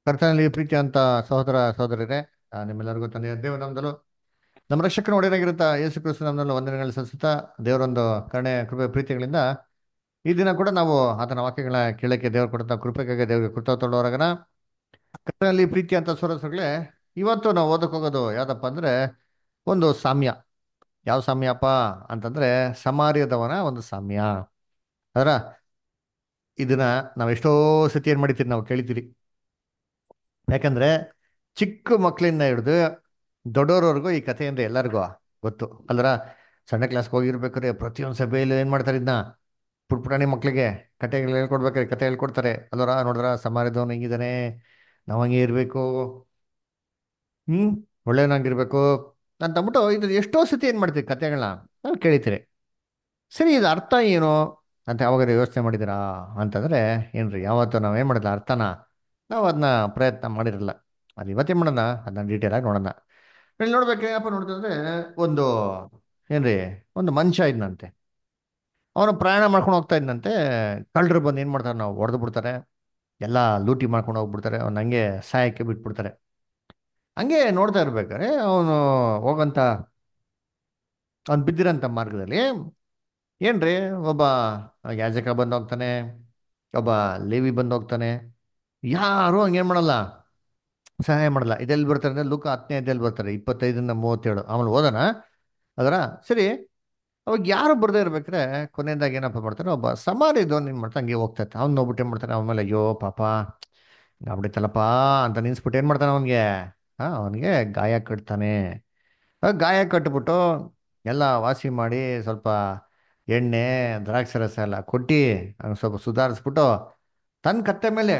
ಕರ್ತನಲ್ಲಿ ಪ್ರೀತಿ ಅಂತ ಸಹೋದರ ಸಹೋದರರೇ ಆ, ನಿಮ್ಮೆಲ್ಲರಿಗೂ ತಂದೆಯ ದೇವ ನಮ್ದಲು ನಮ್ಮ ರಕ್ಷಕನ ಒಡೆಯನಾಗಿರುತ್ತಾ ಯೇಸು ಕ್ರಿಸ್ತು ನಮ್ಮಲ್ಲಿ ವಂದನೆಗಳು ಸಲ್ಲಿಸುತ್ತಾ ದೇವರೊಂದು ಕರುಣೆ ಕೃಪೆ ಪ್ರೀತಿಗಳಿಂದ ಈ ದಿನ ಕೂಡ ನಾವು ಆತನ ವಾಕ್ಯಗಳ ಕೇಳಕ್ಕೆ ದೇವರು ಕೊಡುತ್ತಾ ಕೃಪೆಗಾಗಿ ದೇವರಿಗೆ ಕೃತಜ್ಞರಾಗನ ಕರ್ತನಲ್ಲಿ ಪ್ರೀತಿ ಅಂತ ಸೋರಸಗಳೇ ಇವತ್ತು ನಾವು ಓದಕ್ಕೆ ಹೋಗೋದು ಯಾವ್ದಪ್ಪ ಅಂದ್ರೆ ಒಂದು ಸಾಮ್ಯ ಯಾವ ಸಾಮ್ಯಪ್ಪ ಅಂತಂದ್ರೆ ಸಮಾರ್ಯದವನ ಒಂದು ಸಾಮ್ಯ ಅದರ ಇದನ್ನ ನಾವು ಎಷ್ಟೋ ಸತಿ ಏನ್ ಮಾಡಿತೀರಿ ನಾವು ಕೇಳಿತೀರಿ ಯಾಕಂದ್ರೆ ಚಿಕ್ಕ ಮಕ್ಕಳಿಂದ ಹಿಡಿದು ದೊಡ್ಡೋರವರೆಗೂ ಈ ಕಥೆ ಅಂದ್ರೆ ಎಲ್ಲರಿಗೂ ಗೊತ್ತು ಅಲ್ರ ಸಣ್ಣ ಕ್ಲಾಸ್ಗೆ ಹೋಗಿರ್ಬೇಕಾದ್ರೆ ಪ್ರತಿಯೊಂದು ಸಭೆಯಲ್ಲಿ ಏನ್ ಮಾಡ್ತಾರೆ ಇದನ್ನ ಪುಟ್ಪುಟಾಣಿ ಮಕ್ಕಳಿಗೆ ಕಥೆಗಳು ಹೇಳ್ಕೊಡ್ಬೇಕಾದ್ರೆ ಕಥೆ ಹೇಳ್ಕೊಡ್ತಾರೆ ಅಲ್ವರ ನೋಡಿದ್ರ ಸಮಾಜದವನು ಹಿಂಗಿದಾನೆ ನಾವು ಹಂಗೆ ಇರ್ಬೇಕು ಹ್ಮ್ ಒಳ್ಳೆಯವನಾಗಿರ್ಬೇಕು ಅಂತ ಅಂದ್ಬಿಟ್ಟು ಇದು ಎಷ್ಟೋ ಸತಿ ಏನ್ ಮಾಡ್ತೀವಿ ಕಥೆಗಳನ್ನ ನಾವು ಕೇಳಿತೀರಿ ಸರಿ ಇದು ಅರ್ಥ ಏನು ಅಂತ ಯಾವಾಗಾದ್ರೂ ಯೋಚನೆ ಮಾಡಿದಿರಾ ಅಂತಂದ್ರೆ ಏನ್ರಿ ಯಾವತ್ತೂ ನಾವು ಏನ್ ಮಾಡಿಲ್ಲ ಅರ್ಥನ ನಾವು ಅದನ್ನ ಪ್ರಯತ್ನ ಮಾಡಿರಲ್ಲ ಅದು ಇವತ್ತೇ ಮಾಡೋಣ ಅದನ್ನ ಡೀಟೇಲ್ ಆಗಿ ನೋಡೋಣ ಇಲ್ಲಿ ನೋಡ್ಬೇಕು ಏನಪ್ಪ ನೋಡ್ತಂದ್ರೆ ಒಂದು ಏನ್ರಿ ಒಂದು ಮನುಷ್ಯ ಇದ್ನಂತೆ ಅವನು ಪ್ರಯಾಣ ಮಾಡ್ಕೊಂಡು ಹೋಗ್ತಾ ಇದ್ನಂತೆ ಕಳ್ಳರು ಬಂದು ಏನ್ ಮಾಡ್ತಾರೆ ನಾವು ಹೊಡೆದು ಬಿಡ್ತಾರೆ ಎಲ್ಲ ಲೂಟಿ ಮಾಡ್ಕೊಂಡು ಹೋಗ್ಬಿಡ್ತಾರೆ ಅವ್ನ ಹಂಗೆ ಸಾಯಕ್ಕೆ ಬಿಟ್ಬಿಡ್ತಾರೆ ಹಂಗೆ ನೋಡ್ತಾ ಇರ್ಬೇಕಾದ್ರೆ ಅವನು ಹೋಗಂತ ಅವ್ನು ಬಿದ್ದಿರೋಂಥ ಮಾರ್ಗದಲ್ಲಿ ಏನ್ರಿ ಒಬ್ಬ ಯಾಜಕ ಬಂದು ಹೋಗ್ತಾನೆ ಒಬ್ಬ ಲೇವಿ ಬಂದು ಹೋಗ್ತಾನೆ ಯಾರು ಹಂಗೇನ್ ಮಾಡಲ್ಲ ಸಹಾಯ ಮಾಡಲ್ಲ ಇದೆಲ್ಲಿ ಬರ್ತಾರೆ ಅಂದ್ರೆ ಲೂಕ ಹತ್ತನೇ ಅಧ್ಯಾಯಲ್ಲಿ ಬರ್ತಾರೆ ಇಪ್ಪತ್ತೈದರಿಂದ ಮೂವತ್ತೇಳು ಆಮೇಲೆ ಓದೋಣ ಅದರ ಸರಿ ಅವಾಗ ಯಾರು ಬರ್ದೇ ಇರ್ಬೇಕಾದ್ರೆ ಕೊನೆಯದಾಗಿ ಏನಪ್ಪ ಮಾಡ್ತಾರೆ ಒಬ್ಬ ಸಮಾರಿದವನು ಏನು ಮಾಡ್ತಾನೆ ಹಂಗೆ ಹೋಗ್ತಾ ಇರ್ತಾನೆ ಅವ್ನು ನೋಡ್ಬಿಟ್ಟು ಏನು ಮಾಡ್ತಾನೆ ಆಮೇಲೆ ಅಯ್ಯೋ ಪಾಪ ಆಗ್ಬಿಟ್ಟಲ್ಲಪ್ಪ ಅಂತ ನಿನ್ಸ್ಬಿಟ್ಟು ಏನು ಮಾಡ್ತಾನೆ ಅವನಿಗೆ ಹಾ ಅವನಿಗೆ ಗಾಯ ಕಟ್ತಾನೆ ಆ ಗಾಯ ಕಟ್ಬಿಟ್ಟು ಎಲ್ಲ ವಾಸಿ ಮಾಡಿ ಸ್ವಲ್ಪ ಎಣ್ಣೆ ದ್ರಾಕ್ಷಿ ರಸ ಎಲ್ಲ ಕೊಟ್ಟು ಅವ್ನಿಗೆ ಸ್ವಲ್ಪ ಸುಧಾರಿಸ್ಬಿಟ್ಟು ತನ್ನ ಕತ್ತೆ ಮೇಲೆ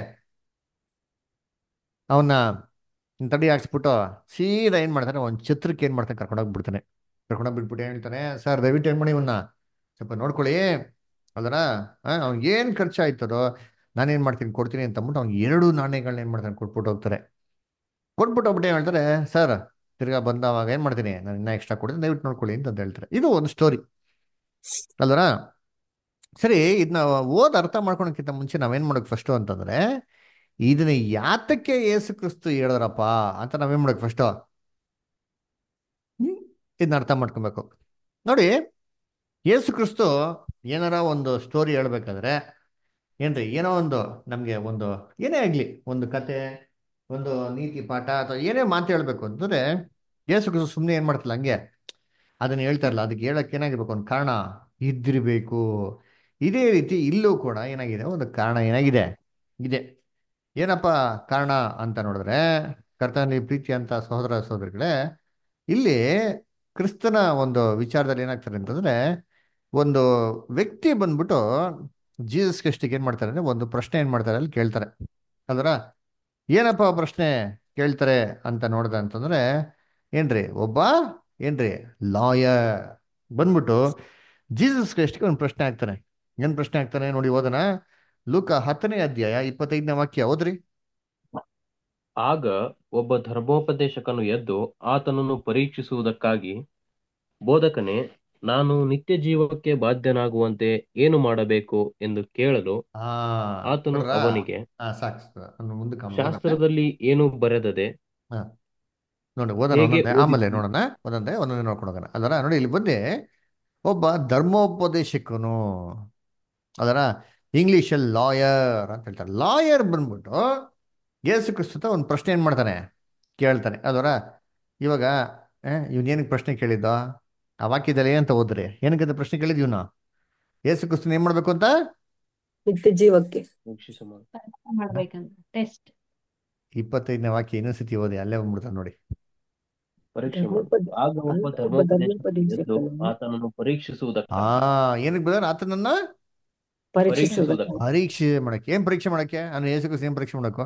ಅವನ್ನ ತಡಿ ಹಾಕ್ಸ್ಬಿಟ್ಟು ಸೀದಾ ಏನು ಮಾಡ್ತಾನೆ ಒಂದು ಛತ್ರಕ್ಕೆ ಏನು ಮಾಡ್ತಾನೆ ಕರ್ಕೊಂಡೋಗಿ ಬಿಡ್ತಾನೆ ಕರ್ಕೊಂಡೋಗಿ ಬಿಟ್ಬಿಟ್ಟು ಏನ್ ಹೇಳ್ತಾನೆ ಸರ್ ದಯವಿಟ್ಟು ಏನು ಮಾಡಿ ಇವನ್ನ ಸ್ವಲ್ಪ ನೋಡ್ಕೊಳ್ಳಿ ಅದರ ಅವ್ನಿಗೆ ಏನು ಖರ್ಚಾಯ್ತದೋ ನಾನೇನು ಮಾಡ್ತೀನಿ ಕೊಡ್ತೀನಿ ಅಂತ ಅಂದ್ಬಿಟ್ಟು ಅವ್ನಿಗೆ ಎರಡು ನಾಣ್ಯಗಳನ್ನ ಏನು ಮಾಡ್ತಾನೆ ಕೊಟ್ಬಿಟ್ಟು ಹೋಗ್ತಾರೆ ಕೊಟ್ಬಿಟ್ಟು ಹೋಗ್ಬಿಟ್ಟು ಏನು ಹೇಳ್ತಾರೆ ಸರ್ ತಿರ್ಗಾ ಬಂದವಾಗ ಏನು ಮಾಡ್ತೀನಿ ನಾನು ಇನ್ನೂ ಎಕ್ಸ್ಟ್ರಾ ಕೊಡ್ತೀನಿ ದಯವಿಟ್ಟು ನೋಡ್ಕೊಳ್ಳಿ ಅಂತ ಹೇಳ್ತಾರೆ ಇದು ಒಂದು ಸ್ಟೋರಿ ಅಲ್ವರ ಸರಿ ಇದನ್ನ ಓದ್ ಅರ್ಥ ಮಾಡ್ಕೊಳಕ್ಕಿಂತ ಮುಂಚೆ ನಾವೇನ್ ಮಾಡ್ಬೇಕು ಫಸ್ಟು ಅಂತಂದ್ರೆ ಇದನ್ನ ಯಾತಕ್ಕೆ ಯೇಸು ಕ್ರಿಸ್ತು ಹೇಳಿದ್ರಪ್ಪ ಅಂತ ನಾವೇನ್ ಮಾಡ್ಬೇಕು ಫಸ್ಟು ಹ್ಮ್ ಇದನ್ನ ಅರ್ಥ ಮಾಡ್ಕೊಬೇಕು ನೋಡಿ ಯೇಸು ಕ್ರಿಸ್ತು ಏನಾರ ಒಂದು ಸ್ಟೋರಿ ಹೇಳ್ಬೇಕಾದ್ರೆ ಏನ್ರಿ ಏನೋ ಒಂದು ನಮ್ಗೆ ಒಂದು ಏನೇ ಆಗ್ಲಿ ಒಂದು ಕತೆ ಒಂದು ನೀತಿ ಪಾಠ ಅಥವಾ ಏನೇ ಮಾತು ಹೇಳ್ಬೇಕು ಅಂತಂದ್ರೆ ಯೇಸು ಕ್ರಿಸ್ತು ಸುಮ್ಮನೆ ಏನ್ ಮಾಡ್ತಿಲ್ಲ ಹಂಗೆ ಅದನ್ನ ಹೇಳ್ತಾ ಇರಲ್ಲ ಅದಕ್ಕೆ ಹೇಳಕ್ ಏನಾಗಿರ್ಬೇಕು ಒಂದು ಕಾರಣ ಇದ್ದಿರ್ಬೇಕು ಇದೇ ರೀತಿ ಇಲ್ಲೂ ಕೂಡ ಏನಾಗಿದೆ ಒಂದು ಕಾರಣ ಏನಾಗಿದೆ ಇದೆ ಏನಪ್ಪ ಕಾರಣ ಅಂತ ನೋಡಿದ್ರೆ ಕರ್ತನಲ್ಲಿ ಪ್ರೀತಿ ಅಂತ ಸಹೋದರ ಸಹೋದರಿಗಳೇ ಇಲ್ಲಿ ಕ್ರಿಸ್ತನ ಒಂದು ವಿಚಾರದಲ್ಲಿ ಏನಾಗ್ತಾರೆ ಅಂತಂದ್ರೆ ಒಂದು ವ್ಯಕ್ತಿ ಬಂದ್ಬಿಟ್ಟು ಜೀಸಸ್ ಕ್ರಿಸ್ಟಿಗೆ ಏನ್ ಮಾಡ್ತಾರೆ ಅಂದ್ರೆ ಒಂದು ಪ್ರಶ್ನೆ ಏನ್ ಮಾಡ್ತಾರೆ ಅಲ್ಲಿ ಕೇಳ್ತಾರೆ ಅಲ್ರ ಏನಪ್ಪ ಪ್ರಶ್ನೆ ಕೇಳ್ತಾರೆ ಅಂತ ನೋಡ್ದ ಅಂತಂದ್ರೆ ಏನ್ರಿ ಒಬ್ಬ ಏನ್ರಿ ಲಾಯರ್ ಬಂದ್ಬಿಟ್ಟು ಜೀಸಸ್ ಕ್ರೈಸ್ಟ್ಗೆ ಒಂದು ಪ್ರಶ್ನೆ ಆಗ್ತಾನೆ ಏನ್ ಪ್ರಶ್ನೆ ಆಗ್ತಾನೆ ನೋಡಿ ಓದನ ಲೂಕ ಹತ್ತನೇ ಅಧ್ಯಾಯ ಇಪ್ಪತ್ತೈದನೇ ವಾಕ್ಯ ಓದ್ರಿ ಆಗ ಒಬ್ಬ ಧರ್ಮೋಪದೇಶಕನು ಎದ್ದು ಆತನನ್ನು ಪರೀಕ್ಷಿಸುವುದಕ್ಕಾಗಿ ಬೋಧಕನೇ ನಾನು ನಿತ್ಯ ಜೀವಕ್ಕೆ ಬಾಧ್ಯನಾಗುವಂತೆ ಏನು ಮಾಡಬೇಕು ಎಂದು ಕೇಳಲು ಆ ಆತನು ನೋಡ್ರಾ? ಅವನಿಗೆ ಆ, ಸಾಕು ಸಾಕು. ಅವ್ನು ಮುಂದಕ್ಕೆ ಆಮೇಲೆ ಓದೋಣ. ಶಾಸ್ತ್ರದಲ್ಲಿ ಏನು ಬರೆದದೆ ಹಾ. ನೋಡಿ ಓದೋಣ ಹೇಗೆ ಒಂದೊಂದೇ ಆಮೇಲೆ ಓದಿದ್ದೀರಿ? ನೋಡೋಣ ಒಂದೊಂದೇ ಒಂದೊಂದೇ ನೋಡ್ಕೊಂಡು ಹೋಗೋಣ ಅದರ ನೋಡಿ ಇಲ್ಲಿ ಬಂದೆ ಒಬ್ಬ ಧರ್ಮೋಪದೇಶಕನು ಅದರ ಇಂಗ್ಲಿಷಲ್ಲಿ ಲಾಯರ್ ಅಂತ ಹೇಳ್ತಾರೆ ಲಾಯರ್ ಬಂದ್ಬಿಟ್ಟು ಯೇಸು ಕ್ರಿಸ್ತತ ಒಂದು ಪ್ರಶ್ನೆ ಏನ್ ಮಾಡ್ತಾನೆ ಕೇಳ್ತಾನೆ ಅದರ ಇವಾಗ ಇವನೇನಕ್ಕೆ ಪ್ರಶ್ನೆ ಕೇಳಿದ್ದ ಆ ವಾಕ್ಯದಲ್ಲಿ ಏನಂತ ಓದ್ರಿ ಏನಕ್ಕೆ ಪ್ರಶ್ನೆ ಕೇಳಿದ್ ಇವನು ಯೇಸು ಕ್ರಿಸ್ತನ ಏನ್ ಮಾಡ್ಬೇಕು ಅಂತ ನಿತ್ಯ ಜೀವಕ್ಕೆ ವೀಕ್ಷಿಸು ಮಾಡು. ಮಾಡ್ಬೇಕಂತ ಟೆಸ್ಟ್ ಇಪ್ಪತ್ತೈದನೇ ವಾಕ್ಯ ಇನ್ನೊಂದ್ಸತಿ ಓದಿ ಅಲ್ಲೇ ಬಂದ್ಬಿಡ್ತಾನೆ ನೋಡಿ ಪರೀಕ್ಷೆ ಮಾಡು. ಧರ್ಮೋಪದ- ಆಗ ಒಬ್ಬ ಒಬ್ಬ ಧರ್ಮೋಪದೇಶಕನು ಎದ್ದು ಧರ್ಮೋಪದೇಶಕನು ಆತನನ್ನು ಆ ಪರೀಕ್ಷಿಸುವುದಕ್ಕಾಗಿ ಏನಕ್ಕೆ ಬ್ರದರ್ ಆತನನ್ನ ಪರೀಕ್ಷಿಸುವುದಕ್ಕೆ ಪರೀಕ್ಷೆ ಮಾಡಕ್ಕೆ ಏನ್ ಪರೀಕ್ಷೆ ಮಾಡಕ್ಕೆ ನಾನು ಯೇಸು ಕ್ರಿಸ್ತ ಏನ್ ಪರೀಕ್ಷೆ ಮಾಡಕ್ಕೋ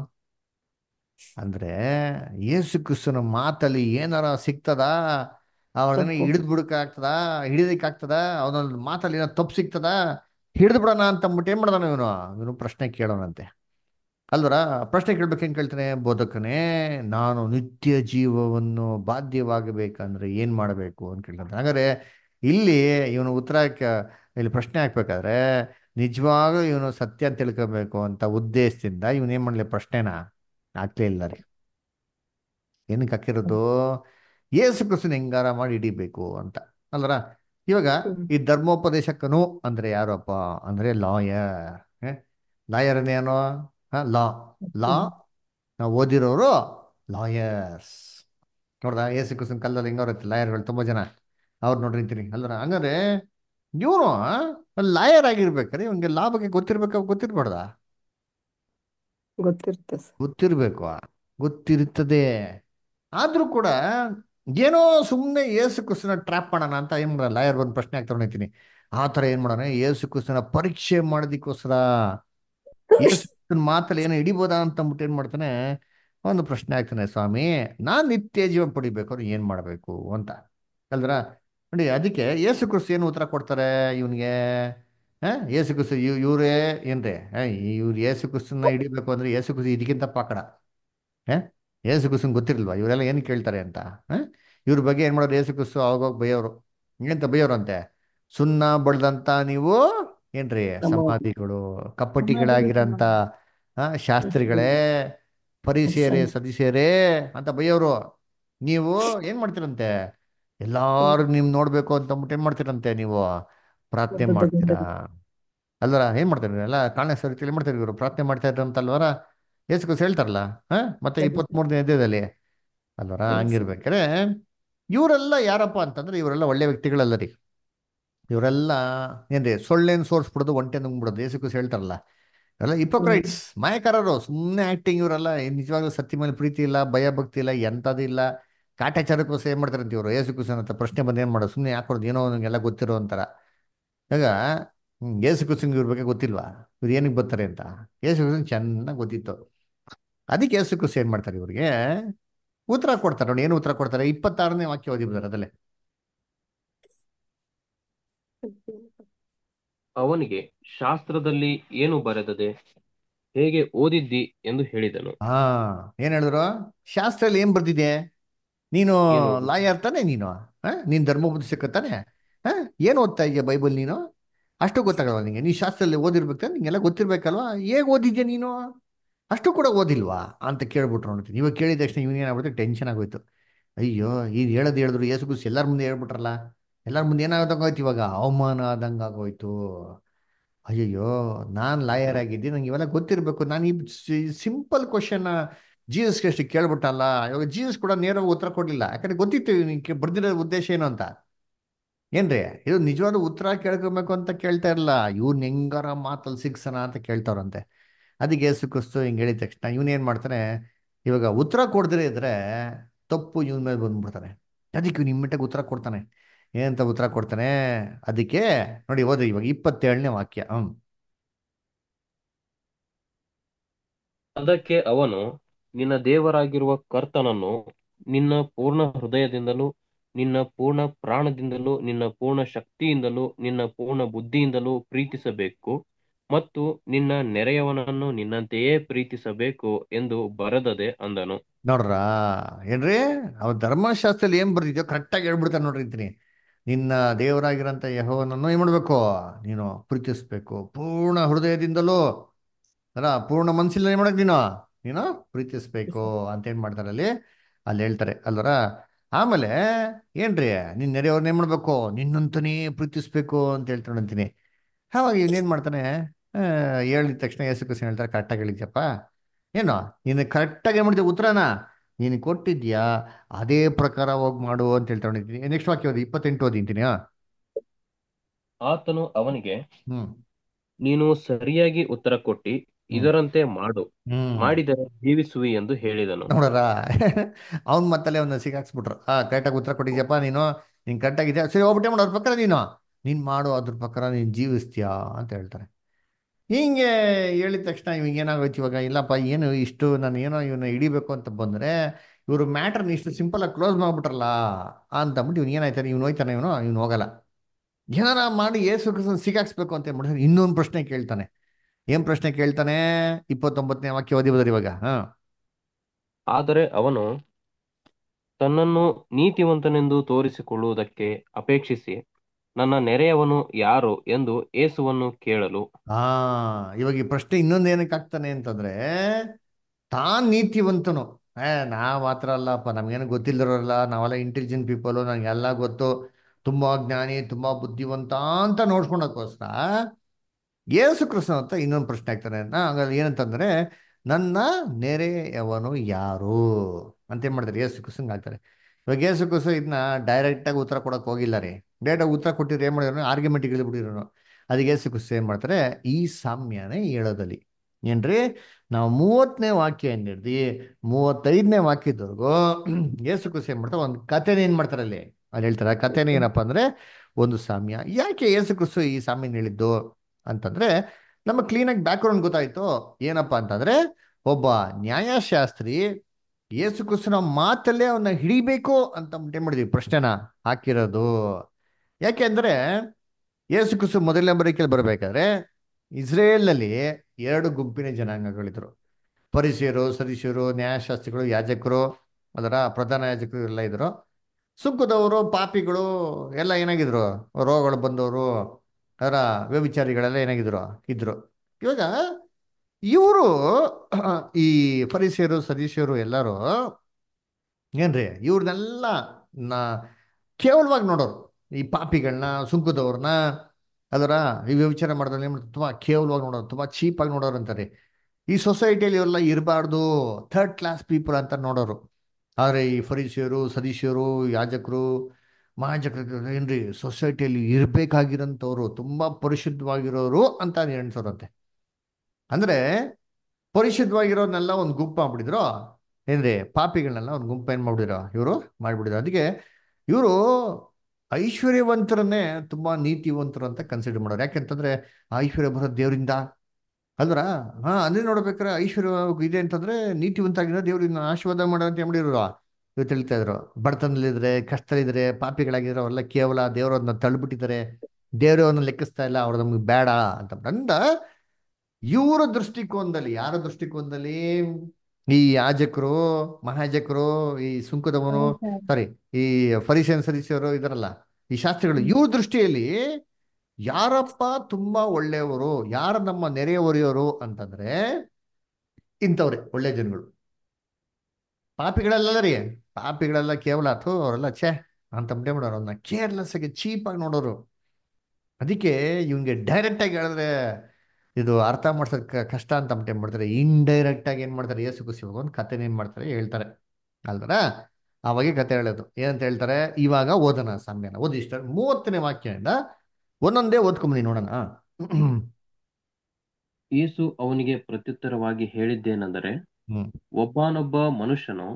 ಅಂದ್ರೆ ಯೇಸು ಕ್ರಿಸ್ತನ ಮಾತಲ್ಲಿ ಏನಾರ ಸಿಗ್ತದ ಅವ್ರನ್ನ ತಪ್ಪು. ಹಿಡಿದ್ ಬಿಡಕ್ ಆಗ್ತದ ಹಿಡಿದಕ್ ಆಗ್ತದ ಅವನೊಂದು ಮಾತಲ್ಲಿ ಏನೋ ತಪ್ಪು ಸಿಗ್ತದ ಹಿಡಿದು ಬಿಡೋಣ ಅಂತ ಅಂದ್ಬಿಟ್ಟು ಏನ್ ಮಾಡ್ದಾನ ಇವನು ಇವನು ಪ್ರಶ್ನೆ ಕೇಳೋಣಂತೆ ಅಲ್ವರ ಪ್ರಶ್ನೆ ಕೇಳ್ಬೇಕು ಹೆಂಗ್ ಕೇಳ್ತಾನೆ ಬೋಧಕನೇ ನಾನು ನಿತ್ಯ ಜೀವವನ್ನು ಬಾಧ್ಯವಾಗಬೇಕಂದ್ರೆ ಏನ್ ಮಾಡಬೇಕು ಅಂತ ಕೇಳ್ತಾನೆ ಹಾಗಾದ್ರೆ ಇಲ್ಲಿ ಇವನು ಉತ್ತರ ಕ- ಇಲ್ಲಿ ಪ್ರಶ್ನೆ ಹಾಕ್ಬೇಕಾದ್ರೆ ನಿಜವಾಗ್ಲೂ ಇವನು ಸತ್ಯ ಅಂತ ತಿಳ್ಕೋಬೇಕು ಅಂತ ಉದ್ದೇಶದಿಂದ ಇವನ್ ಏನ್ ಮಾಡ್ಲಿ ಪ್ರಶ್ನೆನ ಆಗ್ಲೇ ಇಲ್ಲ ರೀ ಏನಕ್ಕೆ ಹಾಕಿರೋದು ಏಸು ಕ್ರಿಸ್ತನ ಹೆಂಗಾರ ಮಾಡಿ ಹಿಡಿಬೇಕು ಅಂತ ಅಲ್ವರ ಇವಾಗ ಹ್ಮ್. ಈ ಧರ್ಮೋಪದೇಶಕನು ಅಂದ್ರೆ ಯಾರಪ್ಪ ಅಂದ್ರೆ ಲಾಯರ್ ಲಾಯರ್ ಏನು ಲಾ ಲಾ ಹ್ಮ್. ನಾವು ಓದಿರೋರು ಲಾಯರ್ಸ್ ನೋಡ್ದ ಏಸು ಕ್ರಿಸ್ತನ ಕಾಲದಲ್ಲಿ ಹೆಂಗವ್ರತ್ತೆ ಲಾಯರ್ಗಳು ತುಂಬಾ ಜನ ಅವ್ರು ನೋಡಿರ್ತೀನಿ ಅಲ್ವರ ಹಂಗಾರೆ ಇವನು ಲಾಯರ್ ಆಗಿರ್ಬೇಕಾರೆ ಇವ್ನಿಗೆ ಲಾ ಬಗ್ಗೆ ಗೊತ್ತಿರ್ಬೇಕು ಗೊತ್ತಿರ್ಬಾರ್ದಾ ಗೊತ್ತಿರುತ್ತೆ ಸರ್ ಗೊತ್ತಿರಬೇಕು ಗೊತ್ತಿರುತ್ತದೆ ಆದ್ರೂ ಕೂಡ ಏನೋ ಸುಮ್ಮನೆ ಏಸು ಕ್ರಿಸ್ತನ ಟ್ರ್ಯಾಪ್ ಮಾಡೋಣ ಅಂತ ಏನ್ ಮಾಡೋಣ ಲಾಯರ್ ಒಂದು ಪ್ರಶ್ನೆ ಆಗ್ತಾ ಹೊಣಿತೀನಿ ಆ ಥರ ಏನ್ ಮಾಡೋಣ ಏಸು ಕ್ರಿಸ್ತನ ಪರೀಕ್ಷೆ ಮಾಡೋದಕ್ಕೋಸ್ಕರ ಏಸು ಕ್ರಿಸ್ತನ ಮಾತಲ್ಲಿ ಏನೋ ಹಿಡಿಬೋದಾ ಅಂತ ಅಂದ್ಬಿಟ್ಟು ಏನ್ ಮಾಡ್ತಾನೆ ಒಂದು ಪ್ರಶ್ನೆ ಆಗ್ತಾನೆ ಸ್ವಾಮಿ ನಾನ್ ನಿತ್ಯ ಜೀವ ಪಡಿಬೇಕು ಅಂದ್ರೆ ಏನ್ ಮಾಡಬೇಕು ಅಂತ ಅಲ್ದ್ರ ನೋಡಿ ಅದಕ್ಕೆ ಏಸು ಕ್ರಿಸ್ತ ಏನು ಉತ್ತರ ಕೊಡ್ತಾರೆ ಇವನಿಗೆ ಏಸು ಕ್ರಿಸ್ತ ಇವ್ ಇವರೇ ಏನ್ರಿ ಇವ್ರು ಏಸು ಕ್ರಿಸ್ತನ ಹಿಡಿಬೇಕು ಅಂದ್ರೆ ಏಸು ಕ್ರಿಸ್ತ ಇದಕ್ಕಿಂತ ಪಾಕಡ ಹೇ ಏಸು ಕ್ರಿಸ್ತನ್ ಗೊತ್ತಿರಲ್ವಾ ಇವರೆಲ್ಲ ಏನು ಕೇಳ್ತಾರೆ ಅಂತ ಹ? ಇವ್ರ ಬಗ್ಗೆ ಏನ್ ಮಾಡೋದು ಏಸು ಕ್ರಿಸ್ತು ಅವಾಗೋಗಿ ಬೈಯೋರು ಎಂತ ಬೈಯೋರು ಅಂತೆ ಸುಣ್ಣ ಬಡ್ದಂತ ನೀವು ಏನ್ರಿ ಸಮಾಧಿಗಳು ಕಪ್ಪಟಿಗಳಾಗಿರಂತ ಆ, ಶಾಸ್ತ್ರಿಗಳೇ ಪರಿಸೇರೆ ಸದಿಸೇರೆ ಅಂತ ಬೈಯೋರು ನೀವು ಏನ್ ಮಾಡ್ತೀರಂತೆ ಎಲ್ಲಾರು ನಿಮ್ ನೋಡ್ಬೇಕು ಅಂತ ಅಂದ್ಬಿಟ್ಟು ಏನ್ ಮಾಡ್ತೀರಂತೆ ನೀವು ಪ್ರಾರ್ಥನೆ ಮಾಡ್ತೀರಾ ಅಲ್ವರ ಏನ್ ಮಾಡ್ತಾರೆ ಎಲ್ಲ ಕಾಣ ಸರಿ ಏನ್ ಮಾಡ್ತಾರೆ ಇವರು ಪ್ರಾರ್ಥನೆ ಮಾಡ್ತಾ ಇದ್ರು ಅಂತ ಅಲ್ವರ ಯೇಸು ಕ್ರಿಸ್ತ ಹೇಳ್ತಾರಲ್ಲ ಹ ಮತ್ತೆ ಸರಿ. ಇಪ್ಪತ್ಮೂರನೇ ಅಧ್ಯಾಯದಲ್ಲಿ ಅಲ್ವರ Yes. ಹಂಗಿರ್ಬೇಕಾರೆ ಇವರೆಲ್ಲ ಯಾರಪ್ಪ ಅಂತಂದ್ರೆ ಇವರೆಲ್ಲ ಒಳ್ಳೆ ವ್ಯಕ್ತಿಗಳಲ್ಲ ರೀ ಇವರೆಲ್ಲ ಏನ್ರಿ ಸೊಳ್ಳೆನ್ ಸೋರ್ಸ್ಬಿಡೋದು ಒಂಟೆ ನುಂಗ್ಬಿಡೋದು ಯೇಸು ಕ್ರಿಸ್ತ ಹೇಳ್ತಾರಲ್ಲ ಎಲ್ಲ ಹಿಪೋಕ್ರೈಟ್ಸ್ ಮಾಯಕಾರರು ಸುಮ್ಮನೆ ಆಕ್ಟಿಂಗ್ ಇವರೆಲ್ಲ ನಿಜವಾಗ್ಲೂ ಸತ್ಯ ಮೇಲೆ ಪ್ರೀತಿ ಇಲ್ಲ ಭಯ ಭಕ್ತಿ ಇಲ್ಲ ಎಂಥದ್ದು ಇಲ್ಲ ಕಾಟಾಚಾರಕ್ಕೋಸ್ಕರ ಏನ್ ಮಾಡ್ತಾರೆ ಅಂತ ಇವರು ಯೇಸು ಕ್ರಿಸ್ತನ ಹತ್ರ ಪ್ರಶ್ನೆ ಬಂದು ಏನ್ ಮಾಡೋದು ಸುಮ್ಮನೆ ಯಾಕೊಡೋದು ಏನೋ ನನಗೆಲ್ಲ ಗೊತ್ತಿರೋ ಅಂತಾರ ಈಗ ಹ್ಮ್, ಯೇಸು ಕ್ರಿಸ್ತಂಗೆ ಇವ್ರ ಬಗ್ಗೆ ಗೊತ್ತಿಲ್ವಾ ಇವ್ರು ಏನಕ್ಕೆ ಬರ್ತಾರೆ ಅಂತ ಯೇಸು ಕ್ರಿಸ್ತನ್ ಚೆನ್ನಾಗಿ ಗೊತ್ತಿತ್ತು ಅದಕ್ಕೆ ಯೇಸು ಕ್ರಿಸ್ತ ಏನ್ ಮಾಡ್ತಾರೆ ಇವ್ರಿಗೆ ಉತ್ತರ ಕೊಡ್ತಾರೆ ನೋಡಿ ಏನು ಉತ್ತರ ಕೊಡ್ತಾರೆ ಇಪ್ಪತ್ತಾರನೇ ವಾಕ್ಯ ಓದಿ ಬಿಡ್ತಾರೆ ಅದಲ್ಲೇ ಅವನಿಗೆ ಶಾಸ್ತ್ರದಲ್ಲಿ ಏನು ಬರೆದದೆ ಹೇಗೆ ಓದಿದ್ದಿ ಎಂದು ಹೇಳಿದನು ಹಾ ಏನ್ ಹೇಳಿದ್ರು ಶಾಸ್ತ್ರದಲ್ಲಿ ಏನ್ ಬರ್ದಿದೆ ನೀನು ಏನು? ಲಾಯರ್ ತಾನೆ ನೀನು ಆ? ನೀನ್ ಧರ್ಮೋಪದೇಶಕ ತಾನೆ ಆ? ಏನ್ ಓದ್ತಾ ಇದೆಯಾ ಬೈಬಲ್ ನೀನು ಅಷ್ಟು ಗೊತ್ತಾಗಲ್ವಾ ನಿಂಗೆ ನೀ ಶಾಸ್ತ್ರದಲ್ಲಿ ಓದಿರ್ಬೇಕು ನಿಂಗೆಲ್ಲ ಗೊತ್ತಿರ್ಬೇಕಲ್ವಾ ಹೇಗ್ ಓದಿದ್ಯಾ ನೀನು ಅಷ್ಟು ಕೂಡ ಓದಿಲ್ವಾ ಅಂತ ಕೇಳ್ಬಿಟ್ರು ನೋಡ್ತೀನಿ ಇವಾಗ ಕೇಳಿದ ತಕ್ಷಣ ಇವನಿಗೆ ಏನಾಗ್ಬಿಡುತ್ತೆ ಟೆನ್ಷನ್ ಆಗೋಯ್ತು ಅಯ್ಯೋ ಇದು ಹೇಳೋದು ಹೇಳಿದ್ರು ಯೇಸು ಕ್ರಿಸ್ತ ಎಲ್ಲರ ಮುಂದೆ ಹೇಳ್ಬಿಟ್ರಲ್ಲ ಎಲ್ಲರ ಮುಂದೆ ಏನಾಗೋದಂಗಾಯ್ತು ಇವಾಗ ಅವಮಾನ ಆದಂಗೆ ಆಗೋಯ್ತು ಅಯ್ಯಯ್ಯೋ ನಾನು ಲಾಯರ್ ಆಗಿದ್ದೀನಿ ನಂಗೆ ಇವೆಲ್ಲ ಗೊತ್ತಿರಬೇಕು ನಾನು ಈ ಸಿಂಪಲ್ ಕ್ವಶನ್ ಜೀಸಸ್ ಅಷ್ಟು ಕೇಳ್ಬಿಟ್ಟಲ್ಲ ಇವಾಗ ಜೀಸಸ್ ಕೂಡ ನೇರವಾಗಿ ಉತ್ತರ ಕೊಡ್ಲಿಲ್ಲ ಯಾಕಂದ್ರೆ ಗೊತ್ತಿತ್ತು ನಿಂಗೆ ಬರ್ದಿರೋ ಉದ್ದೇಶ ಏನು ಅಂತ ಏನ್ರಿ ಇದು ನಿಜವಾದ ಉತ್ತರ ಕೇಳ್ಕೊಬೇಕು ಅಂತ ಕೇಳ್ತಾ ಇರಲ್ಲ ಇವ್ನ ಹೆಂಗಾರ ಮಾತಲ್ಲಿ ಸಿಕ್ಸನ ಅಂತ ಕೇಳ್ತಾವ್ರಂತೆ ಅದಕ್ಕೆ ಯೇಸು ಕ್ರಿಸ್ತು ಹಿಂಗೆ ಹೇಳಿದ ತಕ್ಷಣ ಇವನ್ ಏನ್ ಮಾಡ್ತಾನೆ ಇವಾಗ ಉತ್ತರ ಕೊಡದಿರೇ ಇದ್ರೆ ತಪ್ಪು ಇವನ್ ಮೇಲೆ ಬಂದ್ಬಿಡ್ತಾನೆ ಅದಕ್ಕೆ ಇವ್ನು ಇಮ್ಮಿಟಾಗಿ ಉತ್ತರ ಕೊಡ್ತಾನೆ ಏನಂತ ಉತ್ತರ ಕೊಡ್ತಾನೆ ಅದಕ್ಕೆ ನೋಡಿ ಓದಿ ಇವಾಗ ಇಪ್ಪತ್ತೇಳನೇ ವಾಕ್ಯ ಹ್ಮ್ ಅದಕ್ಕೆ ಅವನು ನಿನ್ನ ದೇವರಾಗಿರುವ ಕರ್ತನನ್ನು ನಿನ್ನ ಪೂರ್ಣ ಹೃದಯದಿಂದಲೂ ನಿನ್ನ ಪೂರ್ಣ ಪ್ರಾಣದಿಂದಲೂ ನಿನ್ನ ಪೂರ್ಣ ಶಕ್ತಿಯಿಂದಲೂ ನಿನ್ನ ಪೂರ್ಣ ಬುದ್ಧಿಯಿಂದಲೂ ಪ್ರೀತಿಸಬೇಕು ಮತ್ತು ನಿನ್ನ ನೆರೆಯವನನ್ನು ನಿನ್ನಂತೆಯೇ ಪ್ರೀತಿಸಬೇಕು ಎಂದು ಬರೆದದೆ ಅಂದನು ನೋಡ್ರ ಏನ್ರಿ ಅವ್ ಧರ್ಮಶಾಸ್ತ್ರದಲ್ಲಿ ಏನ್ ಬರ್ದಿದ್ಯೋ ಕರೆಕ್ಟಾಗಿ ಹೇಳ್ಬಿಡ್ತಾನೆ ನೋಡ್ರಿ ಅಂತೀನಿ ನಿನ್ನ ದೇವರಾಗಿರಂತ ಯಹೋವನನ್ನು ಏನ್ ಮಾಡ್ಬೇಕು ನೀನು ಪ್ರೀತಿಸ್ಬೇಕು ಪೂರ್ಣ ಹೃದಯದಿಂದಲೂ ಅಲ್ಲ ಪೂರ್ಣ ಮನ್ಸಿಲ್ಲ ಏನ್ ಮಾಡಕ್ ನೀನು ನೀನು ಪ್ರೀತಿಸ್ಬೇಕು ಅಂತ ಏನ್ ಮಾಡ್ತಾರೆ ಅಲ್ಲಿ ಅಲ್ಲಿ ಹೇಳ್ತಾರೆ ಅಲ್ವರ ಆಮೇಲೆ ಏನ್ರಿ ನಿನ್ ನೆರೆಯವ್ರನ್ನ ಏನ್ ಮಾಡ್ಬೇಕು ನಿನ್ನಂತನೇ ಪ್ರೀತಿಸ್ಬೇಕು ಅಂತ ಹೇಳ್ತಾನೆ ಅಂತೀನಿ ಅವಾಗ ಇವನೇನ್ ಮಾಡ್ತಾನೆ ಆ, ಹೇಳಿದ ತಕ್ಷಣ ಯೇಸು ಕ್ರಿಸ್ತ ಹೇಳ್ತಾರೆ ಕರೆಕ್ಟಾಗಿ ಹೇಳಿದ್ಯಪ್ಪ ಏನು ನೀನು ಕರೆಕ್ಟಾಗಿ ಏನ್ ಮಾಡಿದ್ಯ ಉತ್ತರನ ನೀನು ಕೊಟ್ಟಿದ್ಯಾ ಅದೇ ಪ್ರಕಾರ ಹೋಗಿ ಮಾಡು ಅಂತ ಹೇಳ್ತಾ ಹೊಂಟಿದ್ದೀನಿ ನೆಕ್ಸ್ಟ್ ವಾಕ್ಯ ಓದಿ ಇಪ್ಪತ್ತೆಂಟು ಓದಿಂತೀನಿ ಆತನು ಅವನಿಗೆ ಹ್ಮ್ ನೀನು ಸರಿಯಾಗಿ ಉತ್ತರ ಕೊಟ್ಟಿ ಇದರಂತೆ ಮಾಡು ಹ್ಮ್ ಮಾಡಿದರೆ ಜೀವಿಸುವಿ ಎಂದು ಹೇಳಿದನು ನೋಡರ ಅವ್ನ್ ಮತ್ತಲ್ಲೇ ಅವನ್ನ ಸಿಗಾಕ್ಸ್ಬಿಟ್ರು ಆ ಕರೆಕ್ಟಾಗಿ ಉತ್ತರ ಕೊಟ್ಟಿದ್ಯಪ್ಪ ನೀನು ನೀನ್ ಕರೆಕ್ಟಾಗಿದ್ಯಾ ಸರಿ ಹೋಗ್ಬಿಟ್ಟೆ ಮಾಡು ಅದ್ರ ಪ್ರಕಾರ ನೀನು ನೀನ್ ಮಾಡು ಅದ್ರ ಪ್ರಕಾರ ನೀನ್ ಜೀವಿಸ್ತೀಯಾ ಅಂತ ಹೇಳ್ತಾರೆ ಹಿಂಗೆ ಹೇಳಿದ ತಕ್ಷಣ ಇವಾಗ ಏನಾಗೋಯ್ತು ಇವಾಗ ಇಲ್ಲಪ್ಪ ಏನು ಇಷ್ಟು ನಾನು ಏನೋ ಇವನ್ನ ಹಿಡಿಬೇಕು ಅಂತ ಬಂದ್ರೆ ಇವರು ಮ್ಯಾಟ್ರನ್ನ ಇಷ್ಟು ಸಿಂಪಲ್ ಆಗಿ ಕ್ಲೋಸ್ ಮಾಡ್ಬಿಟ್ರಲ್ಲ ಅಂತ ಅಂದ್ಬಿಟ್ಟು ಇವ್ನು ಏನಾಯ್ತಾನೆ ಇವ್ನು ಹೋಯ್ತಾನೆ ಇವನು ಇವ್ನು ಹೋಗಲ್ಲ ಏನಾರ ಮಾಡಿ ಏಸು ಕ್ರಿಸ್ತನ ಸಿಗಾಕ್ಸ್ಬೇಕು ಅಂತ ಹೇಳ್ಬಿಟ್ರೆ ಇನ್ನೊಂದು ಪ್ರಶ್ನೆ ಕೇಳ್ತಾನೆ ಏನ್ ಪ್ರಶ್ನೆ ಕೇಳ್ತಾನೆ ಇಪ್ಪತ್ತೊಂಬತ್ತನೇ ವಾಕ್ಯ ಓದಿ ಬದರಿ ಇವಾಗ ಹಾ ಆದರೆ ಅವನು ತನ್ನನ್ನು ನೀತಿವಂತನೆಂದು ತೋರಿಸಿಕೊಳ್ಳುವುದಕ್ಕೆ ಅಪೇಕ್ಷಿಸಿ ನನ್ನ ನೆರೆಯವನು ಯಾರು ಎಂದು ಏಸುವನ್ನು ಕೇಳಲು ಆ ಇವಾಗ ಈ ಪ್ರಶ್ನೆ ಇನ್ನೊಂದು ಏನಕ್ಕೆ ಆಗ್ತಾನೆ ಅಂತಂದ್ರೆ ತಾನ್ ನೀತಿವಂತನು ಏ ನಾ ಮಾತ್ರ ಅಲ್ಲಪ್ಪ ನಮ್ಗೇನು ಗೊತ್ತಿಲ್ಲದಿರೋಲ್ಲ ನಾವೆಲ್ಲ ಇಂಟೆಲಿಜೆಂಟ್ ಪೀಪಲು ನನಗೆಲ್ಲ ಗೊತ್ತು ತುಂಬಾ ಜ್ಞಾನಿ ತುಂಬಾ ಬುದ್ಧಿವಂತ ಅಂತ ನೋಡ್ಕೊಳಕ್ಕೋಸ್ಕರ ಯೇಸು ಕೃಷ್ಣ ಅಂತ ಇನ್ನೊಂದು ಪ್ರಶ್ನೆ ಆಗ್ತಾನೆ ನಾ ಹಂಗಾದ್ರೆ ಏನಂತಂದ್ರೆ ನನ್ನ ನೆರೆಯವನು ಯಾರು ಅಂತ ಏನ್ ಮಾಡ್ತಾರೆ ಯೇಸು ಕೃಷ್ಣಂಗೆ ಆಗ್ತಾರೆ ಇವಾಗ ಯೇಸು ಕೃಷ್ಣ ಇದನ್ನ ಡೈರೆಕ್ಟಾಗಿ ಉತ್ತರ ಕೊಡಕ್ ಹೋಗಿಲ್ಲ ರೀ ಡೈರೆಕ್ಟಾಗಿ ಉತ್ತರ ಕೊಟ್ಟಿದ್ರೆ ಏನ್ ಮಾಡಿದ್ರು ಆರ್ಗ್ಯುಮೆಂಟ್ ಇಳಿದ್ಬಿಟ್ಟಿರೋನು ಅದಕ್ಕೆ ಯೇಸು ಕೃಷ್ಣ ಏನ್ ಮಾಡ್ತಾರೆ ಈ ಸಾಮ್ಯನೇ ಹೇಳೋದಲ್ಲಿ ಏನ್ರಿ ನಾವು ಮೂವತ್ತನೇ ವಾಕ್ಯ ಏನ್ ಹಿಡ್ದು ಮೂವತ್ತೈದನೇ ವಾಕ್ಯದವರೆಗೂ ಯೇಸು ಕೃಷ್ಣ ಏನ್ ಮಾಡ್ತಾರೆ ಒಂದು ಕಥೆನ ಏನ್ ಮಾಡ್ತಾರೆ ಅಲ್ಲಿ ಅಲ್ಲಿ ಹೇಳ್ತಾರೆ ಆ ಕಥೆನ ಏನಪ್ಪಾ ಅಂದ್ರೆ ಒಂದು ಸಾಮ್ಯ ಯಾಕೆ ಯೇಸು ಕ್ರಿಸ್ತು ಈ ಸಾಮ್ಯನ ಹೇಳಿದ್ದು ಅಂತಂದ್ರೆ ನಮ್ಮ ಕ್ಲೀನಾಗಿ ಬ್ಯಾಕ್ಗ್ರೌಂಡ್ ಗೊತ್ತಾಯ್ತು ಏನಪ್ಪಾ ಅಂತಂದ್ರೆ ಒಬ್ಬ ನ್ಯಾಯಶಾಸ್ತ್ರಿ ಯೇಸು ಕ್ರಿಸ್ತನ ಮಾತಲ್ಲೇ ಅವನ್ನ ಹಿಡಿಬೇಕು ಅಂತ ಏನ್ ಮಾಡಿದ್ವಿ ಪ್ರಶ್ನೆನ ಹಾಕಿರೋದು ಯಾಕೆ ಅಂದ್ರೆ ಯೇಸು ಕ್ರಿಸ್ತು ಮೊದಲನೇ ಬರೀಕೆಯಲ್ಲಿ ಬರ್ಬೇಕಾದ್ರೆ ಇಸ್ರೇಲ್ನಲ್ಲಿ ಎರಡು ಗುಂಪಿನ ಜನಾಂಗಗಳಿದ್ರು ಪರಿಸೆಯರು ಸದಸ್ಯರು ನ್ಯಾಯಶಾಸ್ತ್ರಿಗಳು ಯಾಜಕರು ಅದರ ಪ್ರಧಾನ ಯಾಜಕರು ಎಲ್ಲ ಇದ್ರು ಸುಂಕದವರು ಪಾಪಿಗಳು ಎಲ್ಲ ಏನಾಗಿದ್ರು ರೋಗಗಳು ಬಂದವರು ಅದರ ವ್ಯವಿಚಾರಿಗಳೆಲ್ಲ ಏನಾಗಿದ್ರು ಇದ್ರು ಇವಾಗ ಇವರು ಈ ಪರಿಸೆಯರು ಸದಸ್ಯರು ಎಲ್ಲರೂ ಏನ್ರಿ ಇವ್ರನ್ನೆಲ್ಲ ನಾ ಕೇವಲವಾಗಿ ನೋಡೋರು ಈ ಪಾಪಿಗಳನ್ನ ಸುಂಕದವ್ರನ್ನ ಅದರ ಈ ವ್ಯವಿಚಾರ ಮಾಡೋದ್ರಲ್ಲಿ ಏನ್ ಮಾಡ್ತಾರೆ ತುಂಬ ಕೇವಲವಾಗಿ ನೋಡೋರು ತುಂಬ ಚೀಪಾಗಿ ನೋಡೋರು ಅಂತಾರೆ ಈ ಸೊಸೈಟಿಯಲ್ಲಿ ಇವೆಲ್ಲ ಇರಬಾರ್ದು ಥರ್ಡ್ ಕ್ಲಾಸ್ ಪೀಪಲ್ ಅಂತ ನೋಡೋರು ಆದರೆ ಈ ಫರೀಸಿಯರು ಸದೀಶಿಯರು ಯಾಜಕರು ಮಹಾಜಕರು ಏನ್ರಿ ಸೊಸೈಟಿಯಲ್ಲಿ ಇರಬೇಕಾಗಿರೋಂಥವ್ರು ತುಂಬ ಪರಿಶುದ್ಧವಾಗಿರೋರು ಅಂತ ಎಣಿಸೋರಂತೆ ಅಂದರೆ ಪರಿಶುದ್ಧವಾಗಿರೋರ್ನೆಲ್ಲ ಒಂದು ಗುಂಪು ಮಾಡ್ಬಿಟ್ಟಿದ್ರು ಏನ್ರಿ ಪಾಪಿಗಳನ್ನೆಲ್ಲ ಒಂದು ಗುಂಪು ಏನು ಮಾಡ್ಬಿಟ್ಟಿರೋ ಇವರು ಮಾಡಿಬಿಟ್ಟಿದ್ರು ಅದಕ್ಕೆ ಇವರು ಐಶ್ವರ್ಯವಂತರನ್ನೇ ತುಂಬ ನೀತಿವಂತರು ಅಂತ ಕನ್ಸಿಡರ್ ಮಾಡೋರು ಯಾಕೆಂತಂದ್ರೆ ಐಶ್ವರ್ಯ ಬರೋ ದೇವರಿಂದ ಅಲ್ವರ ಹಾ ಅಂದ್ರೆ ನೋಡ್ಬೇಕಾರೆ ಐಶ್ವರ್ಯ ಇದೆ ಅಂತಂದ್ರೆ ನೀತಿವಂತಾಗಿರೋ ದೇವ್ರನ್ನ ಆಶೀರ್ವಾದ ಮಾಡೋ ಅಂತ ಹೇಳಿರೋ ಇವತ್ತು ಹೇಳ್ತಾ ಇದ್ರು ಬಡತನದಲ್ಲಿದ್ರೆ ಕಷ್ಟದಲ್ಲಿದ್ರೆ ಪಾಪಿಗಳಾಗಿದ್ರೆ ಅವೆಲ್ಲ ಕೇವಲ ದೇವರನ್ನ ತಳ್ಳಿಬಿಟ್ಟಿದ್ದಾರೆ ದೇವರನ್ನ ಲೆಕ್ಕಿಸ್ತಾ ಇಲ್ಲ ಅವ್ರು ನಮ್ಗೆ ಬೇಡ ಅಂತ ಅಂದ ಇವರ ದೃಷ್ಟಿಕೋನದಲ್ಲಿ ಯಾರ ದೃಷ್ಟಿಕೋನದಲ್ಲಿ ಈ ಯಾಜಕರು ಮಹಾಜಕರು ಈ ಸುಂಕದವನು ಸಾರಿ ಈ ಫರಿಸನ್ ಸದಸ್ಯರು ಇದರಲ್ಲ ಈ ಶಾಸ್ತ್ರಿಗಳು ಇವ್ರ ದೃಷ್ಟಿಯಲ್ಲಿ ಯಾರಪ್ಪ ತುಂಬಾ ಒಳ್ಳೆಯವರು ಯಾರು ನಮ್ಮ ನೆರೆಯವರಿಯವರು ಅಂತಂದ್ರೆ ಇಂಥವ್ರೆ ಒಳ್ಳೆ ಜನಗಳು ಪಾಪಿಗಳೆಲ್ಲ ರೀ ಪಾಪಿಗಳೆಲ್ಲ ಕೇವಲ ಅಥೋ ಅವರೆಲ್ಲ ಛೇ ಅಂತ ಬಿಟ್ಟೆ ಮಾಡೋರು ಅವನ್ನ ಕೇರ್ಲೆಸ್ ಆಗಿ ಚೀಪಾಗಿ ನೋಡೋರು ಅದಕ್ಕೆ ಇವ್ನಿಗೆ ಡೈರೆಕ್ಟ್ ಆಗಿ ಹೇಳಿದ್ರೆ ಇದು ಅರ್ಥ ಮಾಡ್ಸೋಕೆ ಕಷ್ಟ ಅಂತ ಅಂದ್ಬಿಟ್ಟು ಏನ್ ಮಾಡ್ತಾರೆ ಇಂಡೈರೆಕ್ಟ್ ಆಗಿ ಏನ್ ಮಾಡ್ತಾರೆ ಯೇಸು ಕುಸಿ ಒಂದು ಕಥೆನ ಏನ್ ಮಾಡ್ತಾರೆ ಹೇಳ್ತಾರೆ ಅಲ್ದರ ಅವಾಗೆ ಕತೆ ಹೇಳೋದು ಏನಂತ ಹೇಳ್ತಾರೆ ಇವಾಗ ಓದನ ಸಾಮ್ಯನ ಓದಿ ಇಷ್ಟ ಮೂವತ್ತನೇ ವಾಕ್ಯದಿಂದ ಒಂದೊಂದೇ ಓದ್ಕೊಂಬನಿ ನೋಡೋಣ ಯೇಸು ಅವನಿಗೆ ಪ್ರತ್ಯುತ್ತರವಾಗಿ ಹೇಳಿದ್ದೇನೆಂದರೆ ಹ್ಮ್ ಒಬ್ಬನೊಬ್ಬ ಮನುಷ್ಯನು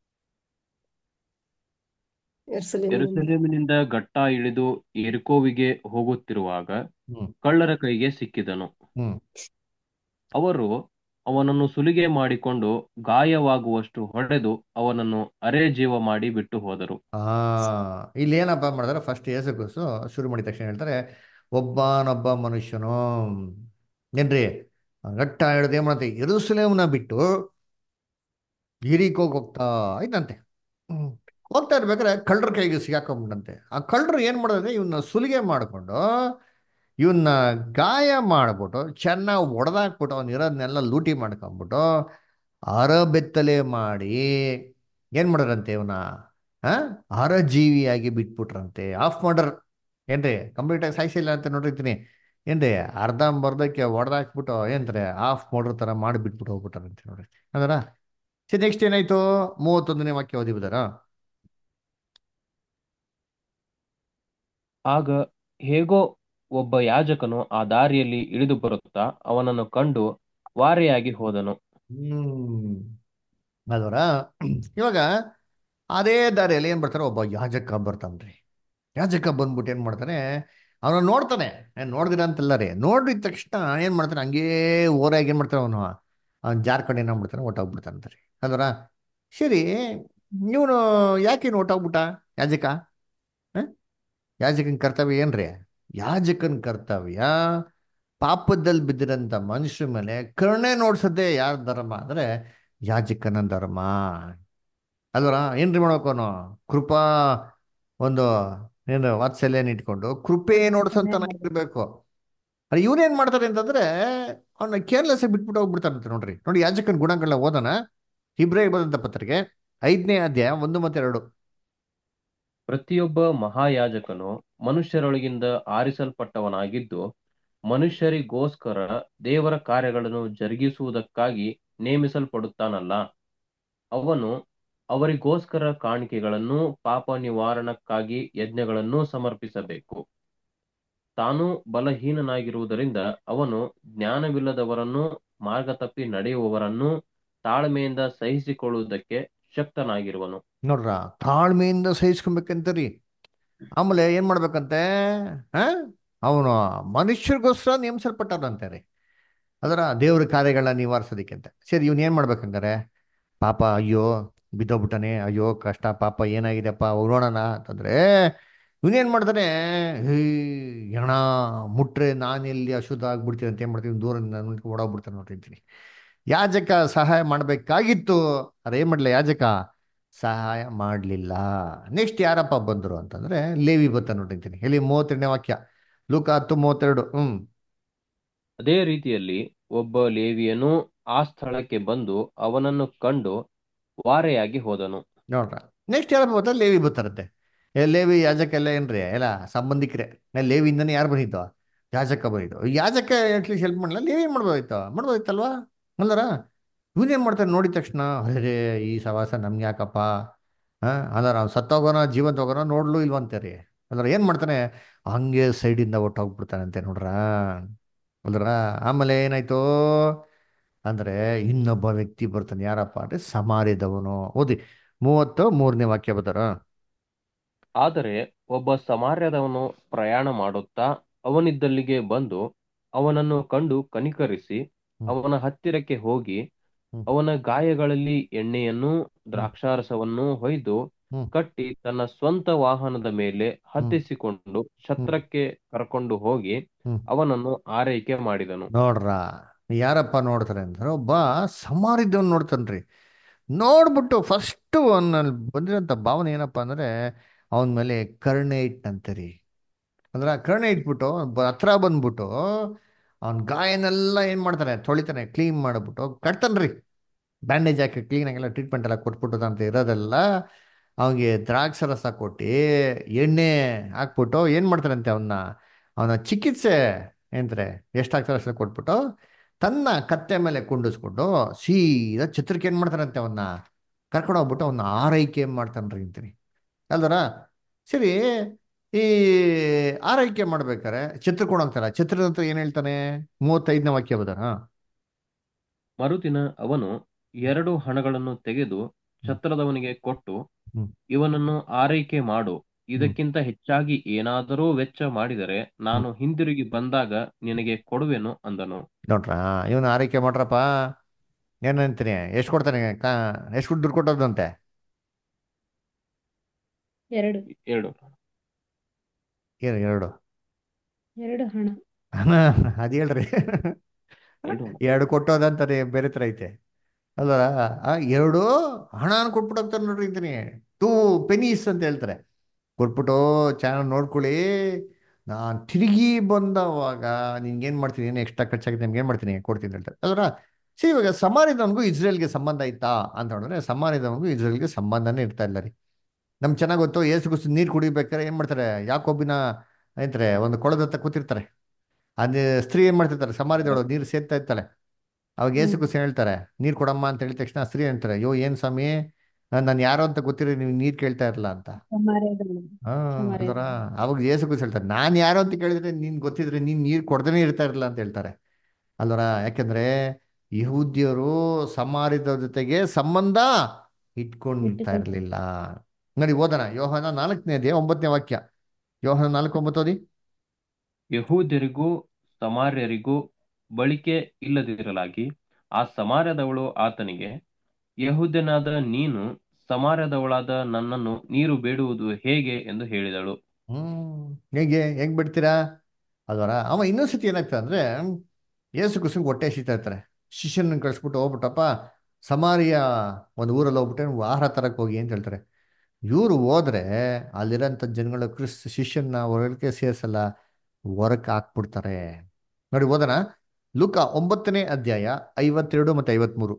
ಯೆರೂಸಲೇಮಿನಿಂದ ಯೆರೂಸಲೇಮಿನಿಂದ ಗಟ್ಟಾ ಇಳಿದು ಎರಿಕೋವಿಗೆ ಹೋಗುತ್ತಿರುವಾಗ ಹ್ಮ್ ಕಳ್ಳರ ಕೈಗೆ ಸಿಕ್ಕಿದನು ಹ್ಮ್ ಅವರು ಅವನನ್ನು ಸುಲಿಗೆ ಮಾಡಿಕೊಂಡು ಗಾಯವಾಗುವಷ್ಟು ಹೊಡೆದು ಅವನನ್ನು ಅರೆ ಜೀವ ಮಾಡಿ ಬಿಟ್ಟು ಹೋದರು ಆ ಇಲ್ಲಿ ಏನಪ್ಪ ಮಾಡಿದ್ರೆ ಫಸ್ಟ್ ಯೇಸು ಕ್ರಿಸ್ತು ಶುರು ಮಾಡಿದ ತಕ್ಷಣ ಹೇಳ್ತಾರೆ ಒಬ್ಬನೊಬ್ಬ ಮನುಷ್ಯನು ಏನ್ರಿ ಗಟ್ಟ ಹಿಡಿದು ಏನ್ ಮಾಡತ್ತೆ ಯೆರೂಸಲೇಮ್ನ ಬಿಟ್ಟು ಹಿರಿಕೋಗಿ ಹೋಗ್ತಾ ಇದ್ದಂತೆ ಹ್ಮ್. ಹೋಗ್ತಾ ಇರ್ಬೇಕಾದ್ರೆ ಕಳ್ಳರ ಕೈಗೆ ಸಿಗಾಕೊಂಡ್ಬಿಟ್ಟಂತೆ ಆ ಕಳ್ಳರು ಏನ್ ಮಾಡಿದ್ರೆ ಇವನ್ನ ಸುಲಿಗೆ ಮಾಡಿಕೊಂಡು ಇವನ್ನ ಗಾಯ ಮಾಡ್ಬಿಟ್ಟು ಚೆನ್ನಾಗಿ ಹೊಡೆದಾಕ್ಬಿಟ್ಟು ಅವ್ನು ಇರೋದನ್ನೆಲ್ಲ ಲೂಟಿ ಮಾಡ್ಕೊಂಬಿಟ್ಟು ಅರಬೆತ್ತಲೆ ಮಾಡಿ ಏನ್ ಮಾಡಿದ್ರಂತೆ ಇವನ ಆ ಅರಜೀವಿಯಾಗಿ ಬಿಟ್ಬಿಟ್ರಂತೆ ಆಫ್ ಮಾಡರ್ ಏನ್ರಿ ಕಂಪ್ಲೀಟ್ ಆಗಿ ಸಾಯಿಸಿಲ್ಲ ಅಂತ ನೋಡಿರ್ತೀನಿ ಏನ್ರಿ ಅರ್ಧಂಬರ್ಧಕ್ಕೆ ಹೊಡೆದಾಕ್ಬಿಟ್ಟು ಏನ್ರಿ ಆಫ್ ಮಾಡೋರ್ ತರ ಮಾಡಿ ಬಿಟ್ಬಿಟ್ಟು ಹೋಗ್ಬಿಟ್ಟಾರಂತೆ ನೋಡ್ರಿ ಅದರ ಸರಿ ನೆಕ್ಸ್ಟ್ ಏನಾಯ್ತು ಮೂವತ್ತೊಂದನೇ ವಾಕ್ಯ ಓದಿ ಬಿದಾರ ಆಗ ಹೇಗೋ ಒಬ್ಬ ಯಾಜಕನು ಆ ದಾರಿಯಲ್ಲಿ ಇಳಿದು ಬರುತ್ತಾ ಅವನನ್ನು ಕಂಡು ವಾರೆಯಾಗಿ ಹೋದನು ಹ್ಮ್ ಅದರ ಇವಾಗ ಅದೇ ದಾರಿಯಲ್ಲಿ ಏನ್ ಬರ್ತಾರೆ ಒಬ್ಬ ಯಾಜಕ ಬರ್ತಾನ್ರಿ ಯಾಜಕ ಬಂದ್ಬಿಟ್ಟು ಏನ್ ಮಾಡ್ತಾನೆ ಅವನ ನೋಡ್ತಾನೆ ಏನ್ ನೋಡ್ದಿರ ಅಂತಲ್ಲ ರೀ ನೋಡಿದ ತಕ್ಷಣ ಏನ್ ಮಾಡ್ತಾನೆ ಹಂಗೇ ಓರಾಗಿ ಏನ್ ಮಾಡ್ತಾನೆ ಅವನು ಅವ್ನು ಜಾರ್ಖಂಡ್ ಏನ್ ಮಾಡ್ಬಿಡ್ತಾನೆ ಹೊಟ್ಟೋಗ್ಬಿಡ್ತಾನೆ ರೀ ಅದರ ಸರಿ ಇವನು ಯಾಕೆ ಇವ್ನು ಹೊಟ್ಟೋಗ್ಬಿಟ್ಟ ಯಾಜಕ ಹ? ಯಾಜಕನ ಕರ್ತವ್ಯ ಏನ್ರಿ ಯಾಜಕನ ಕರ್ತವ್ಯ ಪಾಪದಲ್ಲಿ ಬಿದ್ದಿರಂತ ಮನುಷ್ಯ ಮೇಲೆ ಕರುಣೆ ನೋಡ್ಸೋದೇ ಯಾರ ಧರ್ಮ ಅಂದ್ರೆ ಯಾಜಕನ ಧರ್ಮ ಅಲ್ವರ ಏನ್ರಿ ಮಾಡ್ಬೇಕು ಅವನು ಕೃಪಾ ಒಂದು ಏನು ವಾತ್ಸಲ್ಯನ ಇಟ್ಕೊಂಡು ಕೃಪೆ ನೋಡ್ಸಂತನಾಗಿರ್ಬೇಕು ಅರೆ ಇವನೇನ್ ಮಾಡ್ತಾರೆ ಅಂತಂದ್ರೆ ಅವನ್ನ ಕೇರ್ಲೆಸ್ ಬಿಟ್ಬಿಟ್ಟು ಹೋಗ್ಬಿಡ್ತಾರಂತೆ ನೋಡ್ರಿ ನೋಡಿ ಯಾಜಕನ ಗುಣಗಳನ್ನ ಓದೋಣ ಇಬ್ರೇ ಬಂದಂತ ಪತ್ರಿಕೆ ಐದನೇ ಅಧ್ಯಾಯ ಒಂದು ಮತ್ತೆ ಎರಡು ಪ್ರತಿಯೊಬ್ಬ ಮಹಾಯಾಜಕನು ಮನುಷ್ಯರೊಳಗಿಂದ ಆರಿಸಲ್ಪಟ್ಟವನಾಗಿದ್ದು ಮನುಷ್ಯರಿಗೋಸ್ಕರ ದೇವರ ಕಾರ್ಯಗಳನ್ನು ಜರುಗಿಸುವುದಕ್ಕಾಗಿ ನೇಮಿಸಲ್ಪಡುತ್ತಾನಲ್ಲ ಅವನು ಅವರಿಗೋಸ್ಕರ ಕಾಣಿಕೆಗಳನ್ನು ಪಾಪ ನಿವಾರಣಕ್ಕಾಗಿ ಯಜ್ಞಗಳನ್ನು ಸಮರ್ಪಿಸಬೇಕು ತಾನು ಬಲಹೀನನಾಗಿರುವುದರಿಂದ ಅವನು ಜ್ಞಾನವಿಲ್ಲದವರನ್ನು ಮಾರ್ಗ ತಪ್ಪಿ ನಡೆಯುವವರನ್ನು ತಾಳ್ಮೆಯಿಂದ ಸಹಿಸಿಕೊಳ್ಳುವುದಕ್ಕೆ ಶಕ್ತನಾಗಿರುವನು ನೋಡ್ರ ತಾಳ್ಮೆಯಿಂದ ಸಹಿಸ್ಕೊಬೇಕಂತರಿ ಆಮೇಲೆ ಏನ್ ಮಾಡ್ಬೇಕಂತೆ ಹ ಅವನು ಮನುಷ್ಯರಿಗೋಸ್ಕರ ನೇಮಿಸಲ್ಪಟ್ಟವ್ರಂತೆ ರೀ ಅದರ ದೇವ್ರ ಕಾರ್ಯಗಳನ್ನ ನಿವಾರಿಸೋದಕ್ಕೆ ಅಂತ ಸರಿ ಇವನ್ ಏನ್ ಮಾಡ್ಬೇಕಂಗಾರೆ ಪಾಪ ಅಯ್ಯೋ ಬಿದ್ದೋಗ್ಬಿಟ್ಟಾನೆ ಅಯ್ಯೋ ಕಷ್ಟ ಪಾಪ ಏನಾಗಿದೆಪ್ಪ ಹೋಗೋಣ ಅಂತಂದ್ರೆ ಇವನೇನ್ ಮಾಡ್ತಾನೆ ಹೇ ಹೆಣ ಮುಟ್ರೆ ನಾನೆಲ್ಲಿ ಅಶುದ್ಧ ಆಗ್ಬಿಡ್ತೀನಿ ಅಂತ ಏನ್ ಮಾಡ್ತೀನಿ ದೂರ ಓಡೋಗ್ಬಿಡ್ತಾನೆ ನೋಡಿರ್ತೀನಿ ಯಾಜಕ ಸಹಾಯ ಮಾಡಬೇಕಾಗಿತ್ತು ಅದೇ ಏನ್ ಮಾಡಲಿಲ್ಲ ಯಾಜಕ ಸಹಾಯ ಮಾಡಲಿಲ್ಲ ನೆಕ್ಸ್ಟ್ ಯಾರಪ್ಪ ಬಂದರು ಅಂತಂದ್ರೆ ಲೇವಿ ಬತ್ತ ನೋಡಿರ್ತೀನಿ ಇಲ್ಲಿ ಮೂವತ್ತೆರಡನೇ ವಾಕ್ಯ ಲೂಕ ಹತ್ತು ಮೂವತ್ತೆರಡು ಹ್ಮ್ ಅದೇ ರೀತಿಯಲ್ಲಿ ಒಬ್ಬ ಲೇವಿಯನು ಆ ಸ್ಥಳಕ್ಕೆ ಬಂದು ಅವನನ್ನು ಕಂಡು ವಾರೆಯಾಗಿ ಹೋದನು ನೋಡ್ರ ನೆಕ್ಸ್ಟ್ ಯಾರಪ್ಪ ಬರ್ತಾರೆ ಲೇವಿ ಬರ್ತಾರಂತೆ ಏ ಲೇವಿ ಯಾಜಕ ಎಲ್ಲ ಏನ್ರಿ ಎಲ್ಲ ಸಂಬಂಧಿಕರೇ ಏ, ಲೇವಿಯಿಂದನೇ ಯಾರು ಬಂದಿದ್ದು ಯಾಜಕ ಬಂದಿದ್ದು ಯಾಜಕ ಅಟ್ಲೀಸ್ಟ್ ಹೆಲ್ಪ್ ಮಾಡಲ್ಲ ಲೇವಿ ಏನ್ ಮಾಡ್ಬೋದಿತ್ತು ಮಾಡ್ಬೋದಿತ್ತಲ್ವಾ ಅಂದಾರ ಇವನೇನ್ ಮಾಡ್ತಾನೆ ನೋಡಿದ ತಕ್ಷಣ ಅರೇ ಈ ಸವಾಸ ನಮ್ಗೆ ಯಾಕಪ್ಪ ಹಾ ಅಂದಾರ ಅವ್ನು ಸತ್ತೋಗೋನ ಜೀವಂತ ಹೋಗೋನ ನೋಡ್ಲು ಇಲ್ವಂತೆ ರೀ ಅಂದ್ರೆ ಏನ್ ಮಾಡ್ತಾನೆ ಹಂಗೆ ಸೈಡಿಂದ ಒಟ್ಟು ಹೋಗ್ಬಿಡ್ತಾನಂತೆ ನೋಡ್ರ ಅಲ್ರ ಆಮೇಲೆ ಏನಾಯ್ತು ಅಂದ್ರೆ ಇನ್ನೊಬ್ಬ ವ್ಯಕ್ತಿ ಬರ್ತಾನೆ ಯಾರಪ್ಪ ಅಂದ್ರೆ ಸಮಾರ್ಯದವನು ಓದಿ ಮೂವತ್ತು ಮೂರನೇ ವಾಕ್ಯ ಬರ್ತಾರ ಆದರೆ ಒಬ್ಬ ಸಮಾರ್ಯದವನು ಪ್ರಯಾಣ ಮಾಡುತ್ತಾ ಅವನಿದ್ದಲ್ಲಿಗೆ ಬಂದು ಅವನನ್ನು ಕಂಡು ಕನಿಕರಿಸಿ ಹ್ಮ್. ಅವನ ಹತ್ತಿರಕ್ಕೆ ಹೋಗಿ ಹ್ಮ್. ಅವನ ಗಾಯಗಳಲ್ಲಿ ಎಣ್ಣೆಯನ್ನು ದ್ರಾಕ್ಷಾರಸವನ್ನು ಹೊಯ್ದು ಹ್ಮ್. ಕಟ್ಟಿ ತನ್ನ ಸ್ವಂತ ವಾಹನದ ಮೇಲೆ ಹತ್ತಿಸಿಕೊಂಡು ಛತ್ರಕ್ಕೆ ಕರ್ಕೊಂಡು ಹೋಗಿ ಹ್ಮ್. ಅವನನ್ನು ಆರೈಕೆ ಮಾಡಿದನು ನೋಡ್ರ ಯಾರಪ್ಪ ನೋಡ್ತಾರೆ ಅಂದ್ರೆ ಒಬ್ಬ ಸಮಾರಿದ್ದವನ್ ನೋಡ್ತಾನ್ರಿ ನೋಡ್ಬಿಟ್ಟು ಫಸ್ಟ್ ಅವನಲ್ಲಿ ಬಂದಿರೋಂಥ ಭಾವನೆ ಏನಪ್ಪ ಅಂದ್ರೆ ಅವನ ಮೇಲೆ ಕರುಣೆ ಇಟ್ಟಂತೆ ಅಂದ್ರೆ ಆ ಕರುಣೆ ಇಟ್ಬಿಟ್ಟು ಬ- ಹತ್ರ ಬಂದ್ಬಿಟ್ಟು ಅವನ ಗಾಯನೆಲ್ಲ ಏನ್ ಮಾಡ್ತಾನೆ ತೊಳಿತಾನೆ ಕ್ಲೀನ್ ಮಾಡ್ಬಿಟ್ಟು ಕಟ್ತಾನ್ರಿ ಬ್ಯಾಂಡೇಜ್ ಹಾಕಿ ಕ್ಲೀನ್ ಆಗೆಲ್ಲ ಟ್ರೀಟ್ಮೆಂಟ್ ಎಲ್ಲ ಕೊಟ್ಬಿಟ್ಟು ಅಂತ ಇರೋದೆಲ್ಲ ಅವನಿಗೆ ದ್ರಾಕ್ಷರಸ ಕೊಟ್ಟು ಎಣ್ಣೆ ಹಾಕ್ಬಿಟ್ಟು ಏನು ಮಾಡ್ತಾರಂತೆ ಅವನ್ನ ಅವನ ಚಿಕಿತ್ಸೆ ಏನಂತಾರೆ ಎಷ್ಟಾಗ್ತಾರೆ ಅಷ್ಟು ಕೊಟ್ಬಿಟ್ಟು ತನ್ನ ಕತ್ತೆ ಮೇಲೆ ಕುಂಡಿಸ್ಕೊಂಡು ಸೀದಾ ಚಿತ್ರಕ್ಕೆ ಏನು ಮಾಡ್ತಾರಂತೆ ಅವನ್ನ ಕರ್ಕೊಂಡು ಹೋಗ್ಬಿಟ್ಟು ಅವನ್ನ ಆರೈಕೆ ಮಾಡ್ತಾನ್ರಿ ಅಂತೀನಿ ಅಲ್ದರ ಸರಿ ಈ ಆರೈಕೆ ಮಾಡ್ಬೇಕಾರೆ ಚಿತ್ರ ಕೊಡೋಂತಾರ ಚಿತ್ರದ ಹತ್ರ ಏನು ಹೇಳ್ತಾನೆ ಮೂವತ್ತೈದನೇ ವಾಕ್ಯ ಬದಾರ ಮರುದಿನ ಅವನು ಎರಡು ಹಣಗಳನ್ನು ತೆಗೆದು ಛತ್ರದವನಿಗೆ ಕೊಟ್ಟು ಹ್ಮ್. ಇವನನ್ನು ಆರೈಕೆ ಮಾಡು ಇದಕ್ಕಿಂತ ಹೆಚ್ಚಾಗಿ ಏನಾದರೂ ವೆಚ್ಚ ಮಾಡಿದರೆ ನಾನು ಹಿಂದಿರುಗಿ ಬಂದಾಗ ನಿನಗೆ ಕೊಡುವೆನು ಅಂದನು ನೋಡ್ರ ಇವನು ಆರೈಕೆ ಮಾಡ್ರಪ್ಪ ಏನಂತೀನಿ ಎಷ್ಟು ಕೊಡ್ತಾನೆ ಕಾ ಎಷ್ಟು ದುಡ್ಡು ಕೊಟ್ಟದಂತೆ ಎರಡು ಎರಡು ಏನು ಎರಡು ಎರಡು ಹಣ ಅದು ಹೇಳ್ರಿ ಎರಡು ಎರಡು ಕೊಟ್ಟೋದಂತಾರೆ ಬೇರೆ ಥರ ಐತೆ ಅಲ್ವರ ಆ ಎರಡು ಹಣನ ಕೊಟ್ಬಿಟ್ಟು ಹೋಗ್ತಾರೆ ನೋಡ್ರಿ ಅಂತೀನಿ ಟೂ ಪೆನೀಸ್ ಅಂತ ಹೇಳ್ತಾರೆ ಕೊಟ್ಬಿಟ್ಟು ಚಾನಲ್ ನೋಡ್ಕೊಳ್ಳಿ ನಾನು ತಿರುಗಿ ಬಂದವಾಗ ನಿನ್ಗೇನು ಮಾಡ್ತೀನಿ ಏನು ಎಕ್ಸ್ಟ್ರಾ ಖರ್ಚಾಗಿದೆ ನಿಮ್ಗೆ ಏನು ಮಾಡ್ತೀನಿ ಕೊಡ್ತೀನಿ ಅಂತ ಹೇಳ್ತಾರೆ ಅಲ್ವರ ಸರಿ ಇವಾಗ ಸಮಾರಿದವನಿಗೂ ಇಸ್ರೇಲ್ಗೆ ಸಂಬಂಧ ಇತ್ತಾ ಅಂತ ಹೇಳಿದ್ರೆ ಸಮಾರಿದವನಿಗೂ ಇಸ್ರೇಲ್ಗೆ ಸಂಬಂಧನೇ ಇರ್ತಾ ಇಲ್ಲ ರೀ ನಮ್ಗೆ ಚೆನ್ನಾಗಿ ಗೊತ್ತು ಏಸು ಕುಸು ನೀರು ಕುಡಿಬೇಕಾದ್ರೆ ಏನು ಮಾಡ್ತಾರೆ ಯಾಕೊಬ್ಬಿನ ಏನಂತಾರೆ ಒಂದು ಕೊಳದ ಹತ್ರ ಕೂತಿರ್ತಾರೆ ಅದೇ ಸ್ತ್ರೀ ಏನು ಮಾಡ್ತಿರ್ತಾರೆ ಸಮಾರಿದವಳು ನೀರು ಸೇರ್ತಾ ಇರ್ತಾಳೆ ಅವಾಗ ಏಸು ಕುಸು ಹೇಳ್ತಾರೆ ನೀರು ಕೊಡಮ್ಮ ಅಂತ ಹೇಳಿದ ತಕ್ಷಣ ಸ್ತ್ರೀ ಹೇಳ್ತಾರೆ ಅಯ್ಯೋ ಏನು ಸ್ವಾಮಿ ನಾನು ಯಾರೋ ಅಂತ ಗೊತ್ತಿರಿ ನೀವು ನೀರು ಕೇಳ್ತಾ ಇರಲ್ಲ ಅಂತ ಸಮಾರ್ಯದವಳು. ಹಾ ಸಮಾರ್ಯ. ಅಲ್ವರ ಅವಾಗ ಏಸು ಕುಸು ಹೇಳ್ತಾರೆ ನಾನು ಯಾರೋ ಅಂತ ಕೇಳಿದ್ರೆ ನೀನ್ ಗೊತ್ತಿದ್ರೆ ನೀನ್ ನೀರು ಕೊಡ್ದೇನೆ ಇರ್ತಾ ಇರಲ್ಲ ಅಂತ ಹೇಳ್ತಾರೆ ಅಲ್ವರ ಯಾಕೆಂದ್ರೆ ಯಹೂದ್ಯರು ಸಮಾರಿದ ಜೊತೆಗೆ ಸಂಬಂಧ ಇಟ್ಕೊಂಡಿರ್ತಾ ಇಟ್ಕೊಂಡು. ಇರಲಿಲ್ಲ ನೋಡಿ ಓದೋಣ ಯೋಹನ ನಾಲ್ಕನೇ ಅಧ್ಯಾಯ ಒಂಬತ್ತನೇ ವಾಕ್ಯ ಯೋಹನ ನಾಲ್ಕು ಒಂಬತ್ತು ಓದಿ ಯಹೂದ್ಯರಿಗೂ ಸಮಾರ್ಯರಿಗೂ ಬಳಿಕೆ ಇಲ್ಲದಿರಲಾಗಿ ಆ ಸಮಾರ್ಯದವಳು ಆತನಿಗೆ ಯಹೂದ್ಯನಾದ ನೀನು ಸಮಾರ್ಯದವಳಾದ ನನ್ನನ್ನು ನೀರು ಬೇಡುವುದು ಹೇಗೆ ಎಂದು ಹೇಳಿದಳು ಹ್ಮ್ ಹೇಗೆ ಹೆಂಗ್ ಬಿಡ್ತೀರಾ ಅಲ್ವರ ಅವ ಇನ್ನೊಂದ್ ಸತಿ ಏನಾಗ್ತದೆ ಅಂದ್ರೆ ಏಸು ಕುಸುಂಗ್ ಹೊಟ್ಟೆ ಹಸಿತಾ ಇರ್ತಾರೆ ಶಿಷ್ಯನ ಕಳಿಸ್ಬಿಟ್ಟು ಹೋಗ್ಬಿಟ್ಟಪ್ಪ ಸಮಾರಿಯ ಒಂದು ಊರಲ್ಲಿ ಹೋಗ್ಬಿಟ್ಟೆ ನೀವು ಆಹಾರ ತರಕ್ ಹೋಗಿ ಅಂತ ಹೇಳ್ತಾರೆ ಇವ್ರು ಹೋದ್ರೆ ಅಲ್ಲಿರೋಂಥ ಜನಗಳು ಕ್ರಿಸ್ ಶಿಷ್ಯನ ಹೊರಗೆ ಸೇರ್ಸಲ್ಲ ಹೊರಕ್ಕೆ ಹಾಕ್ಬಿಡ್ತಾರೆ ನೋಡಿ ಓದೋಣ ಲೂಕ ಒಂಬತ್ತನೇ ಅಧ್ಯಾಯ ಐವತ್ತೆರಡು ಮತ್ತು ಐವತ್ಮೂರು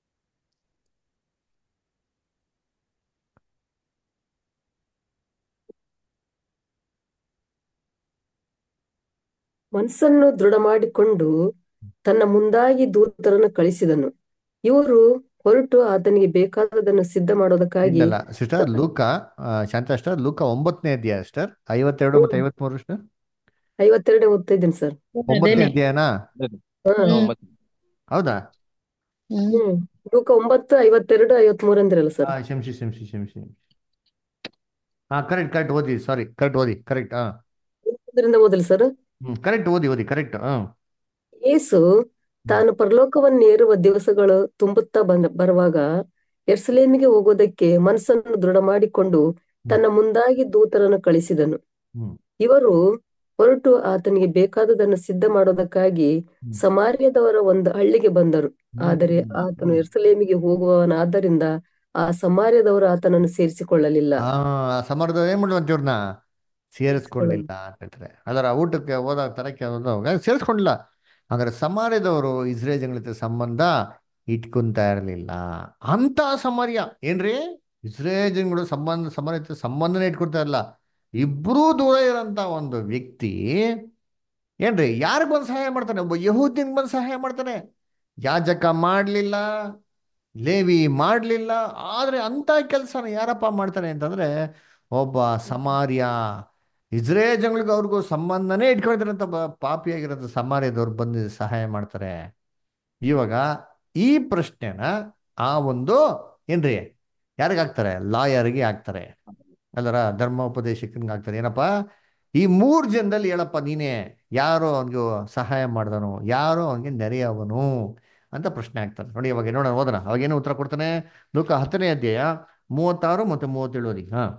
ಮನಸ್ಸನ್ನು ದೃಢ ಮಾಡಿಕೊಂಡು ತನ್ನ ಮುಂದಾಗಿ ದೂತರನ್ನು ಕಳಿಸಿದನು ಇವರು ಹೊರಟು ಆತನಿಗೆ ಬೇಕಾದದನ್ನು ಸಿದ್ಧ ಮಾಡೋದಕ್ಕಾಗಿ ಇಲ್ಲಲ್ಲ ಸಿಸ್ಟರ್ ಲೂಕ ಆ, ಶಾಂತ ಸಿಸ್ಟರ್ ಲೂಕ ಒಂಬತ್ತನೇ ಅಧ್ಯಾಯ ಸಿಸ್ಟರ್ ಐವತ್ತೆರಡು ಮತ್ತು ಐವತ್ಮೂರು ಸಿಸ್ಟರ್ ಐವತ್ತೆರಡನೇ ಓದ್ತಾ ಇದ್ದೀನಿ ಸರ್ ಒಂಬತ್ತನೇ ಅದೇನೆ ಅಧ್ಯಾಯನಾ ಹಾ ಹ್ಮ್. ಒಂಬತ್ತು ಹೌದಾ ಹ್ಮ್ ಹ್ಮ್ ಲೂಕ ಒಂಬತ್ತು ಐವತ್ತೆರಡು ಐವತ್ಮೂರು ಅಂದ್ರಲ್ಲ ಸರ್ ಆ, ಕ್ಷಮಿಸಿ ಕ್ಷಮಿಸಿ ಕ್ಷಮಿಸಿ ಹಾ ಕರೆಕ್ಟ್ ಕರೆಕ್ಟ್ ಓದಿ ಸಾರಿ ಕರೆಕ್ಟ್ ಓದಿ ಕರೆಕ್ಟ್ ಹಾ ಇದರಿಂದ ಓದಲಿ ಸರ್ ಹ್ಮ್ ಕರೆಕ್ಟ್ ಓದಿ ಓದಿ ಕರೆಕ್ಟ್ ಹ್ಮ್ ಯೇಸು ತಾನು ಪರಲೋಕವನ್ನೇರುವ ದಿವಸಗಳು ತುಂಬುತ್ತಾ ಬಂದ ಬರುವಾಗ ಯೆರೂಸಲೇಮಿಗೆ ಹೋಗೋದಕ್ಕೆ ಮನಸ್ಸನ್ನು ದೃಢ ಮಾಡಿಕೊಂಡು ತನ್ನ ಮುಂದಾಗಿ ದೂತರನ್ನು ಕಳಿಸಿದನು ಹ್ಮ್ ಇವರು ಹೊರಟು ಆತನಿಗೆ ಬೇಕಾದುದನ್ನು ಸಿದ್ಧ ಮಾಡೋದಕ್ಕಾಗಿ ಹ್ಮ್. ಸಮಾರ್ಯದವರ ಒಂದು ಹಳ್ಳಿಗೆ ಬಂದರು ಆದರೆ ಹ್ಮ್. ಆತನು ಯೆರೂಸಲೇಮಿಗೆ ಹೋಗುವವನಾದ್ದರಿಂದ ಆ ಸಮಾರ್ಯದವರು ಆತನನ್ನು ಸೇರಿಸಿಕೊಳ್ಳಲಿಲ್ಲ ಆ ಸಮಾರದ ಏನ್ ಮಾಡುವಂತ ಇವ್ರನ್ನ ಸೇರಿಸ್ಕೊಳ್ಳಿಲ್ಲ ಅಂತ ಹೇಳ್ತಾರೆ ಅದರ ಊಟಕ್ಕೆ ಹೋದಾಗ ತರಕ್ಕೆ ಹೋದಾಗ ಸೇರಿಸ್ಕೊಂಡಿಲ್ಲ ಹಾಗಾದ್ರೆ ಸಮಾರ್ಯದವರು ಇಸ್ರೇಲ್ ಜನಗಳ ಜೊತೆ ಸಂಬಂಧ ಇಟ್ಕೊಂತ ಇರಲಿಲ್ಲ ಅಂತ ಸಮಾರ್ಯ ಏನ್ರಿ ಇಸ್ರೇಲ್ ಜನಗಳು ಸಂಬಂಧ ಸಮಾರ್ಯ ಜೊತೆ ಸಂಬಂಧನೇ ಇಟ್ಕೊಳ್ತಾ ಇರಲ್ಲ ಇಬ್ರೂ ದೂರ ಇರೋಂಥ ಒಂದು ವ್ಯಕ್ತಿ ಏನ್ರಿ ಯಾರಿಗೆ ಬಂದು ಸಹಾಯ ಮಾಡ್ತಾನೆ ಒಬ್ಬ ಯಹೂದ್ಯಂಗೆ ಬಂದು ಸಹಾಯ ಮಾಡ್ತಾನೆ ಯಾಜಕ ಮಾಡಲಿಲ್ಲ ಲೇವಿ ಮಾಡಲಿಲ್ಲ ಆದರೆ ಅಂಥ ಕೆಲಸನ ಯಾರಪ್ಪ ಮಾಡ್ತಾನೆ ಅಂತಂದ್ರೆ ಒಬ್ಬ ಸಮಾರ್ಯ ಇಸ್ರೇಲ್ ಜನಗಳಿಗೆ ಅವ್ರಿಗೂ ಸಂಬಂಧನೇ ಇಟ್ಕೊಂಡಿದ್ರಂತ ಪಾಪಿಯಾಗಿರೋದು ಸಮಾರ್ಯದವ್ರು ಬಂದು ಸಹಾಯ ಮಾಡ್ತಾರೆ ಇವಾಗ ಈ ಪ್ರಶ್ನೆನ ಆ ಒಂದು ಏನ್ರಿ ಯಾರಿಗೆ ಹಾಕ್ತಾರೆ ಲಾಯರ್ಗೆ ಹಾಕ್ತಾರೆ ಅಲ್ಲರ ಧರ್ಮೋಪದೇಶಕನಿಗೆ ಹಾಕ್ತಾರೆ ಏನಪ್ಪ ಈ ಮೂರು ಜನದಲ್ಲಿ ಹೇಳಪ್ಪ ನೀನೇ ಯಾರೋ ಅವನಿಗೆ ಸಹಾಯ ಮಾಡ್ದನು ಯಾರೋ ಅವನಿಗೆ ನೆರೆಯವನು ಅಂತ ಪ್ರಶ್ನೆ ಹಾಕ್ತಾರೆ ನೋಡಿ ಇವಾಗ ನೋಡೋಣ ಹೋದನ ಅವಾಗೇನು ಉತ್ತರ ಕೊಡ್ತಾನೆ ಲೋಕ ಹತ್ತನೇ ಅಧ್ಯಾಯ ಮೂವತ್ತಾರು ಮತ್ತು ಮೂವತ್ತೇಳು ಓದಿ ಹಾ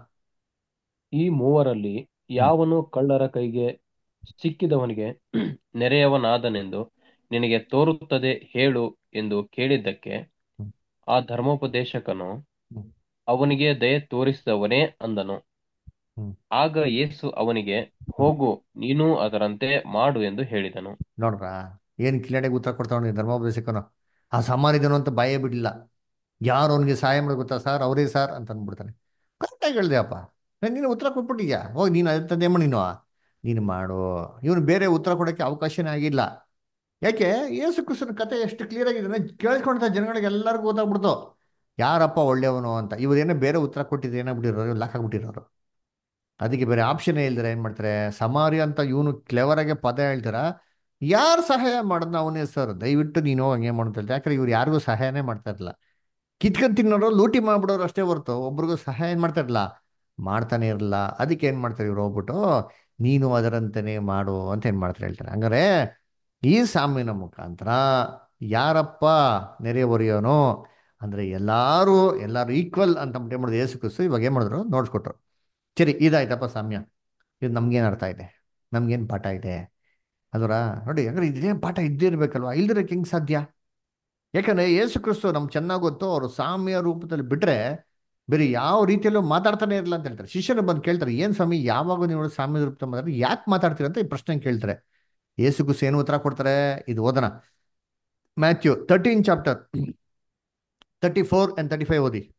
ಈ ಮೂವರಲ್ಲಿ ಯಾವನು ಕಳ್ಳರ ಕೈಗೆ ಸಿಕ್ಕಿದವನಿಗೆ ನೆರೆಯವನಾದನೆಂದು ನಿನಗೆ ತೋರುತ್ತದೆ ಹೇಳು ಎಂದು ಕೇಳಿದ್ದಕ್ಕೆ ಹ್ಮ್. ಆ ಧರ್ಮೋಪದೇಶಕನು ಹ್ಮ್. ಅವನಿಗೆ ದಯೆ ತೋರಿಸಿದವನೇ ಅಂದನು ಹ್ಮ್. ಆಗ ಯೇಸು ಅವನಿಗೆ ಹೋಗು ನೀನೂ ಅದರಂತೆ ಮಾಡು ಎಂದು ಹೇಳಿದನು ನೋಡ್ರ ಏನು ಕಿಲಾಡಿಗೆ ಉತ್ತರ ಕೊಡ್ತಾವನಿ ಧರ್ಮೋಪದೇಶಕನು ಆ ಸಮಾರಿದನು ಅಂತ ಭಯ ಬಿಡಲಿಲ್ಲ ಯಾರು ಅವನಿಗೆ ಸಹಾಯ ಮಾಡಿ ಗೊತ್ತಾ ಸರ್ ಅವರೇ ಸರ್ ಅಂತ ಅಂದ್ಬಿಡ್ತಾನೆ ಕರೆಕ್ಟಾಗಿ ಹೇಳ್ದೆಯಪ್ಪ ನೀನು ಉತ್ತರ ಕೊಟ್ಬಿಟ್ಟಿದ್ಯಾ ಹೋಗಿ ನೀನು ಅದೇ ಮಾಡಿ ನೀನು ನೀನು ಮಾಡು ಇವನು ಬೇರೆ ಉತ್ತರ ಕೊಡೋಕ್ಕೆ ಅವಕಾಶನೇ ಆಗಿಲ್ಲ ಯಾಕೆ ಯೇಸು ಕ್ರಿಸ್ತನ ಕತೆ ಎಷ್ಟು ಕ್ಲಿಯರ್ ಆಗಿದೆ ಕೇಳಿಸ್ಕೊಂಡ ಜನಗಳಿಗೆ ಎಲ್ಲರಿಗೂ ಗೊತ್ತಾಗ್ಬಿಡ್ತು ಯಾರಪ್ಪ ಒಳ್ಳೆಯವನು ಅಂತ ಇವರೇನೋ ಬೇರೆ ಉತ್ತರ ಕೊಟ್ಟಿದ್ರೆ ಏನಾಗ್ಬಿಟ್ಟಿರೋರು ಲಾಕ್ ಆಗ್ಬಿಟ್ಟಿರೋರು ಅದಕ್ಕೆ ಬೇರೆ ಆಪ್ಷನ್ನೇ ಇಲ್ದಿರ ಏನು ಮಾಡ್ತಾರೆ ಸಮಾರಿ ಅಂತ ಇವನು ಕ್ಲೆವರಾಗೆ ಪದ ಹೇಳ್ತಾರ ಯಾರು ಸಹಾಯ ಮಾಡೋದು ಅವನೇ ಸರ್ ದಯವಿಟ್ಟು ನೀನು ಹಂಗೆ ಮಾಡೋದು ಹೇಳ್ತಾರೆ ಯಾಕಂದ್ರೆ ಇವ್ರು ಯಾರಿಗೂ ಸಹಾಯನೇ ಮಾಡ್ತಾ ಇರಲಿಲ್ಲ ಕಿತ್ಕೊಂಡ್ ತಿನ್ನೋರು ಲೂಟಿ ಮಾಡ್ಬಿಡೋರು ಅಷ್ಟೇ ಹೊರ್ತು ಒಬ್ರಿಗೂ ಸಹಾಯ ಏನ್ ಮಾಡ್ತಾ ಇರಲಿಲ್ಲ ಮಾಡ್ತಾನೆ ಇರಲಿಲ್ಲ ಅದಕ್ಕೆ ಏನು ಮಾಡ್ತಾರೆ ಇವ್ರು ಹೋಗ್ಬಿಟ್ಟು ನೀನು ಅದರಂತೆಯೇ ಮಾಡು ಅಂತ ಏನು ಮಾಡ್ತಾರೆ ಹೇಳ್ತಾರೆ ಹಂಗಾರೆ ಈ ಸಾಮ್ಯನ ಮುಖಾಂತರ ಯಾರಪ್ಪ ನೆರೆ ಹೊರೆಯೋನು ಅಂದರೆ ಎಲ್ಲರೂ ಎಲ್ಲರೂ ಈಕ್ವಲ್ ಅಂತ ಅಂದ್ಬಿಟ್ಟು ಏನು ಮಾಡಿದ್ರು ಯೇಸು ಕ್ರಿಸ್ತು ಇವಾಗ ಏನು ಮಾಡಿದ್ರು ನೋಡ್ಸ್ಕೊಟ್ರು ಸರಿ ಇದಾಯ್ತಪ್ಪ ಸಾಮ್ಯ ಇದು ನಮ್ಗೇನು ಅರ್ಥ ಇದೆ ನಮ್ಗೇನು ಪಾಠ ಇದೆ ಅದರ ನೋಡಿ ಹಂಗಾರೆ ಇದೇನು ಪಾಠ ಇದ್ದೇ ಇರ್ಬೇಕಲ್ವಾ ಇಲ್ದಿರಕ್ಕೆ ಹೆಂಗೆ ಸಾಧ್ಯ ಯಾಕಂದ್ರೆ ಯೇಸು ಕ್ರಿಸ್ತು ನಮ್ಗೆ ಚೆನ್ನಾಗಿ ಗೊತ್ತು ಅವರು ಸಾಮ್ಯ ರೂಪದಲ್ಲಿ ಬಿಟ್ರೆ ಬೇರೆ ಯಾವ ರೀತಿಯಲ್ಲೂ ಮಾತಾಡ್ತಾನೆ ಇರಲ್ಲ ಅಂತ ಹೇಳ್ತಾರೆ ಶಿಷ್ಯರು ಬಂದು ಕೇಳ್ತಾರೆ ಏನು ಸ್ವಾಮಿ ಯಾವಾಗ ನೀವು ಸಾಮ್ಯ ರೂಪದಲ್ಲಿ ಮಾತಾಡಿ ಯಾಕೆ ಮಾತಾಡ್ತೀರ ಅಂತ ಈ ಪ್ರಶ್ನೆ ಕೇಳ್ತಾರೆ ಯೇಸು ಕ್ರಿಸ್ತು ಏನು ಉತ್ತರ ಕೊಡ್ತಾರೆ ಇದು ಓದನ Matthew thirteen chapter thirty four and thirty five ಓದಿ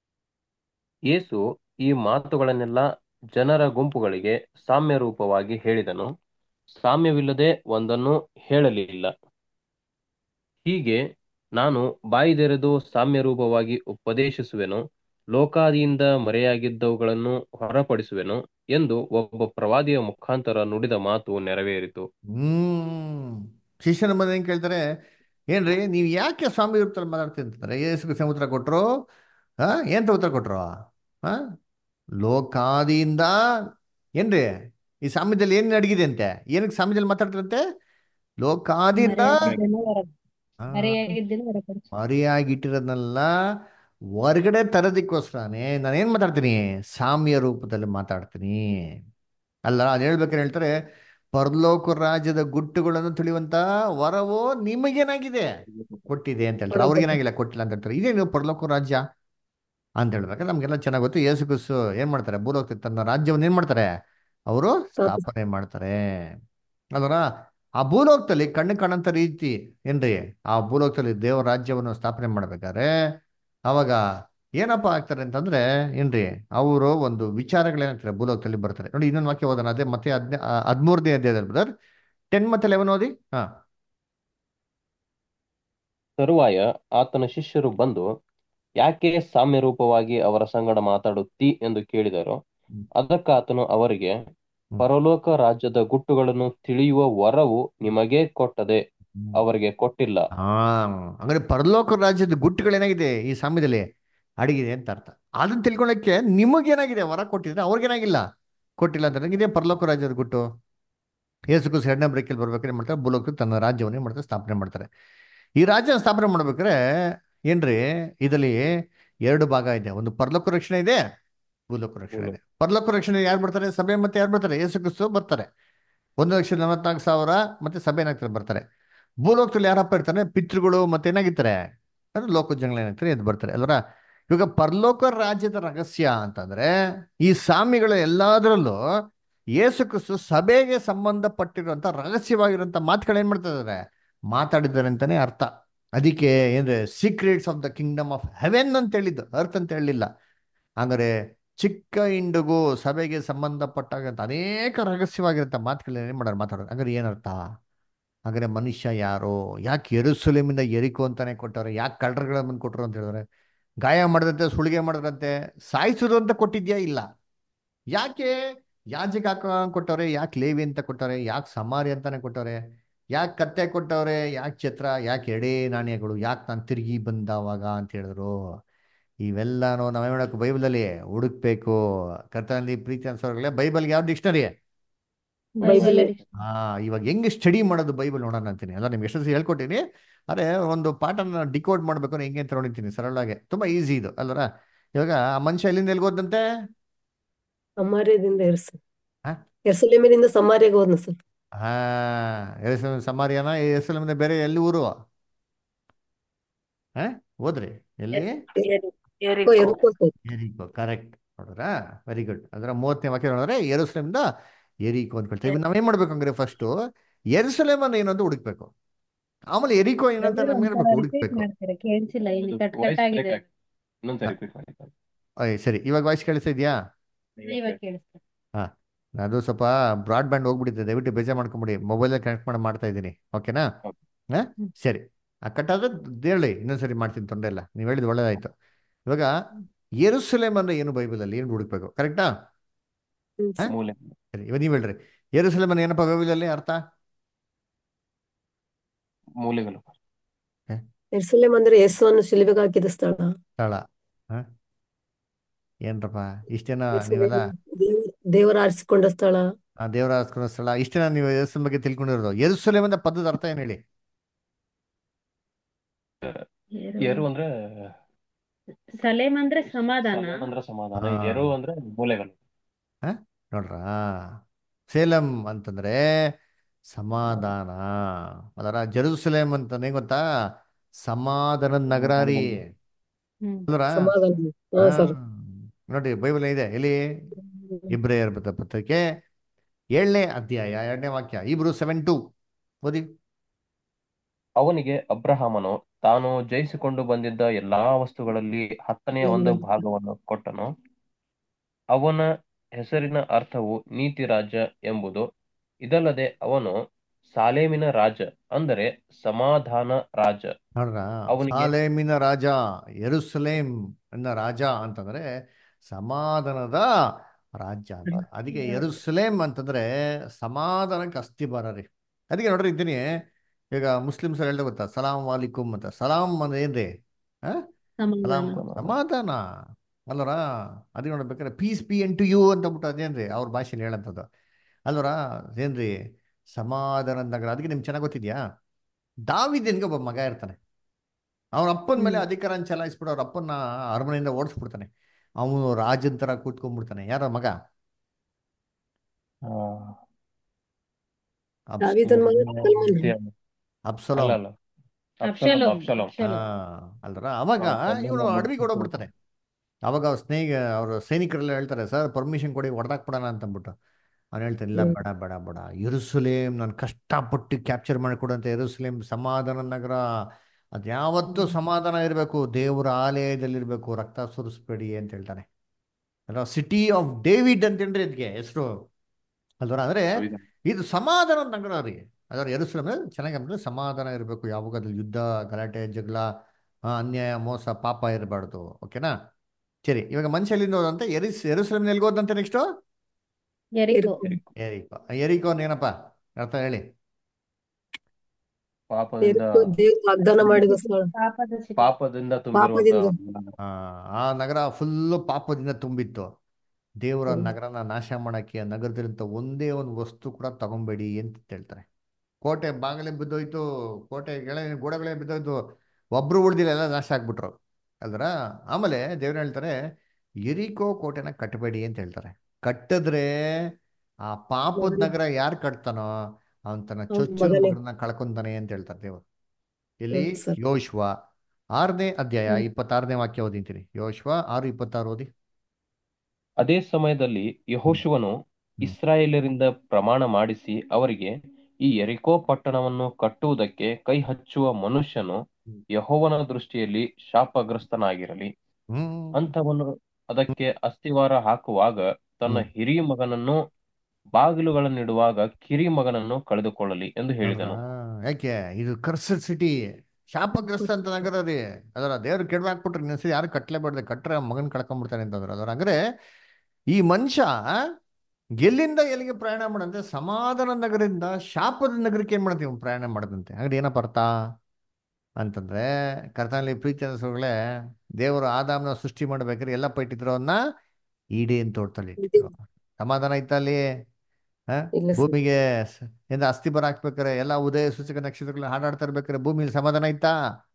ಯೇಸು ಈ ಮಾತುಗಳನ್ನೆಲ್ಲ ಜನರ ಗುಂಪುಗಳಿಗೆ ಸಾಮ್ಯ ರೂಪವಾಗಿ ಹೇಳಿದನು ಸಾಮ್ಯವಿಲ್ಲದೆ ಒಂದನ್ನು ಹೇಳಲಿಲ್ಲ ಹೀಗೆ ನಾನು ಬಾಯಿದೆರೆದು ಸಾಮ್ಯ ರೂಪವಾಗಿ ಉಪದೇಶಿಸುವೆನು ಲೋಕಾದಿಯಿಂದ ಮರೆಯಾಗಿದ್ದವುಗಳನ್ನು ಹೊರಪಡಿಸುವೆನು ಎಂದು ಒಬ್ಬ ಪ್ರವಾದಿಯ ಮುಖಾಂತರ ನುಡಿದ ಮಾತು ನೆರವೇರಿತು ಹ್ಮ್ ಶಿಷ್ಯನ ಬಂದು ಏನು ಕೇಳ್ತಾರೆ ಏನ್ರಿ ನೀವು ಯಾಕೆ ಸ್ವಾಮಿ ರೂಪದಲ್ಲಿ ಮಾತಾಡ್ತೀರಿ ಅಂತಂದ್ರೆ ಯೇಸು ಕ್ರಿಸ್ತ ಉತ್ತರ ಕೊಟ್ಟರು ಹಾ ಏನಂತ ಉತ್ತರ ಕೊಟ್ರು ಹಾ ಲೋಕಾದಿಯಿಂದ ಏನ್ರಿ ಈ ಸಾಮ್ಯದಲ್ಲಿ ಏನು ಅಡಗಿದೆ ಅಂತೆ ಏನಕ್ಕೆ ಸಾಮ್ಯದಲ್ಲಿ ಮಾತಾಡ್ತಾರಂತೆ ಲೋಕಾದಿಯಿಂದ ಮರೆಯಾಗಿದ್ದನ್ನು ಹೊರ- ಆ, ಮರೆಯಾಗಿದ್ದನ್ನು ಹೊರಪಡಿಸು ಮರೆಯಾಗಿಟ್ಟಿರೋದನ್ನೆಲ್ಲ ಹೊರಗಡೆ ತರೋದಕ್ಕೋಸ್ಕರನೇ ನಾನು ಏನು ಮಾತಾಡ್ತೀನಿ ಸಾಮ್ಯ ರೂಪದಲ್ಲಿ ಮಾತಾಡ್ತೀನಿ ಅಲ್ಲ ಅದು ಹೇಳ್ಬೇಕಾದ್ರೆ ಹೇಳ್ತಾರೆ ಪರಲೋಕ ರಾಜ್ಯದ ಗುಟ್ಟುಗಳನ್ನು ತಿಳಿಯುವಂತ ವರವು ನಿಮಗೇನಾಗಿದೆ ಕೊಟ್ಟಿದೆ ಅಂತ ಹೇಳ್ತಾರೆ ಅವ್ರಿಗೇನಾಗಿಲ್ಲ ಕೊಟ್ಟಿಲ್ಲ ಅಂತ ಹೇಳ್ತಾರೆ ಇದೇನು ಪರಲೋಕ ರಾಜ್ಯ ಅಂತ ಹೇಳ್ಬೇಕಾದ್ರೆ ನಮ್ಗೆಲ್ಲ ಚೆನ್ನಾಗಿ ಗೊತ್ತು ಯೇಸು ಕ್ರಿಸ್ತು ಏನ್ ಮಾಡ್ತಾರೆ ಭೂಲೋಕ ತನ್ನ ರಾಜ್ಯವನ್ನು ಏನ್ ಮಾಡ್ತಾರೆ ಅವರು ಸ್ಥಾಪನೆ ಮಾಡ್ತಾರೆ ಅಲ್ವರ ಆ ಭೂಲೋಕದಲ್ಲಿ ಕಣ್ಣು ಕಾಣಂತ ರೀತಿ ಏನ್ರಿ ಆ ಭೂಲೋಕದಲ್ಲಿ ದೇವರ ರಾಜ್ಯವನ್ನು ಸ್ಥಾಪನೆ ಮಾಡ್ಬೇಕಾದ್ರೆ ಅವಾಗ ಏನಪ್ಪ ಆಗ್ತಾರೆ ಅಂತಂದ್ರೆ ಏನ್ರಿ ಅವರು ಒಂದು ವಿಚಾರಗಳೇನಾಗ್ತಾರೆ ಭೂಲೋಕದಲ್ಲಿ ಬರ್ತಾರೆ ನೋಡಿ ಇನ್ನೊಂದು ವಾಕ್ಯ ಓದೋಣ ಅದೇ ಮತ್ತೆ ಹದ್ನೇ ಹದಿಮೂರನೇ ಅಧ್ಯಾಯದಲ್ಲಿ ಬ್ರದರ್ ಟೆನ್ ಮತ್ತೆ ಲೆವೆನ್ ಓದಿ ಹಾ ತರುವಾಯ ಆತನ ಶಿಷ್ಯರು ಬಂದು ಯಾಕೆ ಸಾಮ್ಯರೂಪವಾಗಿ ಅವರ ಸಂಗಡ ಮಾತಾಡುತ್ತಿ ಎಂದು ಕೇಳಿದರು ಹ್ಮ್. ಅದಕ್ಕೆ ಆತನು ಅವರಿಗೆ ಪರಲೋಕ ರಾಜ್ಯದ ಗುಟ್ಟುಗಳನ್ನು ತಿಳಿಯುವ ವರವು ನಿಮಗೇ ಕೊಟ್ಟದೆ ಅವರಿಗೆ ಕೊಟ್ಟಿಲ್ಲ ಹಾ ಹಂಗಾರೆ ಪರಲೋಕ ರಾಜ್ಯದ ಗುಟ್ಟುಗಳೇನಾಗಿದೆ ಈ ಸಾಮ್ಯದಲ್ಲಿ ಅಡಗಿದೆ ಅಂತ ಅರ್ಥ ಅದನ್ನ ತಿಳ್ಕೊಳ್ಳೋಕೆ ನಿಮಗೇನಾಗಿದೆ ವರ ಕೊಟ್ಟಿದ್ರೆ ಅವ್ರಿಗೇನಾಗಿಲ್ಲ ಕೊಟ್ಟಿಲ್ಲ ಅಂತ ನನಗಿದೆ ಪರಲೋಕ ರಾಜ್ಯದ ಗುಟ್ಟು ಯೇಸು ಕ್ರಿಸ್ತ ಎರಡನೇ ಬ್ರೇಕಲ್ಲಿ ಬರ್ಬೇಕಾದ್ರೆ ಏನ್ ಮಾಡ್ತಾರೆ ಭೂಲೋಕ ತನ್ನ ರಾಜ್ಯವನ್ನು ಏನ್ ಮಾಡ್ತಾರೆ ಸ್ಥಾಪನೆ ಮಾಡ್ತಾರೆ ಈ ರಾಜ್ಯ ಸ್ಥಾಪನೆ ಮಾಡ್ಬೇಕಾದ್ರೆ ಏನ್ರಿ ಇದರಲ್ಲಿ ಎರಡು ಭಾಗ ಇದೆ ಒಂದು ಪರಲೋಕ ರಕ್ಷಣೆ ಇದೆ ಭೂಲೋಕ ರಕ್ಷಣೆ ಇದೆ ಪರಲೋಕ ರಕ್ಷಣೆ ಯಾರು ಬರ್ತಾರೆ ಸಭೆ ಮತ್ತೆ ಯಾರು ಬರ್ತಾರೆ ಯೇಸು ಕ್ರಿಸ್ತು ಬರ್ತಾರೆ ಒಂದು ಲಕ್ಷದ ನಲವತ್ನಾಲ್ಕು ಸಾವಿರ ಮತ್ತೆ ಸಭೆ ಏನಾಗ್ತಾರೆ ಬರ್ತಾರೆ ಭೂಲೋಕದಲ್ಲಿ ಯಾರಪ್ಪ ಇರ್ತಾರೆ ಪಿತೃಗಳು ಮತ್ತೆ ಏನಾಗಿರ್ತಾರೆ ಅಂದ್ರೆ ಲೋಕ ಜನಗಳು ಏನಾಗ್ತಾರೆ ಎದ್ದು ಬರ್ತಾರೆ ಅಲ್ವರ ಇವಾಗ ಪರಲೋಕ ರಾಜ್ಯದ ರಹಸ್ಯ ಅಂತಂದ್ರೆ ಈ ಸಾಮಿಗಳು ಎಲ್ಲದರಲ್ಲೂ ಯೇಸು ಕ್ರಿಸ್ತು ಸಭೆಗೆ ಸಂಬಂಧಪಟ್ಟಿರುವಂತ ರಹಸ್ಯವಾಗಿರುವಂತ ಮಾತುಗಳು ಏನ್ ಮಾಡ್ತಾ ಇದಾರೆ ಮಾತಾಡಿದ್ದಾರೆ ಅಂತಾನೆ ಅರ್ಥ ಅದಕ್ಕೆ ಏನ್ರೆ secrets of the kingdom of heaven ಅಂತ ಹೇಳಿದ್ದು ಅರ್ಥ ಅಂತ ಹೇಳಲಿಲ್ಲ ಅಂದರೆ ಚಿಕ್ಕ ಇಂಡುಗೂ ಸಭೆಗೆ ಸಂಬಂಧಪಟ್ಟಾಗಂತ ಅನೇಕ ರಹಸ್ಯವಾಗಿರಂತ ಮಾತುಗಳನ್ನ ಏನ್ ಮಾಡೋರು ಮಾತಾಡೋರು ಹಾಗಾದ್ರೆ ಏನರ್ಥ ಹಾಗಾದ್ರೆ ಮನುಷ್ಯ ಯಾರು ಯಾಕೆ ಎರುಸಲೇಮಿಂದ ಎರಿಕೋ ಅಂತಾನೆ ಕೊಟ್ಟವ್ರೆ ಯಾಕೆ ಕಳ್ಳರುಗಳ ಬಂದು ಕೊಟ್ಟರು ಅಂತ ಹೇಳಿದ್ರೆ ಗಾಯ ಮಾಡಿದಂತೆ ಸುಳಿಗೆ ಮಾಡಿದಂತೆ ಸಾಯಿಸಿದ್ರು ಅಂತ ಕೊಟ್ಟಿದ್ಯಾ ಇಲ್ಲ ಯಾಕೆ ಯಾಜಕ ಹಾಕೋ ಕೊಟ್ಟವ್ರೆ ಯಾಕೆ ಲೇವಿ ಅಂತ ಕೊಟ್ಟವ್ರೆ ಯಾಕೆ ಸಮಾರಿ ಅಂತಾನೆ ಕೊಟ್ಟವ್ರೆ ಯಾಕೆ ಕತ್ತೆ ಕೊಟ್ಟವ್ರೆ ಯಾಕೆ ಛತ್ರ ಯಾಕೆ ಎಡೆ ನಾಣ್ಯಗಳು ಯಾಕೆ ನಾನು ತಿರುಗಿ ಬಂದವಾಗ ಅಂತ ಹೇಳಿದ್ರು ಇವೆಲ್ಲನೂ ನಾವೇ ಮಾಡಬೇಕು ಬೈಬಲಲ್ಲಿ ಹುಡುಕ್ಬೇಕು ಕರ್ತನಲ್ಲಿ ಪ್ರೀತಿ ಅನ್ಸೋರ್ಗಳೇ ಬೈಬಲ್ಗೆ ಯಾವ ಡಿಕ್ಷನರಿ ಬೈಬಲ್ ಹಾ ಇವಾಗ ಹೆಂಗೆ ಸ್ಟಡಿ ಮಾಡೋದು ಬೈಬಲ್ ನೋಡೋಣ ಅಂತೀನಿ ಅಲ್ಲ ನಿಮ್ಗೆ ಎಷ್ಟು ಸಲ ಹೇಳ್ಕೊಟ್ಟಿನಿ ಅದೇ ಒಂದು ಪಾಠನ ಡಿಕೋಡ್ ಮಾಡ್ಬೇಕು ಅಂದ್ರೆ ಹೆಂಗೆ ಅಂತ ನೋಡಿರ್ತೀನಿ ಸರಳಾಗೆ ತುಂಬಾ ಈಸಿ ಇದು ಅಲ್ವರ ಇವಾಗ ಆ ಮನುಷ್ಯ ಎಲ್ಲಿಂದ ಎಲ್ಲಿಗೆ ಹೋದಂತೆ ಸಮಾರ್ಯದಿಂದ ಎರ್ಸ ಹಾ? ಎರ್ಸಲೇಮಿನಿಂದ ಸಮಾರ್ಯಗೆ ಹೋದ್ನ ಸರ್ ಹಾ ಎರುಸಲೇಮ್ ಸಮಾರಿಯಾನ ಎರುಸಲೇಮಿಂದ ಬೇರೆ ಎಲ್ಲಿ ಊರು ಹಾ ಹೋದ್ರಿ ಎಲ್ಲಿ ಓ, ಎರ್ಕೋ ಸರ್ ಎರಿಕೋ ಕರೆಕ್ಟ್ ನೋಡ್ರಾ ವೆರಿ ಗುಡ್ ಅದರ ಮೂವತ್ತನೇ ವಾಕ್ಯ ನೋಡಿದ್ರೆ ಎರುಸಲೇಮಿಂದ ಎರಿಕೋ ಅಂತ ಹೇಳ್ತೀವಿ ನಾವೇನ್ ಮಾಡ್ಬೇಕು ಹಂಗಾರೆ ಫಸ್ಟು ಎರುಸಲೇಮ್ ಅನ್ನ ಏನಂತ ಹುಡುಕ್ಬೇಕು ಆಮೇಲೆ ಎರಿಕೋ ಏನಂತ ನಮ್ಗೆ ಏನ್ಬೇಕು ರಿಪೀಟ್ ಹುಡುಕ್ಬೇಕು ಮಾಡ್ತೀರಾ ಕೇಳಿಸಿಲ್ಲ ಇಲ್ಲಿ ಕಟ್ ವಾಯ್ಸ್ ಕಟ್ ಆಗಿದೆ ಬ್ರೇಕ್ ಇನ್ನೊಂದ್ಸರಿ ರಿಪೀಟ್ ಮಾಡಿ ಅಯ್ಯ ಸರಿ ಇವಾಗ ವಾಯ್ಸ್ ಕೇಳಿಸ್ತಾ ಇದೆಯಾ ಇವಾಗ ಕೇಳಿಸ್ತಾ ಹಾ ಅದು ಸ್ವಲ್ಪ ಬ್ರಾಡ್ ಬ್ಯಾಂಡ್ ಹೋಗ್ಬಿಟ್ಟಿದೆ ದಯವಿಟ್ಟು ಬೇಜಾರು ಮಾಡ್ಕೊಂಬಿಡಿ ಮೊಬೈಲ್ ಕನೆಕ್ಟ್ ಮಾಡಿ ಮಾಡ್ತಾ ಇದ್ದೀನಿ ಓಕೆನಾ Okay. ಹಾ ಹ್ಮ್. ಸರಿ ಆ ಕಟ್ಟಾದ್ರೆ ಹೇಳಿ ಇನ್ನೊಂದ್ಸರಿ ಮಾಡ್ತೀನಿ ತೊಂದರೆ ಇಲ್ಲ ನೀವು ಹೇಳಿದ್ ಒಳ್ಳೇದಾಯ್ತು ಇವಾಗ ಎರುಸಲೇಮ್ ಅಂದ್ರೆ ಏನು ಬೈಬಲಲ್ಲಿ ಏನು ಹುಡುಕ್ಬೇಕು ಕರೆಕ್ಟಾ ಹ್ಮ್, ಹಾ? ಮೂಲೆ ಸರಿ ಇವಾಗ ನೀವು ಹೇಳ್ರಿ ಎರುಸಲೇಮ್ ಅಂದ್ರೆ ಏನಪ್ಪ ಬೈಬಲಲ್ಲಿ ಅರ್ಥ ಮೂಲೆಗಳು ಎರ್ಸಲೇಮ್ ಅಂದ್ರೆ ಯೇಸುವನ್ನು ಶಿಲುಬೆಗೆ ಹಾಕಿದ ಸ್ಥಳ ಸ್ಥಳ ಹಾ ಏನ್ರಪ್ಪ ಇಷ್ಟೇನ ನೀವೆಲ್ಲ ದೇವ- ದೇವರ ಆರಿಸಿಕೊಂಡ ಸ್ಥಳ ಆ ದೇವರ ಆಸ್ಕರ ಸ್ಥಳ ಇಷ್ಟೇನ ನೀವು ಎರುಸಲೇಮ್ ಬಗ್ಗೆ ತಿಳ್ಕೊಂಡಿರೋದು ಎರುಸಲೇಮ್ ಅಂತ ಪದದ ಅರ್ಥ ಏನ್ ಹೇಳಿ ಎರು ಅಂದ್ರೆ ಸಲೇಮ್ ಅಂದ್ರೆ ಸಮಾಧಾನ ಸಲೇಮ್ ಅಂದ್ರೆ ಸಮಾಧಾನ ಹಾ. ಎರು ಅಂದ್ರೆ ಮೂಲೆಗಳು ನೋಡ್ರ ಸೇಲಂ ಅಂತಂದ್ರೆ ಸಮಾಧಾನ ಅದರ ಜೆರೂಸಲೇಮ್ ಅಂತಂದ್ರೆ ಏನ್ ಗೊತ್ತಾ ಸಮಾಧಾನದ ನಗರ ರೀ ಹ್ಮ್ ಅಲ್ವರಾ? ಸಮಾಧಾನ ಹಾ ಹಾ. ಸರ್ ನೋಡಿ ಬೈಬಲ್ ಇದೆ ಎಲ್ಲಿ ಇಬ್ರಿಯರ್ ಬರೆದ ಪತ್ರಿಕೆ ಏಳನೇ ಅಧ್ಯಾಯ ಎರಡನೇ ವಾಕ್ಯ ಇಬ್ರು ಸೆವೆನ್ ಟು ಓದಿ ಅವನಿಗೆ ಅಬ್ರಹಾಮನು ತಾನು ಜಯಿಸಿಕೊಂಡು ಬಂದಿದ್ದ ಎಲ್ಲಾ ವಸ್ತುಗಳಲ್ಲಿ ಹತ್ತನೆಯ ಒಂದು ಭಾಗವನ್ನು ಕೊಟ್ಟನು ಅವನ ಹೆಸರಿನ ಅರ್ಥವು ನೀತಿ ರಾಜ ಎಂಬುದು ಇದಲ್ಲದೆ ಅವನು ಸಾಲೇಮಿನ ರಾಜ ಅಂದರೆ ಸಮಾಧಾನ ರಾಜ ನೋಡ್ರ ಅವನಿಗೆ- ಸಾಲೇಮಿನ ರಾಜ ಯೆರೂಸಲೇಮ್ ಅನ್ನ ರಾಜ ಅಂತಂದ್ರೆ ಸಮಾಧಾನದ ರಾಜ್ಯ ಅಂತ ಅದಕ್ಕೆ ಯೆರೂಸಲೇಮ್ ಅಂತಂದ್ರೆ ಸಮಾಧಾನಕ್ಕೆ ಅಸ್ಥಿಬಾರ ರೀ ಅದಕ್ಕೆ ನೋಡ್ರಿ ಇದ್ದೀನಿ ಈಗ ಮುಸ್ಲಿಮ್ಸ್ ಹೇಳ್ತಾ ಗೊತ್ತಾ ಸಲಾಂ ವಾಲಿಕುಮ್ ಅಂತ ಸಲಾಂ ಅಂದ್ರೆ ಏನ್ರಿ ಆ? ಸಲಾಂ ಸಮಾಧಾನ ಸಮಾಧಾನ ಅಲ್ವರ ಅದಕ್ಕೆ ನೋಡ್ಬೇಕಾದ್ರೆ peace be unto you ಅಂತ ಬಿಟ್ಟು ಅದೇನ್ರಿ ಅವ್ರ ಭಾಷೆಲಿ ಹೇಳಂಥದ್ದು ಅಲ್ವರ ಏನ್ರಿ ಸಮಾಧಾನ ನಗರ ಅದಕ್ಕೆ ನಿಮ್ಗೆ ಚೆನ್ನಾಗಿ ಗೊತ್ತಿದ್ಯಾ ದಾವಿದನ್ಗೆ ಒಬ್ಬ ಮಗ ಇರ್ತಾನೆ ಅವ್ರ ಅಪ್ಪನ ಮೇಲೆ ಹ್ಮ್. ಅಧಿಕಾರನ ಚಲಾಯಿಸ್ಬಿಟ್ಟು ಅವ್ರ ಅಪ್ಪನ ಅರಮನೆಯಿಂದ ಓಡಿಸ್ಬಿಡ್ತಾನೆ ಅವನು ರಾಜನ್ ತರ ಕೂತ್ಕೊಂಡ್ಬಿಡ್ತಾನೆ ಯಾರ ಮಗ ಆ, ಅಬ್ಸ್- ದಾವೀದನ ಮಗ ಸಲ್ಮಾನ್ ಅಲ್ಲ ಅಬ್ಸಲೋಮ್ ಅಲ್ಲ ಅಬ್ಷಲೋಮ್ ಅಬ್ಷಲೋಮ್ ಹಾ ಅಬ್ಷಲೋಮ್ ಅಲ್ರ ಅವಾಗ ಅವ್ನ ಇವನು ಕೊಂದನ್ನ ಅಡವಿಗೆ ಓಡೋಗ್ಬಿಡ್ತಾನೆ ಅವಾಗ ಅವ್ರ ಸ್ನೇಹಿತ ಅವ್ರ ಸೈನಿಕರೆಲ್ಲ ಹೇಳ್ತಾರೆ ಸರ್ ಪರ್ಮಿಷನ್ ಕೊಡಿ ಹೊಡೆದಾಕ್ಬಿಡೋಣ ಅಂತಂದ್ಬಿಟ್ಟು ಅವ್ನು ಹೇಳ್ತಾನೆ ಇಲ್ಲ ಹ್ಮ್. ಬೇಡ ಬೇಡ ಬೇಡ ಯೆರೂಸಲೇಮ್ ನಾನು ಕಷ್ಟಪಟ್ಟು ಕ್ಯಾಪ್ಚರ್ ಮಾಡಿಕೊಡಂತ ಯೆರೂಸಲೇಮ್ ಸಮಾಧಾನ ನಗರ ಅದು ಯಾವತ್ತೂ ಸಮಾಧಾನ ಇರಬೇಕು ದೇವರ ಆಲಯದಲ್ಲಿರಬೇಕು ರಕ್ತ ಸುರಿಸ್ಬೇಡಿ ಅಂತ ಹೇಳ್ತಾನೆ ಸಿಟಿ ಆಫ್ ಡೇವಿಡ್ ಅಂತೇನ್ರಿ ಇದಕ್ಕೆ ಹೆಸರು ಅಲ್ವರ ಅಂದ್ರೆ ಹೌದಾ? ಇದು ಸಮಾಧಾನ ನಗರ ರೀ ಅದರ ಯೆರೂಸಲೇಮ್ ಚೆನ್ನಾಗಿ ಅಂದ್ರೆ ಸಮಾಧಾನ ಇರಬೇಕು ಯಾವಾಗ ಅದ್ರಲ್ಲಿ ಯುದ್ಧ ಗಲಾಟೆ ಜಗಳ ಆ, ಅನ್ಯಾಯ ಮೋಸ ಪಾಪ ಇರಬಾರ್ದು ಓಕೆನಾ ಸರಿ ಇವಾಗ ಮನುಷ್ಯ ಎಲ್ಲಿಂದ ಹೋದಂತೆ ಎರಿಸ್ ಯೆರೂಸಲೇಮ್ ಎಲ್ಲಿಗೆ ಹೋದಂತೆ ನೆಕ್ಸ್ಟು ಎರಿಕೋ ಎರಿಕೋ. ಎರಿಕೋ ಎರಿಕೋ ಏನಪ್ಪ ಅರ್ಥ ಹೇಳಿ ಪಾಪದಿಂದ ಎರಿಕೋ ದೇವ್ರು ವಾಗ್ದಾನ ಮಾಡಿದ ಸ್ಥಳ ಪಾಪದ ಸಿಟಿ. ಪಾಪದಿಂದ ಪಾಪದಿಂದ. ತುಂಬಿರುವಂತ ಆ ಆ ನಗರ ಫುಲ್ಲು ಪಾಪದಿಂದ ತುಂಬಿತ್ತು ದೇವರ ಹ್ಮ್. ನಗರನ ನಾಶ ಮಾಡಕ್ಕೆ ಆ ನಗರದಲ್ಲಿಂತ ಒಂದೇ ಒಂದು ವಸ್ತು ಕೂಡ ತಗೊಂಬೇಡಿ ಅಂತ ಹೇಳ್ತಾರೆ ಕೋಟೆ ಬಾಗಿಲೇ ಬಿದ್ದೋಯ್ತು ಕೋಟೆ ಗೆಳೆ ಗೋಡೆಗಳೇ ಬಿದ್ದೋಯ್ತು ಒಬ್ರು ಉಳ್ದಿಲ್ಲ ಎಲ್ಲ ನಾಶ ಆಗ್ಬಿಟ್ರು ಅಲ್ದ್ರ ಆಮೇಲೆ ದೇವ್ರು ಹೇಳ್ತಾರೆ ಎರಿಕೋ ಕೋಟೆನ ಕಟ್ಟಬೇಡಿ ಅಂತ ಹೇಳ್ತಾರೆ ಕಟ್ಟಿದ್ರೆ ಆ ಪಾಪದ ಮಗನೇ. ನಗರ ಯಾರು ಕಟ್ತಾನೋ ಅವನ್ ತನ್ನ ಅವ್ನ್ ಚೊಚ್ಚಲ ಮಗನೇ. ಮಗನನ್ನ ಕಳ್ಕೊಂತಾನೆ ಅಂತ ಹೇಳ್ತಾರೆ ದೇವರು ಇಲ್ಲಿ ಹೌದು ಸರ್. ಯೋಶ್ವ ಆರನೇ ಅಧ್ಯಾಯ ಹ್ಮ್. ಇಪ್ಪತ್ತಾರನೇ ವಾಕ್ಯ ಓದಿಂತೀನಿ ಯೋಶ್ವ ಆರು ಇಪ್ಪತ್ತಾರು ಓದಿ ಅದೇ ಸಮಯದಲ್ಲಿ ಯೆಹೋಶುವನು ಇಸ್ರಾಯೇಲರಿಂದ ಪ್ರಮಾಣ ಮಾಡಿಸಿ ಅವರಿಗೆ ಈ ಎರಿಕೋ ಪಟ್ಟಣವನ್ನು ಕಟ್ಟುವುದಕ್ಕೆ ಕೈ ಹಚ್ಚುವ ಮನುಷ್ಯನು ಯೆಹೋವನ ದೃಷ್ಟಿಯಲ್ಲಿ ಶಾಪಗ್ರಸ್ತನಾಗಿರಲಿ ಹ್ಮ್ ಅಂಥವನು ಅದಕ್ಕೆ ಅಸ್ತಿವಾರ ಹಾಕುವಾಗ ತನ್ನ ಹ್ಮ್. ಹಿರಿಯ ಮಗನನ್ನು ಬಾಗಿಲುಗಳನ್ನಿಡುವಾಗ ಕಿರಿ ಮಗನನ್ನು ಕಳೆದುಕೊಳ್ಳಲಿ ಎಂದು ಹೇಳಿದನು ನೋಡ್ರಾ? ಯಾಕೆ ಇದು ಕರ್ಸಡ್ ಸಿಟಿ ಶಾಪಗ್ರಸ್ತ ಅಂತ ನಗರ ರೀ ಅದರ ದೇವ್ರು ಕೆಡವೆ ಹಾಕ್ಬಿಟ್ರೆ ಇನ್ನೊಂದ್ಸರಿ ಯಾರು ಕಟ್ಲೇಬಾರ್ದು ಕಟ್ರೆ ಮಗನ್ ಕಳ್ಕೊಂಡ್ಬಿಡ್ತಾನೆ ಅಂತಂದ್ರೆ ಅದರ ಅಂದ್ರೆ ಈ ಮನುಷ್ಯ ಎಲ್ಲಿಂದ ಎಲ್ಲಿಗೆ ಪ್ರಯಾಣ ಮಾಡಂತೆ ಸಮಾಧಾನ ನಗರದಿಂದ ಶಾಪದ ನಗರಕ್ಕೆ ಏನ್ ಮಾಡ್ತೀವಿ ಪ್ರಯಾಣ ಮಾಡದಂತೆ ಹಾಗಾದ್ರೆ ಏನಪ್ಪ ಅರ್ಥ ಅಂತಂದ್ರೆ ಕರ್ತನಲ್ಲಿ ಪ್ರೀತಿ ಅನಿಸೋಗಳೇ ದೇವರು ಆದಾಮನ ಸೃಷ್ಟಿ ಮಾಡ್ಬೇಕಾದ್ರೆ ಎಲ್ಲಪ್ಪ ಇಟ್ಟಿದ್ರು ಅವನ್ನ ಈಡೇನ್ ತೋಟದಲ್ಲಿ ಇಟ್ಟಿದ್ರು ಸಮಾಧಾನ ಇತ್ತ ಅಲ್ಲಿ ಹ? ಇಲ್ಲ ಸರ್. ಭೂಮಿಗೆ ಸ- ಏನ್ ಅಸ್ಥಿ ಬರ ಹಾಕ್ಬೇಕಾರೆ ಎಲ್ಲ ಉದಯ ಸೂಚಕ ನಕ್ಷತ್ರಗಳು ಹಾಡಾಡ್ತಾ ಇರ್ಬೇಕಾರೆ ಭೂಮಿಲಿ ಸಮಾಧಾನ ಇತ್ತಾ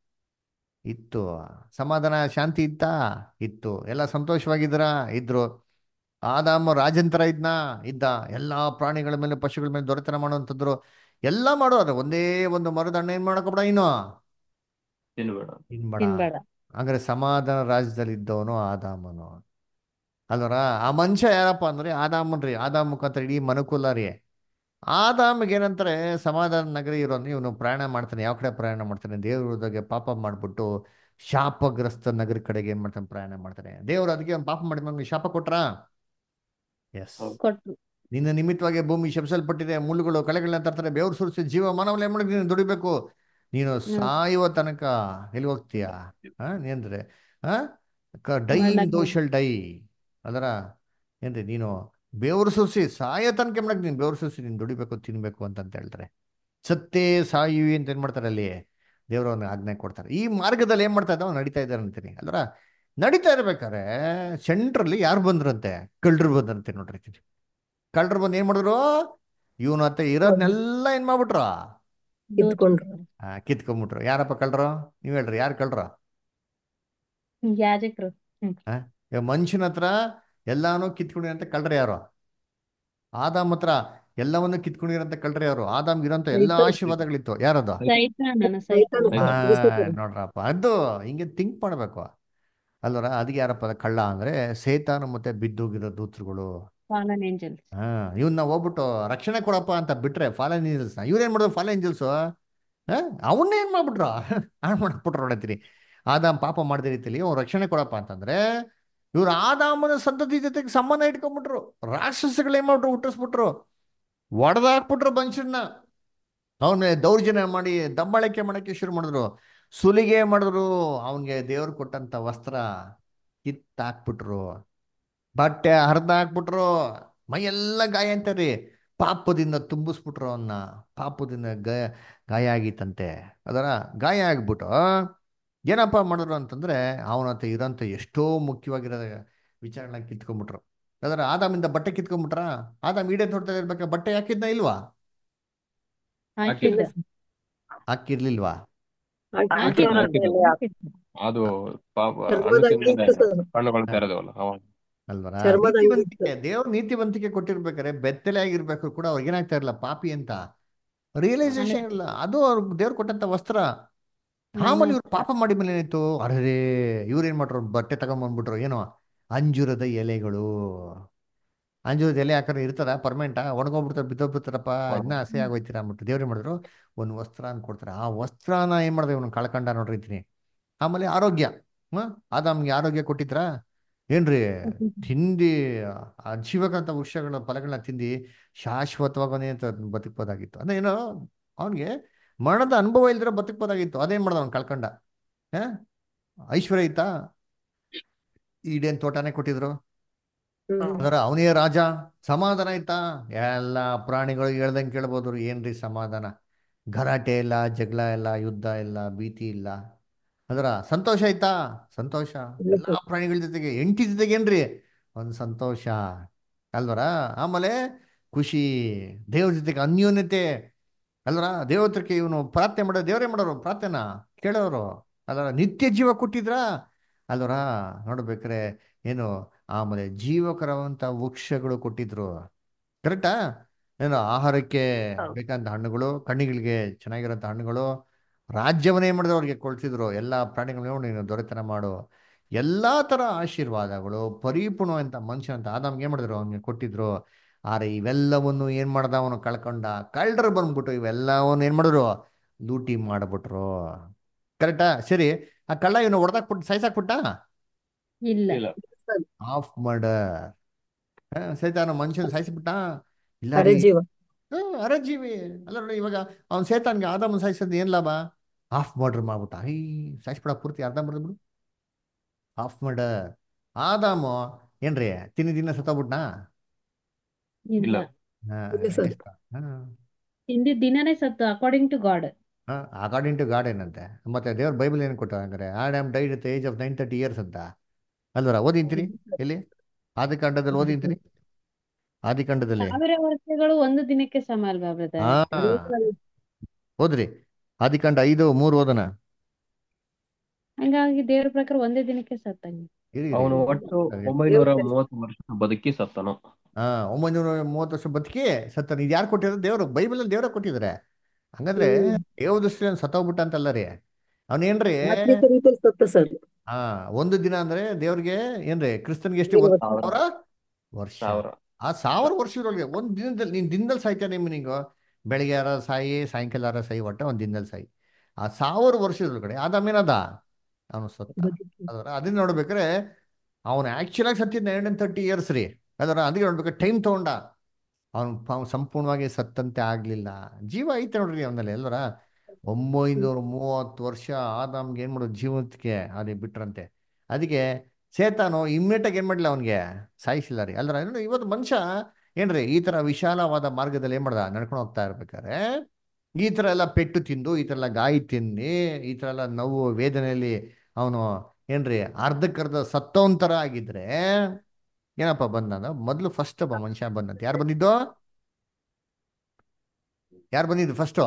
ಇತ್ತು ಸಮಾಧಾನ ಶಾಂತಿ ಇತ್ತಾ ಇತ್ತು ಎಲ್ಲ ಸಂತೋಷವಾಗಿದ್ರ ಇದ್ರು ಆದಾಮ ರಾಜಂತರ ಇದ್ನ ಇದ್ದ ಎಲ್ಲಾ ಪ್ರಾಣಿಗಳ ಮೇಲೆ ಪಶುಗಳ ಮೇಲೆ ದೊರೆತನ ಮಾಡುವಂಥದ್ರು ಎಲ್ಲ ಮಾಡೋರು ಒಂದೇ ಒಂದು ಮರದ ಹಣ್ಣು ಏನ್ ಮಾಡಕೋಬೇಡ ಇನ್ನು ತಿನ್ಬೇಡ ತಿನ್ಬೇಡ ತಿನ್ಬೇಡ ಹಂಗಾರೆ ಸಮಾಧಾನ ರಾಜ್ಯದಲ್ಲಿ ಇದ್ದವನು ಆದಾಮನು ಅಲ್ವರ ಆ ಮನುಷ್ಯ ಯಾರಪ್ಪ ಅಂದ್ರೆ ಆದಾಮನ್ ರೀ ಆದಾಮ ಮುಖಾಂತರ ಇಡೀ ಮನುಕುಲ ರೀ ಆದಾಮಿಗೆ ಏನಂತಾರೆ ಸಮಾಧಾನ ನಗರಿ ಇರೋನು ಇವನು ಪ್ರಯಾಣ ಮಾಡ್ತಾನೆ ಯಾವ ಕಡೆ ಪ್ರಯಾಣ ಮಾಡ್ತಾನೆ ದೇವ್ರದಾಗೆ ಪಾಪ ಮಾಡ್ಬಿಟ್ಟು ಶಾಪಗ್ರಸ್ತ ನಗರ ಕಡೆಗೆ ಏನ್ ಮಾಡ್ತಾನೆ ಪ್ರಯಾಣ ಮಾಡ್ತಾನೆ ದೇವ್ರು ಅದಕ್ಕೆ ಒಂದು ಪಾಪ ಮಾಡಿ ಶಾಪ ಕೊಟ್ರಾ ಎಸ್ ಹೌದು. ಕೊಟ್ರು ನಿನ್ನ ನಿಮಿತ್ತವಾಗಿ ಭೂಮಿ ಶಪಿಸಲ್ಪಟ್ಟಿದೆ ಮುಳ್ಳುಗಳು ಕಳೆಗಳನ್ನ ತರ್ತಾರೆ ಬೆವರು ಸುರಿಸಿ ಜೀವ ಮಾನವಲ್ಲ ಏನ್ ಮಾಡಿ ನೀನು ದುಡಿಬೇಕು ನೀನು ಸಾಯುವ ತನಕ ಎಲ್ಲಿ ಹೋಗ್ತೀಯಾ ಹಾ ಏನ್ರಿ ಹಾ ಡೈ ಇನ್ ಮಣ್ಣಾಗ್ ದೋಷಲ್ ಡೈ ಅದರ ಏನ್ರಿ ನೀನು ಬೆವರು ಸುರಿಸಿ ಸಾಯೋ ತನಕ ಮಾಡಕ್ ನೀನು ಬೆವರು ಸುರಿಸಿ ನೀನು ದುಡಿಬೇಕು ತಿನ್ಬೇಕು ಅಂತ ಅಂತ ಹೇಳ್ತಾರೆ ಸತ್ತೇ ಸಾಯುವಿ ಅಂತ ಏನ್ ಮಾಡ್ತಾರೆ ಅಲ್ಲಿ ದೇವರು ಅವ್ನಿಗೆ ಆಜ್ಞೆ ಕೊಡ್ತಾರೆ ಈ ಮಾರ್ಗದಲ್ಲಿ ಏನ್ ಮಾಡ್ತಾ ಇದ್ದಾವ ನಡೀತಾ ಇದ್ದಾರೆ ಅಂತೀನಿ ಅಲ್ರ ನಡೀತಾ ಇರ್ಬೇಕಾದ್ರೆ ಸೆಂಟ್ರಲ್ಲಿ ಯಾರು ಬಂದ್ರಂತೆ ಕಳ್ಳರು ಬಂದ್ರಂತೆ ನೋಡ್ರಿ ಕಳ್ಳರು ಬಂದು ಏನ್ ಮಾಡಿದ್ರು ಇವನು ಹತ್ರ ಇರೋದ್ನೆಲ್ಲ ಏನ್ ಮಾಡ್ಬಿಟ್ರು ಕಿತ್ಕೊಂಡ್ರು. ಆ, ಕಿತ್ಕೊಂಡ್ಬಿಟ್ರು ಯಾರಪ್ಪ ಕಳ್ಳರು ನೀವ್ ಹೇಳ್ರಿ ಯಾರು ಕಳ್ಳರು ಯಾಜಕರು ಇವಾಗ ಮನುಷ್ಯನ ಹತ್ರ ಎಲ್ಲಾನು ಕಿತ್ಕೊಂಡಿರಂತ ಕಳ್ಳರು ಯಾರು ಆದಾಮ್ ಹತ್ರ ಎಲ್ಲವನ್ನು ಕಿತ್ಕೊಂಡಿರಂತ ಕಳ್ಳರು ಯಾರು ಆದಾಮ್ಗೆ ಇರೋಂಥ ಎಲ್ಲಾ ಸೈತಾನ್. ಆಶೀರ್ವಾದಗಳಿತ್ತು ಯಾರದು ಸೈತಾನನ ಸೈತಾನ. ಸೈತಾನ ಆ, ಲೂಸಿಫರ್. ನೋಡ್ರಪ್ಪ ಅದು ಹಿಂಗೆ ಥಿಂಕ್ ಮಾಡ್ಬೇಕು ಅಲ್ವರ ಅದಕ್ಕೆ ಯಾರಪ್ಪ ಅದು ಕಳ್ಳ ಅಂದ್ರೆ ಸೇತಾನು ಮತ್ತೆ ಬಿದ್ದೋಗಿರೋ ದೂತರುಗಳು ಫಾಲನ್ ಏಂಜಲ್ಸ್ ಹಾ ಇವನ್ನ ಹೋಗ್ಬಿಟ್ಟು ರಕ್ಷಣೆ ಕೊಡಪ್ಪ ಅಂತ ಬಿಟ್ರೆ ಫಾಲನ್ ಏಂಜಲ್ಸ್ ಇವ್ರೇನ್ ಮಾಡಿದ್ರು ಫಾಲನ್ ಏಂಜಲ್ಸ್ ಅವನ್ನ ಏನ್ ಮಾಡ್ಬಿಟ್ರು ಹಾಳು ಮಾಡ್ಬಿಟ್ರು ನೋಡತ್ತೀರಿ ಆದಾಮ್ ಪಾಪ ಮಾಡಿದ ರೀತಿಯಲ್ಲಿ ಅವ್ನು ರಕ್ಷಣೆ ಕೊಡಪ್ಪ ಅಂತಂದ್ರೆ ಇವ್ರು ಆದಾಮನ ಸಂತತಿ ಜೊತೆಗೆ ಸಂಬಂಧ ಇಟ್ಕೊಂಡ್ಬಿಟ್ರು ರಾಕ್ಷಸಗಳು ಏನ್ ಮಾಡ್ಬಿಟ್ರು ಹುಟ್ಟಿಸ್ಬಿಟ್ರು ಒಡೆದಾಕ್ಬಿಟ್ರು ಮನುಷ್ಯನ್ನ ಅವನ ದೌರ್ಜನ್ಯ ಮಾಡಿ ದಬ್ಬಾಳಿಕೆ ಮಾಡಕ್ಕೆ ಶುರು ಮಾಡಿದ್ರು ಸುಲಿಗೆ ಮಾಡಿದ್ರು ಅವನ್ಗೆ ದೇವ್ರು ಕೊಟ್ಟಂತ ವಸ್ತ್ರ ಕಿತ್ತಾಕ್ಬಿಟ್ರು ಬಟ್ಟೆ ಹರಿದ ಹಾಕ್ಬಿಟ್ರು ಮೈಯೆಲ್ಲ ಗಾಯ ಅಂತಾರ್ರಿ ಪಾಪದಿಂದ ತುಂಬಿಸ್ಬಿಟ್ರು ಅವನ್ನ ಪಾಪದಿಂದ ಗಾಯ ಗಾಯ ಆಗಿತ್ತಂತೆ ಅದರ ಗಾಯ ಆಗ್ಬಿಟ್ಟು ಏನಪ್ಪ ಮಾಡಿದ್ರು ಅಂತಂದ್ರೆ ಅವನ ಹತ್ರ ಇರೋಂಥ ಎಷ್ಟೋ ಮುಖ್ಯವಾಗಿರೋ ವಿಚಾರಗಳನ್ನ ಕಿತ್ಕೊಂಡ್ಬಿಟ್ರು ಅದರ ಆದಾಮಿಂದ ಬಟ್ಟೆ ಕಿತ್ಕೊಂಡ್ಬಿಟ್ರ ಆದಾಮ್ ಈಡೇ ತೋಟದಲ್ಲಿ ಇರ್ಬೇಕಾ ಬಟ್ಟೆ ಹಾಕಿದ್ನ ಇಲ್ವಾ ಹಾಕಿದ್ದ ಹಾಕಿರ್ಲಿಲ್ವಾ ಹಾಕಿದ್ದ ಹಾಕಿದ್ದು. ಹಾಕಿದ್ದ. ಅದು ಪಾಪ ಚರ್ಮದ ಹಣ್ಣು ಅಂಗಿ ತಿನ್ನದೆ ಇತ್ತು ಸರ್. ಕಣ್ಣುಗಳು ತೆರೆದವಲ್ಲ ಅವಾಗ ಅಲ್ವರ ಚರ್ಮದ ಅಂಗಿ ನೀತಿವಂತಿಕೆ ದೇವ್ರ ನೀತಿವಂತಿಕೆ ಕೊಟ್ಟಿರ್ಬೇಕಾರೆ ಬೆತ್ತಲೆ ಆಗಿರ್ಬೇಕು ಕೂಡ ಅವ್ರಿಗೆ ಏನಾಗ್ತಾ ಇರಲ್ಲ ಪಾಪಿ ಅಂತ ರಿಯಲೈಸೇಷನ್ ಇಲ್ಲ ಅದು ಅವ್ರ ದೇವ್ರು ಕೊಟ್ಟಂತ ವಸ್ತ್ರ ಆಮೇಲೆ ಇವ್ರು ಪಾಪ ಮಾಡಿ ಮೇಲೆ ಏನಾಯ್ತು ಅರೇ ಇವ್ರು ಏನ್ ಮಾಡ್ರು ಬಟ್ಟೆ ತಗೊಂಡ್ಬಂದ್ಬಿಟ್ರು ಏನೋ ಅಂಜುರದ ಎಲೆಗಳು ಅಂಜೂರದ ಎಲೆ ಹಾಕೋರು ಇರ್ತಾರ ಪರ್ಮನೆಂಟಾ ಒಣಗೋಗ್ಬಿಡ್ತಾರೆ ಬಿದ್ದೋಗ್ಬಿಡ್ತಾರಪ್ಪ ಇನ್ನ ಹಸೆ ಹ್ಮ್. ಆಗೋಯ್ತೀರಾ ಅಂದ್ಬಿಟ್ಟು ದೇವ್ರು ಏನ್ ಮಾಡಿದ್ರು ಒಂದು ವಸ್ತ್ರ ಅಂತ ಕೊಡ್ತಾರೆ ಆ ವಸ್ತ್ರನ ಏನ್ ಮಾಡಿದೆ ಇವನು ಕಳ್ಕೊಂಡ ನೋಡ್ರಿತೀನಿ ಆಮೇಲೆ ಆರೋಗ್ಯ ಹ್ಮ್ ಆದಾಮ್ಗೆ ಆರೋಗ್ಯ ಕೊಟ್ಟಿದ್ರಾ ಏನ್ರಿ ತಿಂದಿ ಆ ಜೀವಕಂತ ವೃಕ್ಷಗಳ ಫಲಗಳನ್ನ ತಿಂದಿ ಶಾಶ್ವತವಾಗಿ ಅಂತ ಬದುಕ್ಬೋದಾಗಿತ್ತು ಅಂದ್ರೆ ಏನೋ ಅವನಿಗೆ ಮರಣದ ಅನುಭವ ಇಲ್ದಿರೋ ಬದುಕ್ಬೋದಾಗಿತ್ತು ಅದೇನ್ ಮಾಡ್ದ ಅವ್ನು ಕಳ್ಕೊಂಡ ಹ ಐಶ್ವರ್ಯ ಇತ್ತಾ ಈಡೇನ್ ತೋಟನೇ ಕೊಟ್ಟಿದ್ರು ಹ್ಮ್. ಅದರ ಅವನೇ ರಾಜ ಸಮಾಧಾನ ಆಯ್ತಾ ಎಲ್ಲ ಪ್ರಾಣಿಗಳು ಹೇಳ್ದಂಗೆ ಕೇಳ್ಬೋದು ಏನ್ರಿ ಸಮಾಧಾನ ಗಲಾಟೆ ಇಲ್ಲ ಜಗಳ ಇಲ್ಲ ಯುದ್ಧ ಇಲ್ಲ ಭೀತಿ ಇಲ್ಲ ಅದರ ಸಂತೋಷ ಆಯ್ತಾ ಸಂತೋಷ ಇಲ್ಲ ಎಲ್ಲಾ ಪ್ರಾಣಿಗಳ ಜೊತೆಗೆ ಎಂಟಿ ಜೊತೆಗೆ ಏನ್ರಿ ಒಂದು ಸಂತೋಷ ಅಲ್ವರ ಆಮೇಲೆ ಖುಷಿ ದೇವ್ರ ಜೊತೆಗೆ ಅನ್ಯೋನ್ಯತೆ ಅಲ್ವರ ದೇವತ್ರಕ್ಕೆ ಇವನು ಪ್ರಾರ್ಥನೆ ಮಾಡೋ ದೇವರೇ ಮಾಡೋರು ಪ್ರಾರ್ಥನಾ ಕೇಳೋರು ಅಲ್ವರ ನಿತ್ಯ ಜೀವ ಕೊಟ್ಟಿದ್ರ ಅಲ್ವರ ನೋಡ್ಬೇಕ್ರೆ ಏನು ಆಮೇಲೆ ಜೀವಕರವಂತ ವೃಕ್ಷಗಳು ಕೊಟ್ಟಿದ್ರು ಕರೆಕ್ಟಾ ಏನು ಆಹಾರಕ್ಕೆ ಬೇಕಂತ ಹಣ್ಣುಗಳು ಕಣ್ಣಿಗಳಿಗೆ ಚೆನ್ನಾಗಿರೋಂಥ ಹಣ್ಣುಗಳು ರಾಜ್ಯವನ್ನೇ ಏನ್ ಮಾಡಿದ್ರು ಅವ್ರಿಗೆ ಕೊಡ್ತಿದ್ರು ಎಲ್ಲ ಪ್ರಾಣಿಗಳನ್ನ ನೀನು ದೊರೆತನ ಮಾಡು ಎಲ್ಲಾ ತರ ಆಶೀರ್ವಾದಗಳು ಪರಿಪೂರ್ಣವಂತ ಮನುಷ್ಯ ಅಂತ ಆದಾಮ್ಗೆ ಏನ್ ಮಾಡಿದ್ರು ಅವ್ನಿಗೆ ಕೊಟ್ಟಿದ್ರು ಆದ್ರೆ ಇವೆಲ್ಲವನ್ನು ಏನ್ ಮಾಡ್ದ ಅವನು ಕಳ್ಕೊಂಡ ಕಳ್ಳರು ಬಂದ್ಬಿಟ್ಟು ಇವೆಲ್ಲವನ್ನು ಏನ್ ಮಾಡಿದ್ರು ಲೂಟಿ ಮಾಡ್ಬಿಟ್ರು ಕರೆಕ್ಟಾ ಸರಿ ಆ ಕಳ್ಳ ಇವನು ಹೊಡೆದಾಕ್ಬಿಟ್ಟು ಸಾಯ್ಸಾಕ್ಬಿಟ್ಟ ಇಲ್ಲ ಇಲ್ಲ ಆಫ್ ಮರ್ಡರ್ ಸೈತಾನ ಮನುಷ್ಯನ ಸಾಯಿಸ್ಬಿಟ್ಟ ಇಲ್ಲ ಅರೆ ರೀ ಜೀವ ಹ್ಮ್ ಅರಜೀವಿ ಅಲ್ಲ ನೋಡಿ ಇವಾಗ ಅವ್ನ ಸೇತಾನ್ಗೆ ಆದಾಮನ್ ಸಾಯಿಸೋದು ಏನ್ ಲಾಭ ಆಫ್ ಮರ್ಡರ್ ಮಾಡ್ಬಿಟ್ಟ ಐ ಸಾಯಿಸ್ಬಿಡ ಪೂರ್ತಿ ಅರ್ಧ ಬಿಡು ಆಫ್ ಮರ್ಡರ್ ಆದಾಮು ಏನ್ರಿ ತಿನ್ನಿ ದಿನ ಸತ್ತೋಗ್ಬಿಟ್ನಾ ಇಲ್ಲ ಇಲ್ಲ. ಹಾ, ಇಲ್ಲ ಸರ್. ಇಷ್ಟ. ಹಾ. ಹಿಂದಿದ್ ದಿನನೇ ಸತ್ತು ಅಕಾರ್ಡಿಂಗ್ ಟು ಗಾಡ್ ಹಾ, ಅಕಾರ್ಡಿಂಗ್ ಟು ಗಾಡ್ ಏನಂತೆ ಮತ್ತೆ ದೇವ್ರ ಬೈಬಲ್ ಏನು ಕೊಟ್ಟ ಹಂಗಾರೆ Adam died at age of nine thirty years ಅಂತ ಅಲ್ವರ ಓದಿಂತೀನಿ ಎಲ್ಲಿ ಆದಿಕಾಂಡದಲ್ಲಿ ಓದಿಂತೀನಿ ಆದಿಕಾಂಡದಲ್ಲಿ ಸಾವಿರ ವರ್ಷಗಳು ಒಂದು ದಿನಕ್ಕೆ ಸಮ ಅಲ್ವಾ ಬ್ರದರ್ ಹಾ ಓದ್ರಿ ಆದಿಕಾಂಡ ಐದು ಮೂರು ಓದನ ಹಂಗಾಗಿ ದೇವ್ರ ಪ್ರಕಾರ ಒಂದೇ ದಿನಕ್ಕೆ ಸತ್ತಂಗೆ ಇರಿ, ಇರಿ, ಅವನು ಇರಿ. ಒಟ್ಟು ಒಂಬೈನೂರ ಮೂವತ್ತು ವರ್ಷ ಬದುಕಿ ಸತ್ತನು ಹಾ ಒಂಬೈನೂರ ಮೂವತ್ತು ವರ್ಷ ಬದುಕಿ ಸತ್ತಾನ ಇದು ಯಾರು ಕೊಟ್ಟಿರೋದು ದೇವರು ಬೈಬಲಲ್ಲಿ ದೇವರ ಕೊಟ್ಟಿದ್ದಾರೆ ಹಂಗಂದ್ರೆ ದೇವ ದೃಷ್ಟಿಯಲ್ಲಿ ಸತ್ತೋಗ್ಬಿಟ್ಟ ಅಂತಲ್ಲ ರೀ ಅವನೇನ್ರಿ ಆತ್ಮಿಕ ರೀತಿಯಲ್ಲಿ ಸತ್ತ ಸರ್ ಹಾ ಒಂದು ದಿನ ಅಂದ್ರೆ ದೇವ್ರಿಗೆ ಏನ್ರಿ ಕ್ರಿಸ್ತನ್ಗೆ ಎಷ್ಟು ಐವತ್ತು ಸಾವಿರ ವರ್ಷ ಸಾವಿರ ಆ ಸಾವಿರ ವರ್ಷದೊಳಗೆ ಒಂದ್ ದಿನದಲ್ಲಿ ನೀನ್ ದಿನದಲ್ಲಿ ಸಾಯ್ತಾನೆ ನಿಮ್ಗೆ ಬೆಳಿಗ್ಗೆ ಯಾರ ಸಾಯಿ ಸಾಯಂಕಾಲ ಯಾರ ಸಾಯಿ ಒಟ್ಟ ಒಂದ್ ದಿನದಲ್ಲಿ ಸಾಯಿ ಆ ಸಾವಿರ ವರ್ಷದೊಳಗಡೆ ಆದಾಮೇನದ ಅವನು ಸತ್ತ ಅದರ ಅದನ್ನ ನೋಡ್ಬೇಕಾರೆ ಅವನು ಆಕ್ಚುಲ್ ಆಗಿ ಸತ್ತಿದ್ದ ನೈನ್ ಅಂಡ್ ತರ್ಟಿ ಇಯರ್ಸ್ ರೀ ಅದರ ಅದಕ್ಕೆ ನೋಡ್ಬೇಕು ಟೈಮ್ ತಗೊಂಡ ಅವನು ಸಂಪೂರ್ಣವಾಗಿ ಸತ್ತಂತೆ ಆಗ್ಲಿಲ್ಲ ಜೀವ ಐತೆ ನೋಡ್ರಿ ಅವನಲ್ಲಿ ಎಲ್ಲರ ಒಂಬೈನೂರ ಮೂವತ್ತು ವರ್ಷ ಆದಾಮ್ಗೆ ಏನ್ ಮಾಡೋದು ಜೀವನಕ್ಕೆ ಅದೇ ಬಿಟ್ರಂತೆ ಅದಕ್ಕೆ ಸೇತಾನು ಇಮ್ಮಿಡಿಯೇಟ್ ಆಗಿ ಏನ್ ಮಾಡ್ಲಿಲ್ಲ ಅವನಿಗೆ ಸಾಯಿಸಿಲ್ಲ ರೀ ಅಲ್ಲರ ನೋಡಿ ಇವತ್ತು ಮನುಷ್ಯ ಏನ್ರಿ ಈ ತರ ವಿಶಾಲವಾದ ಮಾರ್ಗದಲ್ಲಿ ಏನ್ ಮಾಡ್ದ ನಡ್ಕೊಂಡು ಹೋಗ್ತಾ ಇರ್ಬೇಕಾದ್ರೆ ಈ ತರ ಎಲ್ಲ ಪೆಟ್ಟು ತಿಂದು ಈ ತರ ಎಲ್ಲ ಗಾಯ ತಿಂದು ಈ ತರ ಎಲ್ಲ ನೋವು ವೇದನೆಯಲ್ಲಿ ಅವನು ಏನ್ರಿ ಅರ್ಧಕ್ಕರ್ಧ ಸತ್ತೋಂತರ ಆಗಿದ್ರೆ ಏನಪ್ಪ ಬಂದ ಮೊದಲು ಫಸ್ಟ್ ಒಬ್ಬ ಮನುಷ್ಯ ಬಂದಂತೆ ಯಾರು ಬಂದಿದ್ದು ಯಾರು ಬಂದಿದ್ದು ಫಸ್ಟು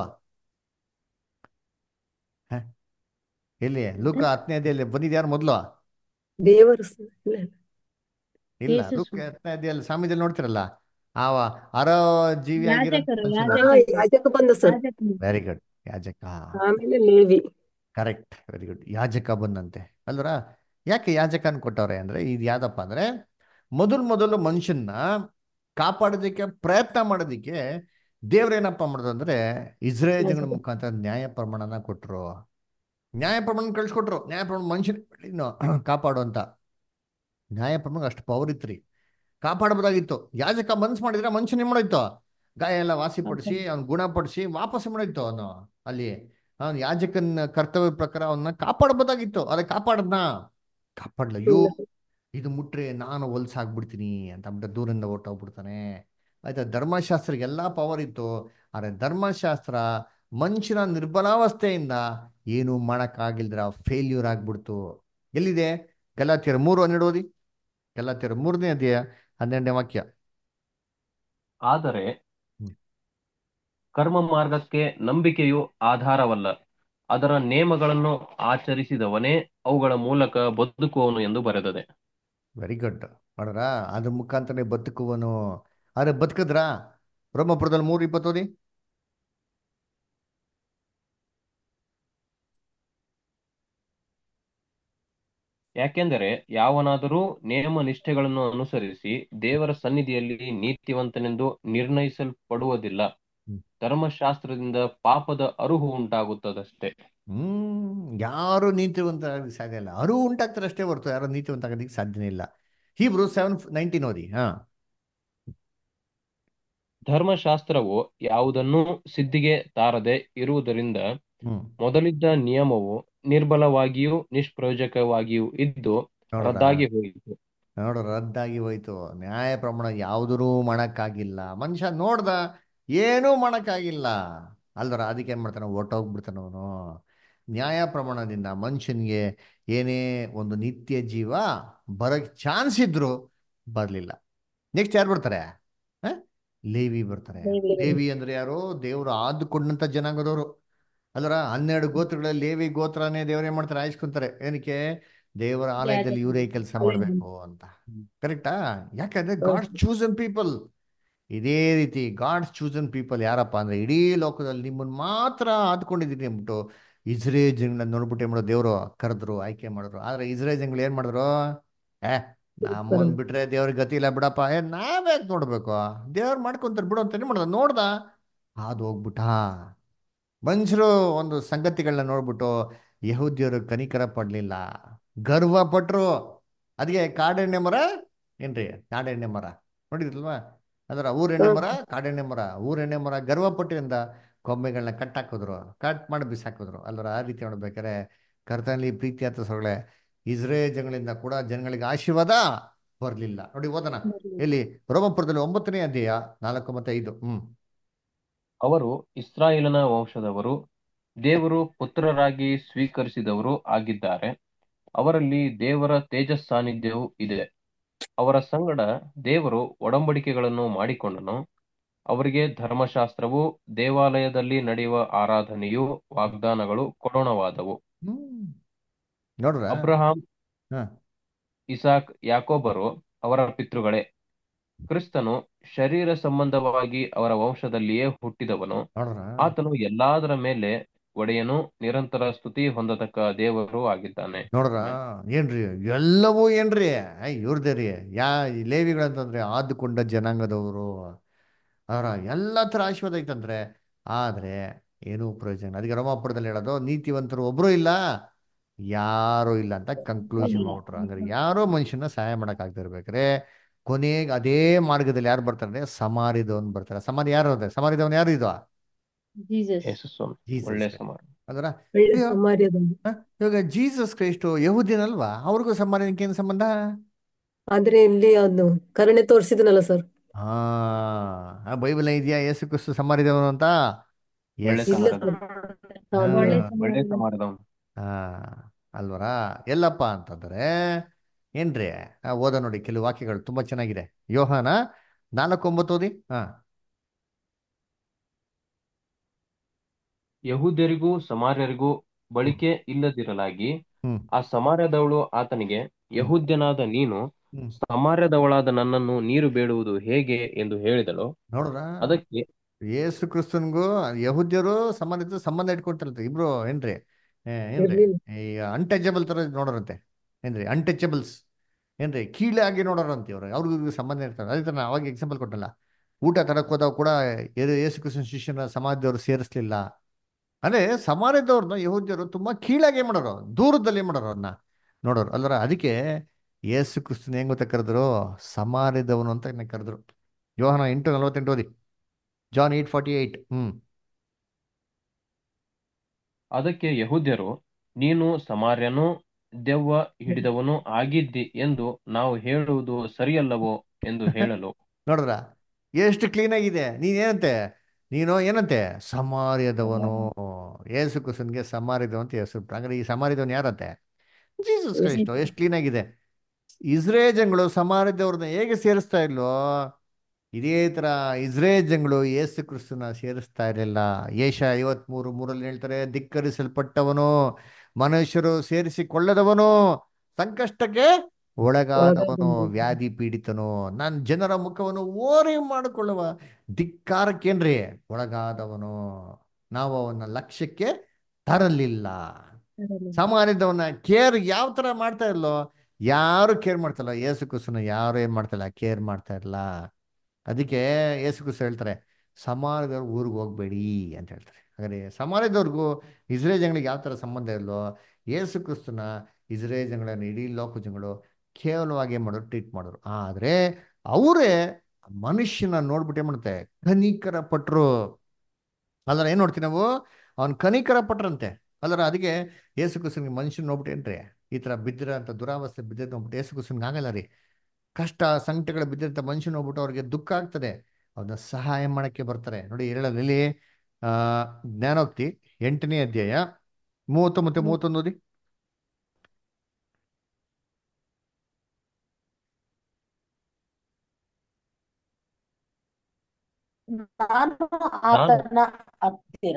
ಎಲ್ಲಿ ಲೂಕ ಹತ್ತನೇ ಅಧ್ಯಾಯಲ್ಲಿ ಬಂದಿದ್ದು ಯಾರು ಮೊದಲು ದೇವರು ಸ- ಇಲ್ಲ. ಇಲ್ಲ ಯೇಸು ಲೂಕ ಸ್ವಾಮಿ. ಹತ್ತನೇ ಅಧ್ಯಾಯಲ್ಲಿ ಸಾಮಿದಲ್ಲಿ ನೋಡ್ತಿರಲ್ಲ ಆವ ಅರ ಜೀವಿಯಾಗಿರೋ ಯಾಜಕರು ಹಾ, ಯಾಜಕರು ಯಾಜಕ ಬಂದ ಸರ್ ಯಾಜಕರು. ವೆರಿ ಗುಡ್ ಯಾಜಕ ಆಮೇಲೆ ಲೇವಿ ಕರೆಕ್ಟ್ ವೆರಿ ಗುಡ್ ಯಾಜಕ ಬಂದಂತೆ ಅಲ್ವರ ಯಾಕೆ ಯಾಜಕ ಕೊಟ್ಟವ್ರೆ ಅಂದ್ರೆ ಇದು ಯಾವ್ದಪ್ಪ ಅಂದ್ರೆ ಮೊದಲು ಮೊದಲು ಮನುಷ್ಯನ್ನ ಕಾಪಾಡೋದಕ್ಕೆ ಪ್ರಯತ್ನ ಮಾಡೋದಕ್ಕೆ ದೇವ್ರೇನಪ್ಪ ಮಾಡೋದು ಅಂದ್ರೆ ಇಸ್ರೇಲ್ ಜನಗಳ ಮುಖಾಂತರ ನ್ಯಾಯ ಪ್ರಮಾಣನ ಕೊಟ್ರು ನ್ಯಾಯ ಪ್ರಮಾಣ ಕಳ್ಸಿಕೊಟ್ರು ನ್ಯಾಯ ಪ್ರಮಾಣ ಮನುಷ್ಯನ ಕಾಪಾಡು ಅಂತ ನ್ಯಾಯ ಪ್ರಮಾಣ ಅಷ್ಟು ಪವರ್ ಇತ್ರಿ ಕಾಪಾಡಬಹುದಾಗಿತ್ತು ಯಾಜಕ ಮನ್ಸು ಮಾಡಿದ್ರೆ ಮನುಷ್ಯನ ಏನ್ ಮಾಡೋಯ್ತು ಗಾಯ ಎಲ್ಲ ವಾಸಿಪಡಿಸಿ ಅವ್ನ ಗುಣಪಡಿಸಿ ವಾಪಸ್ ಮಾಡೋಯ್ತು ಅವನು ಅಲ್ಲಿ ಅವ್ನು ಯಾಜಕನ ಕರ್ತವ್ಯ ಪ್ರಕಾರ ಅವನ್ನ ಕಾಪಾಡಬಹುದಾಗಿತ್ತು ಅದೇ ಕಾಪಾಡದ್ನ ಕಾಪಾಡ್ಲ ಅಯ್ಯೋ ಇದು ಮುಟ್ರೆ ನಾನು ಹೊಲ್ಸಾಗ್ಬಿಡ್ತೀನಿ ಅಂತ ಅಂದ್ಬಿಟ್ಟು ದೂರಿಂದ ಹೊರ್ಟೋಗ್ಬಿಡ್ತಾನೆ ಆಯ್ತಾ ಧರ್ಮಶಾಸ್ತ್ರಕ್ಕೆ ಎಲ್ಲಾ ಪವರ್ ಇತ್ತು ಆದ್ರೆ ಧರ್ಮಶಾಸ್ತ್ರ ಮನುಷ್ಯನ ನಿರ್ಬಲಾವಸ್ಥೆಯಿಂದ ಏನು ಮಾಡಕ್ಕಾಗಿಲ್ದ್ರ ಫೇಲ್ಯೂರ್ ಆಗ್ಬಿಡ್ತು ಎಲ್ಲಿದೆ ಗಲಾತಿಯರ ಮೂರು ಹನ್ನೆರಡು ಓದಿ ಗಲಾತಿಯರ ಮೂರನೇ ಅಧ್ಯಾಯ ಹನ್ನೆರಡನೇ ವಾಕ್ಯ ಆದರೆ ಹ್ಮ್. ಕರ್ಮ ಮಾರ್ಗಕ್ಕೆ ನಂಬಿಕೆಯು ಆಧಾರವಲ್ಲ ಅದರ ನೇಮಗಳನ್ನು ಆಚರಿಸಿದವನೇ ಅವುಗಳ ಮೂಲಕ ಬದುಕುವವನು ಎಂದು ಬರೆದದೆ ವೆರಿ ಗುಡ್ ನೋಡ್ರ ಅದ್ರ ಮುಖಾಂತರ ಬದುಕುವನು ಆದ್ರೆ ಬದುಕಿದ್ರ ಬ್ರಹ್ಮಪುರದಲ್ಲಿ ಮೂರು ಇಪ್ಪತ್ತು ಓದಿ ಯಾಕೆಂದರೆ ಯಾವನಾದರೂ ನೇಮ ನಿಷ್ಠೆಗಳನ್ನು ಅನುಸರಿಸಿ ದೇವರ ಸನ್ನಿಧಿಯಲ್ಲಿ ನೀತಿವಂತನೆಂದು ನಿರ್ಣಯಿಸಲ್ಪಡುವುದಿಲ್ಲ ಹ್ಮ್. ಧರ್ಮಶಾಸ್ತ್ರದಿಂದ ಪಾಪದ ಅರುಹು ಉಂಟಾಗುತ್ತದಷ್ಟೇ ಹ್ಮ್ ಯಾರು ನೀತಿವಂತ ಆಗೋದಕ್ಕೆ ಸಾಧ್ಯ ಇಲ್ಲ ಅರು ಉಂಟಾಗ್ತಾರೆ ಅಷ್ಟೇ ಹೊರತು ಯಾರು ನೀತಿವಂತ ಆಗೋದಕ್ಕೆ ಸಾಧ್ಯನೇ ಇಲ್ಲ ಹೀಬ್ರು ಸೆವೆನ್ ನೈನ್ಟೀನ್ ಓದಿ ಹಾ ಧರ್ಮಶಾಸ್ತ್ರವು ಯಾವುದನ್ನೂ ಸಿದ್ಧಿಗೆ ತಾರದೆ ಇರುವುದರಿಂದ ಹ್ಮ್ ಮೊದಲಿದ್ದ ನಿಯಮವು ನಿರ್ಬಲವಾಗಿಯೂ ನಿಷ್ಪ್ರಯೋಜಕವಾಗಿಯೂ ಇದ್ದು ನೋಡ್ರಾ? ರದ್ದಾಗಿ ಹೋಯಿತು ನೋಡು ರದ್ದಾಗಿ ಹೋಯ್ತು ನ್ಯಾಯ ಪ್ರಮಾಣ ಯಾವುದೂ ಮಾಡಕ್ಕಾಗಿಲ್ಲ ಮನುಷ್ಯ ನೋಡ್ದ ಏನೂ ಮಾಡಕ್ಕಾಗಿಲ್ಲ ಅಲ್ದರ ಅದಕ್ಕೆ ಏನ್ ಮಾಡ್ತಾನೆ ಹೊರ್ಟೋಗ್ಬಿಡ್ತಾನೆ ಅವನು ನ್ಯಾಯ ಪ್ರಮಾಣದಿಂದ ಮನುಷ್ಯನಿಗೆ ಏನೇ ಒಂದು ನಿತ್ಯ ಜೀವ ಬರಕ್ ಚಾನ್ಸ್ ಇದ್ರು ಬರ್ಲಿಲ್ಲ ನೆಕ್ಸ್ಟ್ ಯಾರು ಬರ್ತಾರೆ ಹ? ಲೇವಿ ಬರ್ತಾರೆ ಲೇವಿ. ಲೇವಿ ಅಂದ್ರೆ ಯಾರು ದೇವರು ಆದುಕೊಂಡಂತ ಜನಾಂಗದವರು ಅಲ್ರ ಹನ್ನೆರಡು ಗೋತ್ರಗಳಲ್ಲಿ ಲೇವಿ ಗೋತ್ರನೇ ದೇವ್ರು ಏನ್ ಮಾಡ್ತಾರೆ ಆಯ್ಸ್ಕೊಂತಾರೆ ಏನಕ್ಕೆ ದೇವರ ಆಲಯದಲ್ಲಿ ಇವರೇ ಕೆಲಸ ಮಾಡಬೇಕು ಅಂತ ಕರೆಕ್ಟಾ ಯಾಕಂದ್ರೆ ಗಾಡ್ಸ್ ಚೂಸನ್ ಪೀಪಲ್ ಇದೇ ರೀತಿ ಗಾಡ್ಸ್ ಚೂಸನ್ ಪೀಪಲ್ ಯಾರಪ್ಪ ಅಂದ್ರೆ ಇಡೀ ಲೋಕದಲ್ಲಿ ನಿಮ್ಮನ್ನ ಮಾತ್ರ ಆದ್ಕೊಂಡಿದ್ದೀನಿ ಅಂದ್ಬಿಟ್ಟು ಇಸ್ರೇಲ್ ಜನಗಳನ್ನ ನೋಡ್ಬಿಟ್ಟು ಏನ್ ಮಾಡೋದು ದೇವರು ಕರೆದ್ರು ಆಯ್ಕೆ ಮಾಡಿದ್ರು ಆದ್ರೆ ಇಸ್ರೇಲ್ ಜನಗಳು ಏನ್ ಮಾಡಿದ್ರು ಏ ನಮ್ಮೊಂದ್ ಬಿಟ್ರೆ ದೇವ್ರಿಗೆ ಗತಿ ಇಲ್ಲ ಬಿಡಪ್ಪ ಏ ನಾವ್ಯಾಕೆ ನೋಡ್ಬೇಕು ದೇವ್ರು ಮಾಡ್ಕೊಂತಾರೆ ಬಿಡು ಅಂತ ಏನ್ ಮಾಡ್ದ ನೋಡ್ದ ಅದು ಹೋಗ್ಬಿಟ್ಟ ಮನುಷ್ಯರು ಒಂದು ಸಂಗತಿಗಳನ್ನ ನೋಡ್ಬಿಟ್ಟು ಯಹೂದ್ಯರು ಕನಿಕರ ಪಡ್ಲಿಲ್ಲ ಗರ್ವ ಪಟ್ರು ಅದಕ್ಕೆ ಕಾಡೆಣ್ಣೆ ಮರ ಏನ್ರಿ ಕಾಡೆಣ್ಣೆ ಮರ ನೋಡಿದ್ರಲ್ವಾ ಅದರ ಊರೆಣ್ಣೆ ಮರ ಕಾಡೆಣ್ಣೆ ಮರ ಊರೆಣ್ಣೆ ಮರ ಗರ್ವ ಪಟ್ಟಿರಿಂದ ಕೊಂಬೆಗಳನ್ನ ಕಟ್ ಹಾಕಿದ್ರು ಕಟ್ ಮಾಡಿ ಬಿಸಾಕಿದ್ರು ಅಲ್ಲರ ಆ ರೀತಿ ನೋಡ್ಬೇಕಾದ್ರೆ ಕರ್ತನಲ್ಲಿ ಪ್ರೀತಿ ಆತ ಸೊಗಳೆ ಇಸ್ರೇಲ್ ಜನಗಳಿಂದ ಕೂಡ ಜನಗಳಿಗೆ ಆಶೀರ್ವಾದ ಬರಲಿಲ್ಲ ನೋಡಿ ಓದೋಣ ಎಲ್ಲಿ ರೋಮಪುರದಲ್ಲಿ ಒಂಬತ್ತನೇ ಅಧ್ಯಾಯ ನಾಲ್ಕು ಮತ್ತೆ ಐದು ಹ್ಮ್ ಅವರು ಇಸ್ರಾಯೇಲನ ವಂಶದವರು ದೇವರು ಪುತ್ರರಾಗಿ ಸ್ವೀಕರಿಸಿದವರು ಆಗಿದ್ದಾರೆ ಅವರಲ್ಲಿ ದೇವರ ತೇಜಸ್ ಸಾನ್ನಿಧ್ಯವು ಇದೆ ಅವರ ಸಂಗಡ ದೇವರು ಒಡಂಬಡಿಕೆಗಳನ್ನು ಮಾಡಿಕೊಂಡನು ಅವರಿಗೆ ಧರ್ಮಶಾಸ್ತ್ರವು ದೇವಾಲಯದಲ್ಲಿ ನಡೆಯುವ ಆರಾಧನೆಯು ವಾಗ್ದಾನಗಳು ಕೊಡೋಣವಾದವು ಹ್ಮ್ ನೋಡ್ರ ಅಬ್ರಹಾಂ ಹ. ಇಸಾಕ್ ಯಾಕೋಬರು ಅವರ ಪಿತೃಗಳೇ ಕ್ರಿಸ್ತನು ಶರೀರ ಸಂಬಂಧವಾಗಿ ಅವರ ವಂಶದಲ್ಲಿಯೇ ಹುಟ್ಟಿದವನು ನೋಡ್ರ ಆತನು ಎಲ್ಲಾದರ ಮೇಲೆ ಒಡೆಯನು ನಿರಂತರ ಸ್ತುತಿ ಹೊಂದತಕ್ಕ ದೇವರು ಆಗಿದ್ದಾನೆ ನೋಡ್ರ ಏನ್ರಿ ಎಲ್ಲವೂ ಏನ್ರಿ ಐ ಇವ್ರದೇ ರೀ ಯಾ ಈ ಲೇವಿಗಳಂತಂದ್ರೆ ಆದುಕೊಂಡ ಜನಾಂಗದವರು ಅವರ ಎಲ್ಲ ಥರ ಆಶೀರ್ವಾದ ಐತಂದ್ರೆ ಆದ್ರೆ ಏನೂ ಪ್ರಯೋಜನ ಅದಕ್ಕೆ ರೋಮಾಪುರದಲ್ಲಿ ಹೇಳೋದು ನೀತಿವಂತರು ಒಬ್ರು ಇಲ್ಲ ಯಾರೂ ಇಲ್ಲ ಅಂತ ಕನ್ಕ್ಲೂಷನ್ ಮಾಡ್ಬಿಟ್ರು ಹಂಗಾರೆ ಯಾರೋ ಮನುಷ್ಯನ ಸಹಾಯ ಮಾಡಕ್ ಇರ್ಬೇಕಾದ್ರೆ ಕೊನೆಗೆ ಅದೇ ಮಾರ್ಗದಲ್ಲಿ ಯಾರು ಬರ್ತಾರೆ ಅಂದ್ರೆ ಸಮಾರಿದವನ್ ಬರ್ತಾರೆ ಸಮಾರಿ ಯಾರು ಅದೇ ಸಮಾರಿದವನ್ ಯಾರು ಇದು ಜೀಸಸ್ ಯೇಸು ಸ್ವಾಮಿ Jesus ಒಳ್ಳೆ Christ. ಸಮಾರ ಅದರ ಒಳ್ಳೆ ಅಯ್ಯೋ. ಸಮಾರ್ಯದವನು. ಇವಾಗ ಜೀಸಸ್ ಕ್ರೈಸ್ಟು ಯಹೂದಿನಲ್ವಾ ಅವ್ರಿಗೂ ಸಮಾರಿನಕ್ಕೆ ಏನು ಸಂಬಂಧ ಆದ್ರೆ ಇಲ್ಲಿ ಅವನು ಕರುಣೆ ತೋರಿಸಿದನಲ್ಲ ಸರ್ ಹಾ ಆ ಬೈಬಲ್ ಇದೆಯಾ ಯೇಸು ಕ್ರಿಸ್ತು ಸಮಾರಿದವನು ಅಂತ ಒಳ್ಳೆ Yes. ಇಲ್ಲ ಸಮಾರ ಸರ್ ಹಾ. ಒಳ್ಳೆ ಒಳ್ಳೆ ಸಮಾಧಾನ. ಸಮಾರದವನು ಹಾ ಅಲ್ವರ ಎಲ್ಲಪ್ಪ ಅಂತಂದ್ರೆ ಏನ್ರಿ ಆ, ಓದ ನೋಡಿ ಕೆಲವು ವಾಕ್ಯಗಳು ತುಂಬಾ ಚೆನ್ನಾಗಿದೆ ಯೋಹಾನ ನಾಲ್ಕು ಒಂಬತ್ತು ಓದಿ ಹಾ ಯಹೂದ್ಯರಿಗೂ ಸಮಾರ್ಯರಿಗೂ ಬಳಿಕೆ ಇಲ್ಲದಿರಲಾಗಿ ಹ್ಮ್. ಆ ಸಮಾರ್ಯದವಳು ಆತನಿಗೆ ಯಹೂದ್ಯನಾದ ನೀನು ಹ್ಮ್. ಸಮಾರ್ಯದವಳಾದ ನನ್ನನ್ನು ನೀರು ಬೇಡುವುದು ಹೇಗೆ ಎಂದು ಹೇಳಿದಳು ನೋಡ್ರ ಅದಕ್ಕೆ ಯೇಸು ಕ್ರಿಸ್ತನ್ಗೂ ಯಹೂದ್ಯರು ಸಂಬಂಧ ಸಂಬಂಧ ಇಟ್ಕೊಳ್ತಾರಂತೆ ಇಬ್ರು ಏನ್ರಿ ಏ, ಏನ್ರಿ ಇರ್ಲಿಲ್ಲ. ಈ ಅನ್ಟಚಬಲ್ ತರ ನೋಡೋರಂತೆ ಏನ್ರಿ ಅನ್ಟಚಬಲ್ಸ್ ಏನ್ರಿ ಕೀಳಾಗಿ ನೋಡೋರಂತೆ ಇವ್ರು ಅವ್ರಿಗೂ ಸಂಬಂಧ ಇರ್ತಾರೆ ಅದೇ ತರ ನಾ ಅವಾಗ ಎಕ್ಸಾಂಪಲ್ ಕೊಟ್ಟಲ್ಲ ಊಟ ತರಕ್ ಹೋದಾಗ ಕೂಡ ಯೇ- ಯೇಸು ಕ್ರಿಸ್ತನ ಶಿಷ್ಯನ ಸಮಾಜದವ್ರು ಸೇರಿಸ್ಲಿಲ್ಲ ಅಂದ್ರೆ ಸಮಾಜದವ್ರನ್ನ ಯಹೂದ್ಯರು ತುಂಬಾ ಕೀಳಾಗಿ ಮಾಡೋರು ದೂರದಲ್ಲಿ ಮಾಡೋರು ಅವ್ರನ್ನ ನೋಡೋರು ಅಲ್ವರ ಅದಕ್ಕೆ ಯೇಸು ಕ್ರಿಸ್ತನ ಹೆಂಗ್ ಗೊತ್ತಾ ಕರೆದ್ರು ಸಮಾರ್ಯದವನು ಅಂತ ಇದನ್ನ ಕರೆದ್ರು ಯೋಹನ ಎಂಟು ನಲವತ್ತೆಂಟು ಓದಿ John eight forty eight hmm ಅದಕ್ಕೆ ಯಹೂದ್ಯರು ನೀನು ಸಮಾರ್ಯನೂ ದೆವ್ವ ಹಿಡಿದವನು ಆಗಿದ್ದಿ ಎಂದು ನಾವು ಹೇಳುವುದು ಸರಿಯಲ್ಲವೋ ಎಂದು ಹೇಳಲು ನೋಡ್ರ ಎಷ್ಟು ಕ್ಲೀನ್ ಆಗಿದೆ ನೀನ್ ಏನಂತೆ ನೀನು ಏನಂತೆ ಸಮಾರ್ಯದವನು ಯೇಸು ಕ್ರಿಸ್ತನ್ಗೆ ಸಮಾರ್ಯದವನು ಅಂತ ಹೆಸರು ಹಂಗಾರೆ ಈ ಸಮಾರ್ಯದವನು ಯಾರಂತೆ ಜೀಸಸ್ ಕ್ರೈಸ್ಟ್ ಎಷ್ಟು ಕ್ಲೀನ್ ಆಗಿದೆ ಇಸ್ರೇಲ್ ಜನಗಳು ಸಮಾರ್ಯದವ್ರನ್ನ ಹೇಗೆ ಸೇರಿಸ್ತಾ ಇಲ್ವೋ ಇದೇ ತರ ಇಸ್ರೇಲ್ ಜನಗಳು ಯೇಸು ಕ್ರಿಸ್ತನ ಸೇರಿಸ್ತಾ ಇರಲಿಲ್ಲ ಏಷ ಐವತ್ಮೂರು ಮೂರಲ್ಲಿ ಹೇಳ್ತಾರೆ ಧಿಕ್ಕರಿಸಲ್ಪಟ್ಟವನು ಮನುಷ್ಯರು ಸೇರಿಸಿಕೊಳ್ಳದವನು ಸಂಕಷ್ಟಕ್ಕೆ ಒಳಗಾದವನು ಒಳಗಾದವನು. ವ್ಯಾಧಿ ಪೀಡಿತನು ನಾನು ಜನರ ಮುಖವನ್ನು ಓರೆ ಮಾಡಿಕೊಳ್ಳುವ ಧಿಕ್ಕಾರಕ್ಕೇನ್ರಿ ಒಳಗಾದವನು ನಾವು ಅವನ ಲಕ್ಷ್ಯಕ್ಕೆ ತರಲಿಲ್ಲ ಅದರಲ್ಲಿ ಸಮಾನಿದ್ದವನ್ನ ಕೇರ್ ಯಾವ ತರ ಮಾಡ್ತಾ ಇಲ್ಲೋ ಯಾರು ಕೇರ್ ಮಾಡ್ತಲ್ಲ ಯೇಸು ಕ್ರಿಸ್ತನ ಯಾರು ಏನ್ ಮಾಡ್ತಾಯಿಲ್ಲ ಕೇರ್ ಮಾಡ್ತಾ ಇಲ್ಲ ಅದಕ್ಕೆ ಯೇಸು ಕ್ರಿಸ್ತ ಹೇಳ್ತಾರೆ ಸಮಾನದವ್ರ ಊರಿಗೆ ಹೋಗ್ಬೇಡಿ ಅಂತ ಹೇಳ್ತಾರೆ ಹಾಗಾದ್ರೆ ಸಮಾನದವ್ರಿಗೂ ಇಸ್ರೇಲ್ ಜನಗಳಿಗೆ ಯಾವ ಥರ ಸಂಬಂಧ ಇಲ್ಲೋ ಯೇಸು ಕ್ರಿಸ್ತನ ಇಸ್ರೇಲ್ ಜನಗಳನ್ನ ಇಡೀ ಲೋಕ ಜನಗಳು ಕೇವಲವಾಗಿ ಏನು ಮಾಡೋರು ಟ್ರೀಟ್ ಮಾಡೋರು ಆದರೆ ಅವರೇ ಮನುಷ್ಯನ ನೋಡ್ಬಿಟ್ಟು ಏನು ಮಾಡುತ್ತೆ ಕನಿಕರ ಪಟ್ರು ಅಲ್ಲರ ಏನು ನೋಡ್ತೀವಿ ನಾವು ಅವ್ನು ಕನಿಕರ ಪಟ್ರಂತೆ ಅಲ್ಲರ ಅದಕ್ಕೆ ಯೇಸು ಕ್ರಿಸ್ತನಿಗೆ ಮನುಷ್ಯನ ನೋಡ್ಬಿಟ್ಟು ಏನ್ರಿ ಈ ಥರ ಬಿದ್ದಿರೋಂಥ ದುರಾವಸ್ಥೆ ಬಿದ್ದಿದ್ದು ನೋಡ್ಬಿಟ್ಟು ಯೇಸು ಕ್ರಿಸ್ತನಿಗೆ ಆಗಲ್ಲ ರೀ ಕಷ್ಟ ಸಂಕಟಗಳು ಬಿದ್ದಿರ್ತ ಮನುಷ್ಯನ ನೋಡ್ಬಿಟ್ಟು ಅವ್ರಿಗೆ ದುಃಖ ಆಗ್ತದೆ ಅವ್ರನ್ನ ಸಹಾಯ ಮಾಡಕ್ಕೆ ಬರ್ತಾರೆ ನೋಡಿ ಹೇಳೋದ್ರಲ್ಲಿ ಆ ಜ್ಞಾನೋಕ್ತಿ ಎಂಟನೇ ಅಧ್ಯಾಯ ಮೂವತ್ತು ಮತ್ತೆ ಮೂವತ್ತೊಂದು ಓದಿ ನಾನು ಆತನ ಹತ್ತಿರ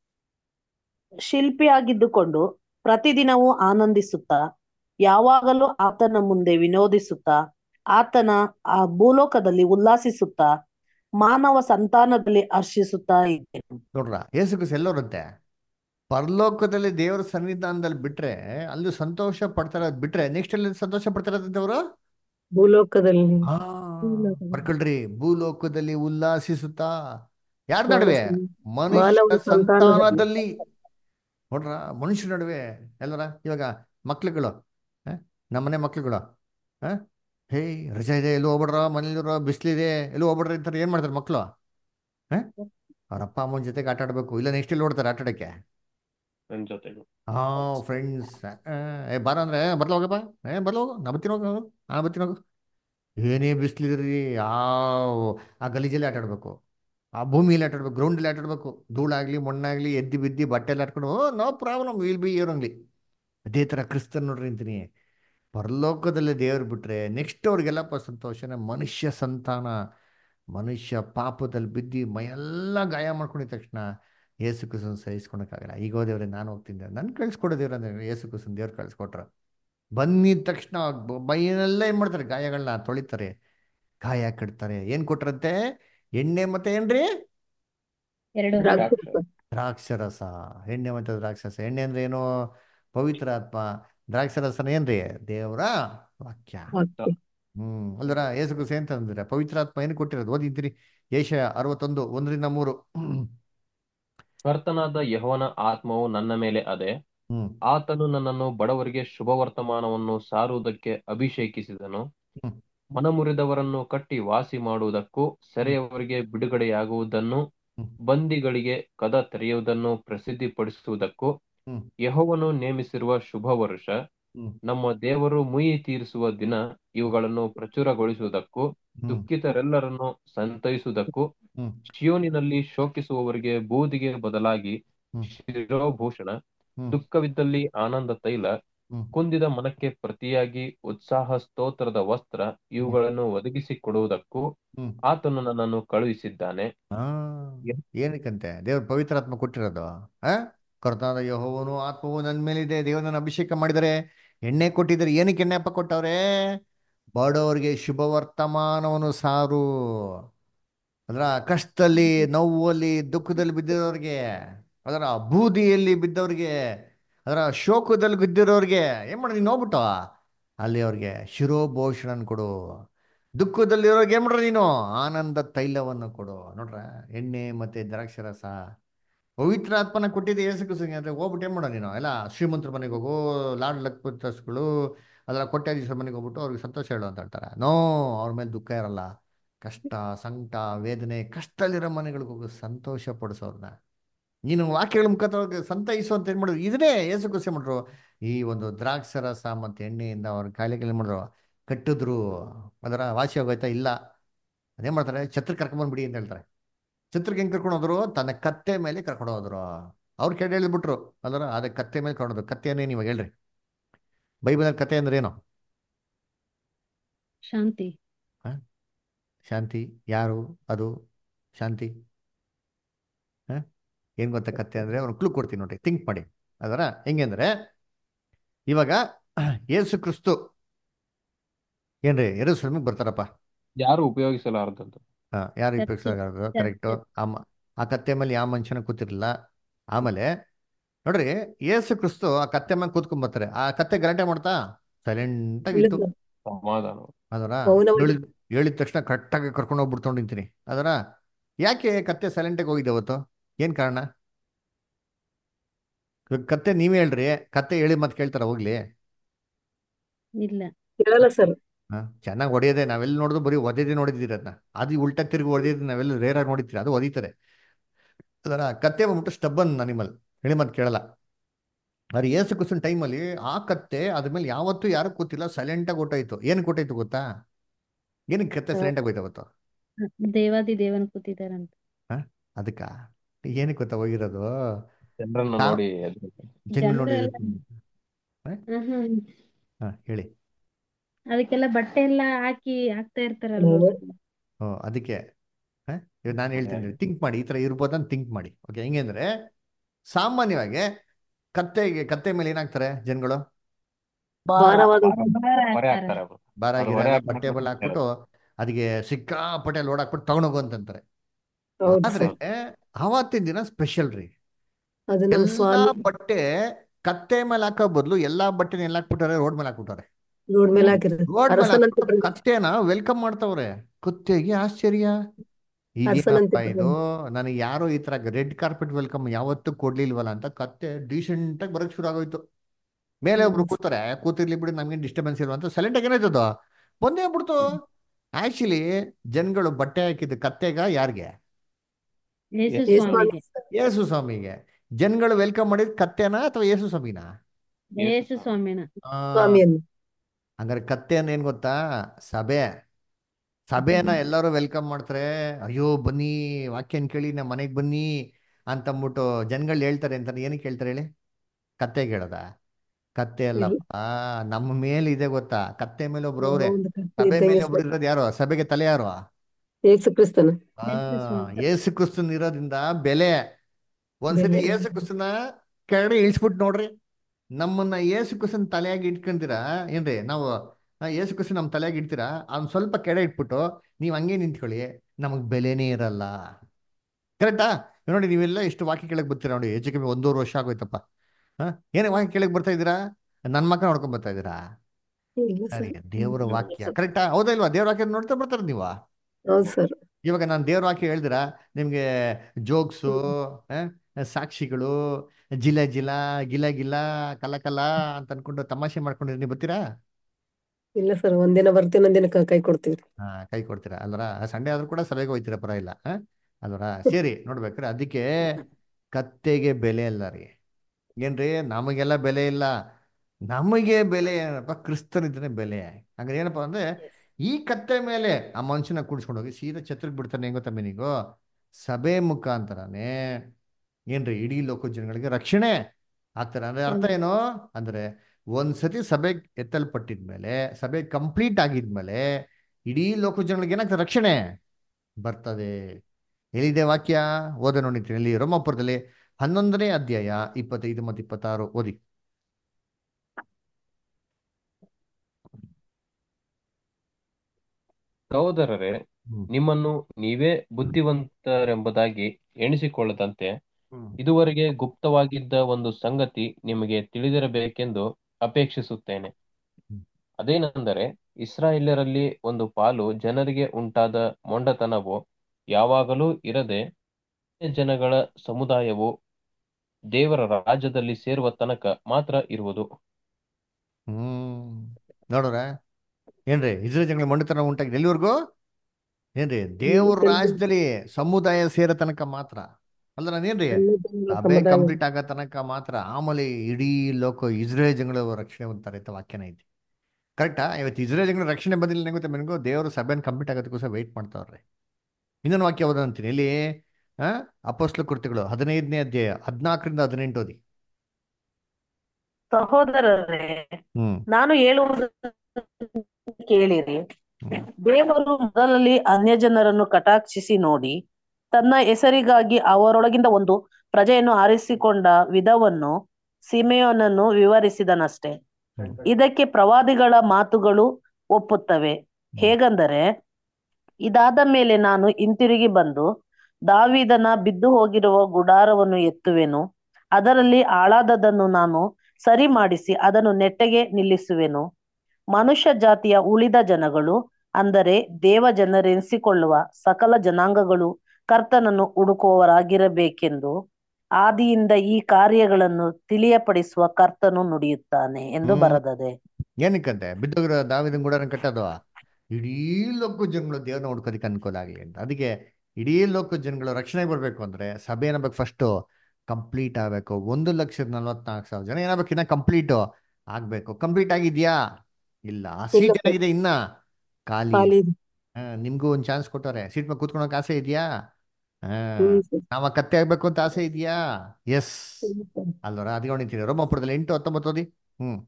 ಶಿಲ್ಪಿಯಾಗಿದ್ದುಕೊಂಡು ಪ್ರತಿದಿನವೂ ಆನಂದಿಸುತ್ತಾ ಯಾವಾಗಲೂ ಆತನ ಮುಂದೆ ವಿನೋದಿಸುತ್ತಾ ಆತನ ಆ ಭೂಲೋಕದಲ್ಲಿ ಉಲ್ಲಾಸಿಸುತ್ತಾ ಮಾನವ ಸಂತಾನದಲ್ಲಿ ಹರ್ಷಿಸುತ್ತಾ ಇದ್ದೇನೆ ನೋಡ್ರ ಯೇಸು ಕ್ರಿಸ್ತ ಎಲ್ಲೋರಂತೆ ಪರಲೋಕದಲ್ಲಿ ದೇವರ ಸನ್ನಿಧಾನದಲ್ಲಿ ಬಿಟ್ರೆ ಅಲ್ಲಿ ಸಂತೋಷ ಪಡ್ತಾರ ಬಿಟ್ರೆ ನೆಕ್ಸ್ಟ್ ಅಲ್ಲಿ ಸಂತೋಷ ಪಡ್ತಾರಂತೆ ಅವರು ಭೂಲೋಕದಲ್ಲಿ ಹಾ ಭೂಲೋಕದಲ್ಲಿ. ಬರ್ಕೊಳ್ರಿ ಭೂಲೋಕದಲ್ಲಿ ಉಲ್ಲಾಸಿಸುತ್ತಾ ಯಾರ ಮಾನವ ನಡುವೆ ಸಂ- ಮನುಷ್ಯ ಮಾನವ ಸಂತಾನದಲ್ಲಿ. ಸಂತಾನದಲ್ಲಿ ನೋಡ್ರ ಮನುಷ್ಯ ನಡುವೆ ಎಲ್ಲರ ಇವಾಗ ಮಕ್ಳುಗಳು ಆ, ನಮ್ಮನೆ ಮಕ್ಳುಗಳು ಆ, ಹೇ ರಜಾ ಇದೆ ಎಲ್ಲೂ ಹೋಗ್ಬಿಡ್ರ ಮನೇಲಿರೋ ಬಿಸಿಲಿದೆ ಎಲ್ಲೂ ಹೋಗ್ಬಿಡ್ರಿ ಅಂತಾರೆ ಏನ್ ಮಾಡ್ತಾರೆ ಮಕ್ಕಳು ಅವ್ರ ಅಪ್ಪ ಅಮ್ಮನ ಜೊತೆಗೆ ಆಟ ಆಡ್ಬೇಕು ಇಲ್ಲ ನೆಕ್ಸ್ಟ್ ಇಲ್ಲಿ ಓಡ್ತಾರೆ ಆಟ ಆಡಕ್ಕೆ ನನ್ ಜೊತೆಗೂ ಹಾ ಫ್ರೆಂಡ್ಸ್ ಏ ಬಾರ ಅಂದ್ರೆ ಬರ್ಲ ಹೋಗಪ್ಪ ಏ ಬರ್ಲ ಹೋಗು ನಾ ಬತ್ತೀನಿ ಹೋಗು ನಾ ಬತ್ತೀನಿ ಹೋಗು ಏನೇ ಬಿಸಿಲಿದ್ರಿ ಆ ಆ ಗಲೀಜಲ್ಲಿ ಆಟ ಆಡ್ಬೇಕು ಆ ಭೂಮಿಯಲ್ಲಿ ಆಟ ಆಡ್ಬೇಕು ಗ್ರೌಂಡಲ್ಲಿ ಆಟ ಆಡ್ಬೇಕು ಧೂಳಾಗ್ಲಿ ಮಣ್ಣಾಗ್ಲಿ ಎದ್ದಿ ಬಿದ್ದಿ ಬಟ್ಟೆಲ್ಲ ಆಡ್ಕೊಂಡು oh no problem will be wrongly ಅದೇ ಥರ ಕ್ರಿಸ್ತನ್ ನೋಡ್ರಿ ಅಂತೀನಿ ಪರಲೋಕದಲ್ಲಿ ದೇವ್ರು ಬಿಟ್ರೆ ನೆಕ್ಸ್ಟ್ ಅವ್ರಿಗೆಲ್ಲಪ್ಪ ಸಂತೋಷನ ಮನುಷ್ಯ ಸಂತಾನ ಮನುಷ್ಯ ಪಾಪದಲ್ಲಿ ಬಿದ್ದು ಮೈಯೆಲ್ಲ ಗಾಯ ಮಾಡ್ಕೊಂಡಿದ ತಕ್ಷಣ ಯೇಸು ಕ್ರಿಸ್ತನ ಸಹಿಸ್ಕೊಳಕ್ಕಾಗಲ್ಲ ಈಗ ದೇವ್ರೆ ನಾನು ಹೋಗ್ತೀನಿ ನನ್ ಕಳ್ಸ್ಕೊಡೋ ದೇವ್ರ ಅಂದ್ರೆ ಯೇಸು ಕ್ರಿಸ್ತನ್ ದೇವ್ರು ಕಳ್ಸ್ಕೊಟ್ರ ಬಂದಿದ ತಕ್ಷಣ ಬ- ಮೈಯೆಲ್ಲ ಏನ್ ಮಾಡ್ತಾರೆ ಗಾಯಗಳನ್ನ ತೊಳಿತಾರೆ ಗಾಯ ಕಟ್ತಾರೆ ಏನ್ ಕೊಟ್ರಂತೆ ಎಣ್ಣೆ ಮತ್ತೆ ಏನ್ರಿ ಎರಡು ದ್ರಾಕ್ಷಿ ದ್ರಾಕ್ಷರಸ ಎಣ್ಣೆ ಮತ್ತೆ ದ್ರಾಕ್ಷರಸ ಎಣ್ಣೆ ಅಂದ್ರೆ ಏನು ಪವಿತ್ರ ಆತ್ಮ ದ್ರಾಕ್ಷರಸನ ಏನ್ರಿ ದೇವರ ವಾಕ್ಯ ವಾಕ್ಯ. ಹ್ಮ್ ಅಲ್ದರ ಯೇಸು ಕ್ರಿಸ್ತ ಏನ್ ತಂದ್ರೆ ಪವಿತ್ರ ಆತ್ಮ ಏನು ಕೊಟ್ಟಿರೋದು ಓದಿದ್ದೀರಿ ಏಷ ಅರವತ್ತೊಂದು ಒಂದರಿಂದ ಮೂರು ಕರ್ತನಾದ ಯೆಹೋವನ ಆತ್ಮವು ನನ್ನ ಮೇಲೆ ಅದೆ ಹ್ಮ್ ಆತನು ನನ್ನನ್ನು ಬಡವರಿಗೆ ಶುಭವರ್ತಮಾನವನ್ನು ಸಾರುವುದಕ್ಕೆ ಅಭಿಷೇಕಿಸಿದನು ಹ್ಮ್. ಮನಮುರಿದವರನ್ನು ಕಟ್ಟಿ ವಾಸಿ ಮಾಡುವುದಕ್ಕೂ ಸೆರೆಯವರಿಗೆ ಬಿಡುಗಡೆಯಾಗುವುದನ್ನು ಹ್ಮ್. ಬಂದಿಗಳಿಗೆ ಕದ ತೆರೆಯುವುದನ್ನು ಪ್ರಸಿದ್ಧಿಪಡಿಸುವುದಕ್ಕೂ ಹ್ಮ್. ಯೆಹೋವನು ನೇಮಿಸಿರುವ ಶುಭ ವರುಷ ಹ್ಮ್. ನಮ್ಮ ದೇವರು ಮುಯಿ ತೀರಿಸುವ ದಿನ ಇವುಗಳನ್ನು ಪ್ರಚುರಗೊಳಿಸುವುದಕ್ಕೂ ಹ್ಮ್ ದುಃಖಿತರೆಲ್ಲರನ್ನು ಸಂತೈಸುವುದಕ್ಕೂ ಹ್ಮ್ ಶಿಯೋನಿನಲ್ಲಿ ಶೋಕಿಸುವವರಿಗೆ ಬೂದಿಗೆ ಬದಲಾಗಿ ಹ್ಮ್. ಶಿರೋಭೂಷಣ ಹ್ಮ್. ದುಃಖವಿದ್ದಲ್ಲಿ ಆನಂದ ತೈಲ ಹ್ಮ್. ಕುಂದಿದ ಮನಕ್ಕೆ ಪ್ರತಿಯಾಗಿ ಉತ್ಸಾಹ ಸ್ತೋತ್ರದ ವಸ್ತ್ರ ಇವುಗಳನ್ನು ಒದಗಿಸಿ ಕೊಡುವುದಕ್ಕೂ ಹ್ಮ್. ಆತನು ನನ್ನನ್ನು ಕಳುಹಿಸಿದ್ದಾನೆ ಆ ಏನಕ್ಕಂತೆ ದೇವ್ರ ಪವಿತ್ರಾತ್ಮ ಕೊಟ್ಟಿರೋದು ಆ ಕರ್ತನಾದ ಯಹೋವನು ಆತ್ಮವು ನನ್ನ ಮೇಲಿದೆ ದೇವರನ್ನ ಅಭಿಷೇಕ ಮಾಡಿದರೆ ಎಣ್ಣೆ ಕೊಟ್ಟಿದ್ದಾರೆ ಏನಕ್ಕೆ ಎಣ್ಣೆ ಅಪ್ಪ ಕೊಟ್ಟವ್ರೆ ಬಡವರಿಗೆ ಶುಭ ವರ್ತಮಾನವನ್ನು ಸಾರು ಅದರ ಕಷ್ಟದಲ್ಲಿ ನೋವಲ್ಲಿ ದುಃಖದಲ್ಲಿ ಬಿದ್ದಿರೋರಿಗೆ ಅದರ ಬೂದಿಯಲ್ಲಿ ಬಿದ್ದವ್ರಿಗೆ ಅದರ ಶೋಕದಲ್ಲಿ ಬಿದ್ದಿರೋರಿಗೆ ಏನ್ ಮಾಡಿ ನೀನು ಹೋಗ್ಬಿಟ್ಟು ಅಲ್ಲಿ ಅವ್ರಿಗೆ ಶಿರೋಭೂಷಣನ್ ಕೊಡು ದುಃಖದಲ್ಲಿರೋರ್ಗೆ ಏನ್ ಮಾಡ್ರ ನೀನು ಆನಂದ ತೈಲವನ್ನು ಕೊಡು ನೋಡ್ರ ಎಣ್ಣೆ ಮತ್ತೆ ದ್ರಾಕ್ಷರಸ ಪವಿತ್ರ ಆತ್ಮನ ಕೊಟ್ಟಿದ್ದೆ ಏಸು ಕ್ರಿಸ್ತನಿಗೆ ಅಂದ್ರೆ ಹೋಗ್ಬಿಟ್ಟು ಏನ್ ಮಾಡೋ ನೀನು ಎಲ್ಲ ಶ್ರೀಮಂತರ ಮನೆಗೆ ಹೋಗು ಲಾಡ್ ಲಕ್ಪತಸ್ಗಳು ಅದರ ಕೊಟ್ಟಾಧೀಶ್ವರ ಮನೆಗೆ ಹೋಗ್ಬಿಟ್ಟು ಅವ್ರಿಗೆ ಸಂತೋಷ ಹೇಳು ಅಂತ ಹೇಳ್ತಾರೆ ನೋ ಅವ್ರ ಮೇಲೆ ದುಃಖ ಇರಲ್ಲ ಕಷ್ಟ ಸಂಕಟ ವೇದನೆ ಕಷ್ಟದಲ್ಲಿರೋ ಮನೆಗಳಿಗೆ ಹೋಗು ಸಂತೋಷ ಪಡಿಸೋರ್ನ ನೀನು ವಾಕ್ಯಗಳ ಮುಖಾಂತರ ಅವ್ರಿಗೆ ಸಂತೈಸು ಅಂತ ಏನು ಮಾಡಿದ್ರು ಇದನ್ನೇ ಏಸು ಕೃಷಿ ಮಾಡ್ರು ಈ ಒಂದು ದ್ರಾಕ್ಷರಸ ಮತ್ತು ಎಣ್ಣೆಯಿಂದ ಅವ್ರ ಕಾಯಿಲೆಗಳು ಮಾಡಿದ್ರು ಕಟ್ಟಿದ್ರು ಅದರ ವಾಸಿ ಆಗೋಯ್ತಾ ಇಲ್ಲ ಅದೇನ್ ಮಾಡ್ತಾರೆ ಛತ್ರ ಕರ್ಕೊಂಬಂದ್ಬಿಡಿ ಅಂತ ಹೇಳ್ತಾರೆ ಛತ್ರಕ್ಕೆ ಹೆಂಗ್ ಕರ್ಕೊಂಡು ಹೋದ್ರು ತನ್ನ ಕತ್ತೆ ಮೇಲೆ ಕರ್ಕೊಂಡು ಹೋದ್ರು ಅವ್ರು ಕೆಳ ಹೇಳಿಬಿಟ್ರು ಅದರ ಅದೇ ಕತ್ತೆ ಮೇಲೆ ಕರ್ಕೊಂಡು ಹೋದ್ರು ಕತ್ತೆ ಏನೇನು ಇವಾಗ ಹೇಳ್ರಿ ಬೈಬಲ್ ಕತೆ ಅಂದ್ರೆ ಏನು ಶಾಂತಿ ಶಾಂತಿ ಯಾರು ಅದು ಶಾಂತಿ ಹ? ಏನ್ ಗೊತ್ತಾ ಕತ್ತೆ ಅಂದ್ರೆ ಅವ್ನು ಕ್ಲೂ ಕೊಡ್ತೀನಿ ನೋಡಿ ಥಿಂಕ್ ಮಾಡಿ ಅದರ ಹೆಂಗೆ ಅಂದ್ರೆ ಇವಾಗ ಯೇಸು ಕ್ರಿಸ್ತು ಏನ್ರಿ ಎರಡು ಬರ್ತಾರಪ್ಪ ಯಾರು ಉಪಯೋಗಿಸಲಾರದಂತ ಹಾ, ಯಾರು ಕತ್ತೆ, ಉಪಯೋಗಿಸೋದು ಕತ್ತೆ. ಕರೆಕ್ಟು ಆ ಮ- ಆ ಕತ್ತೆ ಮೇಲೆ ಯಾವ ಮನುಷ್ಯನ ಕೂತಿರ್ಲಿಲ್ಲ ಆಮೇಲೆ ನೋಡ್ರಿ ಏಸು ಕ್ರಿಸ್ತು ಆ ಕತ್ತೆ ಮೇಲೆ ಕೂತ್ಕೊಂಡ್ ಬರ್ತಾರೆ ಆ ಕತ್ತೆ ಗಲಾಟೆ ಮಾಡ್ತಾ ಸೈಲೆಂಟ್ ಇಲ್ಲ ಆಗಿತ್ತು ಸರ್ ಸಮಾಧಾನ ಅದರ ಮೌನವಾಗಿ ಹೇಳಿದ ಹೇಳಿದ ತಕ್ಷಣ ಕರೆಕ್ಟಾಗಿ ಕರ್ಕೊಂಡು ಹೋಗ್ಬಿಡ್ತು ನಿಂತೀನಿ ಅದರ ಯಾಕೆ ಕತ್ತೆ ಸೈಲೆಂಟಾಗಿ ಹೋಗಿದೆ ಅವತ್ತು ಏನ್ ಕಾರಣ ಇವಾಗ ಕತ್ತೆ ನೀವೇ ಹೇಳ್ರಿ ಕತ್ತೆ ಹೇಳಿ ಮತ್ತೆ ಕೇಳ್ತಾರ ಹೋಗ್ಲಿ ಇಲ್ಲ ಕೇಳಲ್ಲ ಸರ್ ಚೆನ್ನಾಗಿ ಹೊಡೆಯದೆ ನಾವೆಲ್ಲ ನೋಡಿದ್ರು ಬರೀ ಒದೇದೇ ನೋಡಿದ್ದೀರಿ ಅದನ್ನ ಅದು ಉಲ್ಟಾ ತಿರುಗಿ ಹೊಡೆದಿದ್ದು ನಾವೆಲ್ಲ ರೇರಾಗಿ ನೋಡಿರ್ತೀರಿ ಅದು ಒದಿತಾರೆ ಅದರ ಕತ್ತೆ ಬಂದ್ಬಿಟ್ಟು ಸ್ಟಬ್ಬನ್ ಅನಿಮಲ್ ಹೇಳಿ ಮತ್ತೆ ಕೇಳಲ್ಲ ಆದ್ರೆ ಏಸು ಕುಸಿನ ಟೈಮಲ್ಲಿ ಆ ಕತ್ತೆ ಅದ್ರ ಮೇಲೆ ಯಾವತ್ತೂ ಯಾರು ಕೂತಿಲ್ಲ ಸೈಲೆಂಟಾಗಿ ಹೊಟ್ಟೋಯ್ತು ಏನು ಕೊಟ್ಟೈತು ಗೊತ್ತಾ ಏನಕ್ಕೆ ಕತ್ತೆ ಸೈಲೆಂಟಾಗಿ ಹೋಯ್ತು ಅವತ್ತು ದೇವಾದಿ ದೇವನ್ ಕೂತಿದಾರಂತ ಅದಕ್ಕ ಏನಕ್ಕೆ ಗೊತ್ತಾ ಹೋಗಿರೋದು ಜನರನ್ನ ನಾವು- ನೋಡಿ ಅದು- ಜಂಗಲ್ ನೋಡಿ ಜನರೆಲ್ಲ ಹ್ಮ್ ಹ್ಮ್ ಹಾ ಹೇಳಿ ಅದಕ್ಕೆಲ್ಲ ಬಟ್ಟೆ ಎಲ್ಲ ಹಾಕಿ ಹಾಕ್ತಾ ಇರ್ತಾರಲ್ವ ಹೌದು. ಅವ್ರು. ಓ ಅದಕ್ಕೆ ಹ? ಇವಾಗ ನಾನು ಹೇಳ್ತೀನಿ ಥಿಂಕ್ ಮಾಡಿ ಈ ಥರ ಇರ್ಬೋದಂತ ಥಿಂಕ್ ಮಾಡಿ ಓಕೆ ಹೆಂಗೆ ಅಂದ್ರೆ ಸಾಮಾನ್ಯವಾಗಿ ಕತ್ತೆಗೆ ಕತ್ತೆ ಮೇಲೆ ಏನಾಗ್ತಾರೆ ಜನಗಳು ಭಾರವಾದ ಭಾರ ಹೊರೆ ಹಾಕ್ತಾರೆ ಹಾಕ್ತಾರೆ ಅವರು ಬಾರ ಅದು ಗಿರ ಹೊರೆ ಎಲ್ಲ ಹಾಕ್ಬಿಟ್ಟು ಬಟ್ಟೆ ಬಲ್ಲ ಹಾಕ್ಬಿಟ್ಟು ಅದಕ್ಕೆ ಸಿಕ್ಕಾಪಟ್ಟೆ ಲೋಡ್ ಹಾಕ್ಬಿಟ್ಟು ತಗೊಂಡೋಗು ಅಂತಂತಾರೆ ಹೌದು ಆದ್ರೆ ಸರ್ ಆವತ್ತಿನ ದಿನ ಸ್ಪೆಷಲ್ ರೀ ಅದು ನಮ್ಮ ಎಲ್ಲಾ ಸ್ವಾಮಿ ಬಟ್ಟೆ ಕತ್ತೆ ಮೇಲೆ ಹಾಕೋ ಬದಲು ಎಲ್ಲಾ ಬಟ್ಟೆನ ಎಲ್ಲ ಹಾಕ್ಬಿಟ್ಟಾರೆ ರೋಡ್ ಮೇಲೆ ಹಾಕ್ಬಿಟ್ಟಾರೆ ರೋಡ್ ಮೇಲೆ ಹಾಕಿರೋದು ರೋಡ್ ಮೇಲೆ ಅರಸನಂತೆ ಹಾಕ್ಬಿಟ್ಟು ಬಂದ ಕತ್ತೆನ ವೆಲ್ಕಮ್ ಮಾಡ್ತಾವ್ರೆ ಕತ್ತೆಗೆ ಆಶ್ಚರ್ಯ ಅರಸನಂತೆ ಇದೇನಪ್ಪ ಇದು ಬಂದ ನನಗೆ ಯಾರೋ ಈ ತರ ರೆಡ್ ಕಾರ್ಪೆಟ್ ವೆಲ್ಕಮ್ ಯಾವತ್ತೂ ಕೊಡ್ಲಿಲ್ವಲ್ಲ ಅಂತ ಕತ್ತೆ ಡೀಸೆಂಟ್ ಆಗಿ ಬರಕ್ ಶುರು ಆಗೋಯ್ತು ಮೇಲೆ ಒಬ್ರು ಹ್ಮ್. ಕೂತಾರೆ ಕೂತಿರ್ಲಿ ಬಿಡಿ ನಮ್ಗೇನು ಡಿಸ್ಟರ್ಬೆನ್ಸ್ ಇಲ್ವ ಅಂತ ಸೈಲೆಂಟ್ ಆಗಿ ಏನಾಯ್ತದು ಬಂದೇ ಬಿಡ್ತು ಆಕ್ಚುಲಿ ಜನಗಳು ಬಟ್ಟೆ ಹಾಕಿದ್ದು ಕತ್ತೆಗ ಯಾರಿಗೆ ಯೇಸು ಯೇಸು ಸ್ವಾಮಿಗೆ ಯೇಸು ಸ್ವಾಮಿಗೆ ಜನಗಳು ವೆಲ್ಕಮ್ ಮಾಡಿದ್ ಕತ್ತೆನಾ ಅಥವಾ ಯೇಸು ಸ್ವಾಮಿನಾ ಯೇಸು ಸ್ವಾಮಿನ ಆ, ಸ್ವಾಮಿಯನ್ನು ಹಂಗಾರೆ ಕತ್ತೆ ಅಂದ್ರೆ ಏನ್ ಗೊತ್ತಾ ಸಭೆ ಸಭೆನ ಎಲ್ಲರೂ ವೆಲ್ಕಮ್ ಮಾಡ್ತಾರೆ ಅಯ್ಯೋ ಬನ್ನಿ ವಾಕ್ಯನ್ ಕೇಳಿ ನಮ್ಮ ಮನೆಗೆ ಬನ್ನಿ ಅಂತಂದ್ಬಿಟ್ಟು ಜನಗಳು ಹೇಳ್ತಾರೆ ಅಂತ ಏನಕ್ಕೆ ಹೇಳ್ತಾರೆ ಹೇಳಿ ಕತ್ತೆಗೆ ಹೇಳದ ಕತ್ತೆ ಇಲ್ಲ ಅಲ್ಲಪ್ಪ ನಮ್ಮ ಮೇಲೆ ಇದೆ ಗೊತ್ತಾ ಕತ್ತೆ ಮೇಲೆ ಒಬ್ರು ಅವ್ರೆ ಒಂದು ಕತ್ತೆ ಸಭೆ ಇದ್ದಂಗೆ ಮೇಲೆ ಒಬ್ರು ಸರ್ ಇರೋದು ಯಾರು ಸಭೆಗೆ ತಲೆ ಯಾರು ಯೇಸು ಕ್ರಿಸ್ತನು ಆ ಯೇಸು ಸ್ವಾಮಿ ಏಸು ಕ್ರಿಸ್ತನ್ ಇರೋದ್ರಿಂದ ಬೆಲೆ ಒಂದ್ಸತಿ ಬೆಲೆ ಏಸು ಕ್ರಿಸ್ತನ ಕೆಳಗಡೆ ಇಳಿಸ್ಬಿಟ್ಟು ನೋಡ್ರಿ ನಮ್ಮನ್ನ ಏಸು ಕ್ರಿಸ್ತನ್ ತಲೆಯಾಗಿ ಇಟ್ಕೊಂತೀರಾ ಏನ್ರಿ ನಾವು ಆ, ಏಸು ಕ್ರಿಸ್ತನ್ ನಮ್ಮ ತಲೆಯಾಗಿ ಇಡ್ತೀರಾ ಅವ್ನ್ ಸ್ವಲ್ಪ ಕೆಡೆ ಇಟ್ಬಿಟ್ಟು ನೀವ್ ಹಂಗೆ ನಿಂತ್ಕೊಳ್ಳಿ ನಮಗ್ ಬೆಲೆನೇ ಇರಲ್ಲ ಕರೆಕ್ಟಾ ನೋಡಿ ನೀವೆಲ್ಲ ಇಷ್ಟು ವಾಕ್ಯ ಕೇಳಕ್ ಬರ್ತೀರಾ ನೋಡಿ ಹೆಚ್ಚು ಕಮ್ಮಿ ಒಂದೂವರೆ ವರ್ಷ ಆಗೋಯ್ತಪ್ಪ ಹಾ ಏನೇ ವಾಕ್ಯ ಕೇಳಕ್ ಬರ್ತಾ ಇದ್ದೀರಾ ನನ್ನ ಮಕ್ಕ ನೋಡ್ಕೊಂಡ್ ಬರ್ತಾ ಇದ್ದೀರಾ ಇಲ್ಲ ಸರ್ ಸರಿ ದೇವರ ವಾಕ್ಯ ಕರೆಕ್ಟಾ ಹೌದಾ ಇಲ್ವಾ ದೇವ್ರ ವಾಕ್ಯ ನೋಡ್ತಾ ಬರ್ತಾರ ನೀವು ಹೌದು ಸರ್ ಇವಾಗ ನಾನು ದೇವ್ರ ವಾಕ್ಯ ಹೇಳ್ದಿರ ನಿಮ್ಗೆ ಜೋಕ್ಸು ಸಾಕ್ಷಿಗಳು ಜಿಲ ಜಿಲ ಗಿಲ ಗಿಲ ಕಲ ಕಲ ಅಂತ ಅನ್ಕೊಂಡು ತಮಾಷೆ ಮಾಡ್ಕೊಂಡಿರಿ ನೀವು ಬರ್ತೀರಾ ಇಲ್ಲ ಸರ್ ಒಂದಿನ ಬರ್ತೀವಿ ಒಂದಿನ ಕ- ಕೈ ಕೊಡ್ತೀವಿ ಹಾ ಕೈ ಕೊಡ್ತೀರಾ ಅಲ್ವರ ಸಂಡೇ ಆದ್ರೂ ಕೂಡ ಸಭೆಗೆ ಹೋಗ್ತೀರಾ ಪರವಾಗಿಲ್ಲ ಹಾ ಅಲ್ವರ ಸೇರಿ ನೋಡ್ಬೇಕ್ರೆ ಅದಕ್ಕೆ ಕತ್ತೆಗೆ ಬೆಲೆ ಇಲ್ಲ ರೀ ಏನ್ರಿ ನಮಗೆಲ್ಲ ಬೆಲೆ ಇಲ್ಲ ನಮಗೆ ಬೆಲೆ ಏನಪ್ಪ ಕ್ರಿಸ್ತನಿದ್ರೆ ಬೆಲೆ ಹಂಗಾರೆ ಏನಪ್ಪ ಅಂದ್ರೆ ಈ ಕತ್ತೆ ಮೇಲೆ ಆ ಮನುಷ್ಯನ ಕೂಡಿಸ್ಕೊಂಡು ಹೋಗಿ ಸೀದಾ ಛತ್ರಕ್ಕೆ ಬಿಡ್ತಾನೆ ಹೆಂಗ್ ಗೊತ್ತಾ ಮೀನಿಂಗು ಸಭೆ ಮುಖಾಂತರನೇ ಏನ್ರಿ ಇಡೀ ಲೋಕ ಜನಗಳಿಗೆ ರಕ್ಷಣೆ ಆಗ್ತಾರೆ ಅಂದ್ರೆ ಅರ್ಥ ಏನು ಅಂದ್ರೆ ಒಂದ್ಸತಿ ಸಭೆ ಎತ್ತಲ್ಪಟ್ಟಿದ್ಮೇಲೆ ಸಭೆ ಕಂಪ್ಲೀಟ್ ಆಗಿದ್ಮೇಲೆ ಇಡೀ ಲೋಕ ಜನಗಳಿಗೆ ಏನಾಗ್ತದೆ ರಕ್ಷಣೆ ಬರ್ತದೆ ಎಲ್ಲಿದೆ ವಾಕ್ಯ ಓದ ನೋಡಿದ್ದೀನಿ ಇಲ್ಲಿ ರೋಮಾಪುರದಲ್ಲಿ ಹನ್ನೊಂದನೇ ಅಧ್ಯಾಯ ಇಪ್ಪತ್ತೈದು ಮತ್ತು ಇಪ್ಪತ್ತಾರು ಓದಿ ಸಹೋದರರೇ ಹ್ಮ್ ನಿಮ್ಮನ್ನು ನೀವೇ ಬುದ್ಧಿವಂತರೆಂಬುದಾಗಿ ಎಣಿಸಿಕೊಳ್ಳದಂತೆ ಹ್ಮ್ ಇದುವರೆಗೆ ಗುಪ್ತವಾಗಿದ್ದ ಒಂದು ಸಂಗತಿ ನಿಮಗೆ ತಿಳಿದಿರಬೇಕೆಂದು ಅಪೇಕ್ಷಿಸುತ್ತೇನೆ ಹ್ಮ್ ಅದೇನೆಂದರೆ ಇಸ್ರಾಯೇಲ್ಯರಲ್ಲಿ ಒಂದು ಪಾಲು ಜನರಿಗೆ ಉಂಟಾದ ಮೊಂಡತನವು ಯಾವಾಗಲೂ ಇರದೆ ಜನಗಳ ಸಮುದಾಯವು ದೇವರ ರಾಜ್ಯದಲ್ಲಿ ಸೇರುವ ತನಕ ಮಾತ್ರ ಇರುವುದು ಹ್ಮ್ ನೋಡ್ರ ಏನ್ರಿ ಇಸ್ರೇಲ್ ಜನಗಳ ಮೊಂಡತನ ಉಂಟಾಗಿದೆ ಎಲ್ಲಿವರೆಗೂ ಏನ್ರಿ ದೇವ್ರ ರಾಜ್ಯದಲ್ಲಿ ಸಮುದಾಯ ಸೇರೋ ತನಕ ಮಾತ್ರ ಅಲ್ಲ ನಾನೇನ್ರಿ ಎಲ್ಲ ಜನಗಳ ಸಭೆ ಸಮುದಾಯ ಕಂಪ್ಲೀಟ್ ಆಗೋ ತನಕ ಮಾತ್ರ ಆಮೇಲೆ ಇಡೀ ಲೋಕ ಇಸ್ರೇಲ್ ಜನಗಳ ರಕ್ಷಣೆ ಹೊಂದ್ತಾರೆ ಅಂತ ವಾಕ್ಯನ ಐತಿ ಕರೆಕ್ಟಾ ಇವತ್ತು ಇಸ್ರೇಲ್ ಜನಗಳ ರಕ್ಷಣೆ ಬಂದಿಲ್ಲ ನಂಗೆ ಗೊತ್ತಾ ನನಗೂ ದೇವರು ಸಭೆನ ಕಂಪ್ಲೀಟ್ ಆಗೋದಕ್ಕೋಸ್ಕರ ವೆಯ್ಟ್ ಮಾಡ್ತಾವ್ರೆ ಇನ್ನೊಂದು ವಾಕ್ಯ ಓದೋಣ ಅಂತೀನಿ ಇಲ್ಲಿ ಆ ಅಪೋಸ್ಲ ಕೃತಿಗಳು ಹದಿನೈದನೇ ಅಧ್ಯಾಯ ಹದಿನಾಲ್ಕರಿಂದ ಹದಿನೆಂಟು ಓದಿ ಸಹೋದರರೇ ಹ್ಮ್ ನಾನು ಹೇಳುವುದನ್ನು ಕೇಳಿರಿ ಹ್ಮ್ ದೇವರು ಮೊದಲಲ್ಲಿ ಅನ್ಯಜನರನ್ನು ಕಟಾಕ್ಷಿಸಿ ನೋಡಿ ತನ್ನ ಹೆಸರಿಗಾಗಿ ಅವರೊಳಗಿಂದ ಒಂದು ಪ್ರಜೆಯನ್ನು ಆರಿಸಿಕೊಂಡ ವಿಧವನ್ನು ಸಿಮೆಯೋನನ್ನು ವಿವರಿಸಿದನಷ್ಟೆ ಹ್ಮ್ ಇದಕ್ಕೆ ಪ್ರವಾದಿಗಳ ಮಾತುಗಳು ಒಪ್ಪುತ್ತವೆ ಹೇಗಂದರೆ ಇದಾದ ಮೇಲೆ ನಾನು ಹಿಂತಿರುಗಿ ಬಂದು ದಾವೀದನ ಬಿದ್ದು ಹೋಗಿರುವ ಗುಡಾರವನ್ನು ಎತ್ತುವೆನು ಅದರಲ್ಲಿ ಹಾಳಾದದನ್ನು ನಾನು ಸರಿ ಮಾಡಿಸಿ ಅದನ್ನು ನೆಟ್ಟಗೆ ನಿಲ್ಲಿಸುವೆನು ಮನುಷ್ಯ ಜಾತಿಯ ಉಳಿದ ಜನಗಳು ಅಂದರೆ ದೇವ ಜನರೆನಿಸಿಕೊಳ್ಳುವ ಸಕಲ ಜನಾಂಗಗಳು ಕರ್ತನನ್ನು ಹುಡುಕುವವರಾಗಿರಬೇಕೆಂದು ಆದಿಯಿಂದ ಈ ಕಾರ್ಯಗಳನ್ನು ತಿಳಿಯಪಡಿಸುವ ಕರ್ತನು ನುಡಿಯುತ್ತಾನೆ ಎಂದು ಹ್ಮ್. ಬರೆದದೆ ಏನಕ್ಕಂತೆ ಬಿದ್ದೋಗಿರೋ ದಾವಿದನ್ ಗುಡಾರನ್ ಕಟ್ಟೋದು ಇಡೀ ಲೋಕ ಜನಗಳು ದೇವ್ರನ್ನ ಹುಡ್ಕೋದಕ್ಕೆ ಅನುಕೂಲ ಆಗಲಿ ಅಂತ ಅದಕ್ಕೆ ಇಡೀ ಲೋಕ ಜನಗಳು ರಕ್ಷಣೆ ಬರ್ಬೇಕು ಅಂದ್ರೆ ಸಭೆ ಏನಾಗಬೇಕು ಫಸ್ಟ್ ಕಂಪ್ಲೀಟ್ ಆಗಬೇಕು ಒಂದು ಲಕ್ಷದ ನಲ್ವತ್ನಾಲ್ಕು ಸಾವಿರ ಜನ ಏನಾಗಬೇಕು ಇನ್ನ ಕಂಪ್ಲೀಟ್ ಆಗ್ಬೇಕು ಕಂಪ್ಲೀಟ್ ಆಗಿದ್ಯಾ ಇಲ್ಲ ಆ ಸೀಟ್ ಇಲ್ಲ ಸರ್. ಏನಾಗಿದೆ ಇನ್ನ ಖಾಲಿ ಖಾಲಿ ಇದೆ. ಹಾ, ನಿಮ್ಗೂ ಒಂದ್ ಚಾನ್ಸ್ ಕೊಟ್ಟವ್ರೆ ಸೀಟ್ ಮೇಲೆ ಕೂತ್ಕೊಳಕ್ ಆಸೆ ಇದೆಯಾ ಹಾ ಹ್ಮ್ ಸರ್. ನಾವ ಕತ್ತೆ ಆಗ್ಬೇಕು ಅಂತ ಆಸೆ ಇದೆಯಾ ಎಸ್ ಹ್ಮ್ ಸರ್. ಅಲ್ವರ ಅದ್ಕೊಂಡಿದ್ದೀನಿ ರೋಮಪುರದಲ್ಲಿ ಎಂಟು ಹತ್ತೊಂಬತ್ತು ಓದಿ ಹ್ಮ್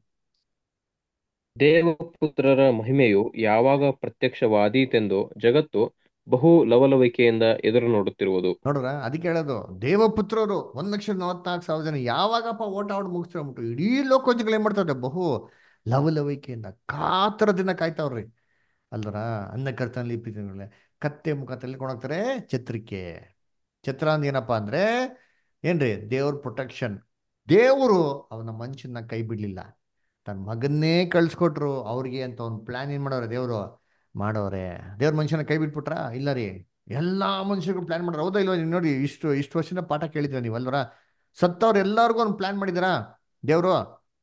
ದೇವಪುತ್ರರ ಮಹಿಮೆಯು ಯಾವಾಗ ಪ್ರತ್ಯಕ್ಷವಾದೀತೆಂದು ಜಗತ್ತು ಬಹು ಲವಲವಿಕೆಯಿಂದ ಎದುರು ನೋಡುತ್ತಿರುವುದು ನೋಡ್ರ ಅದಕ್ಕೆ ಹೇಳೋದು ದೇವಪುತ್ರರು ಒಂದ್ ಲಕ್ಷದ ನಲವತ್ನಾಲ್ಕು ಸಾವಿರ ಜನ ಯಾವಾಗಪ್ಪ ಓಟ ಆಡ್ ಮುಗಿಸ್ಕೊಂಬಿಟ್ಟು ಇಡೀ ಲೋಕೋಜಗಳು ಏನ್ ಮಾಡ್ತಾವ್ರೆ ಬಹು ಲವಲವಿಕೆಯಿಂದ ಕಾತರದಿಂದ ಕಾಯ್ತಾವ್ರಿ ಅಲ್ವರ ಅನ್ನ ಕರ್ತನಲ್ಲಿ ಪ್ರೀತಿಗಳೇ ಕತ್ತೆ ಮುಖ ಹೋಗ್ತಾರೆ ಛತ್ರಿಕೆ ಛತ್ರ ಅಂದ್ ಏನಪ್ಪಾ ಅಂದ್ರೆ ಏನ್ರಿ ದೇವ್ರ ಪ್ರೊಟೆಕ್ಷನ್ ದೇವರು ಅವನ ಮನುಷ್ಯನ ಕೈ ಬಿಡ್ಲಿಲ್ಲ ತನ್ನ ಮಗನ್ನೇ ಕಳ್ಸ್ಕೊಟ್ರು ಅವ್ರಿಗೆ ಅಂತ ಒಂದು ಪ್ಲಾನ್ ಏನ್ ಮಾಡೋರೆ ದೇವ್ರು ಮಾಡೋರೆ ದೇವ್ರ ಮನುಷ್ಯನ ಕೈ ಬಿಟ್ಬಿಟ್ರಾ ಇಲ್ಲ ರೀ ಎಲ್ಲಾ ಮನುಷ್ಯರಿಗೂ ಪ್ಲಾನ್ ಮಾಡ್ರ ಹೌದಾ ಇಲ್ವಾ ನೀವು ನೋಡಿ ಇಷ್ಟು ಇಷ್ಟು ವರ್ಷದ ಪಾಠ ಕೇಳಿದ್ರ ನೀವು ಅಲ್ವರ ಸತ್ತವ್ರು ಎಲ್ಲಾರ್ಗು ಒಂದು ಪ್ಲಾನ್ ಮಾಡಿದಾರಾ ದೇವ್ರು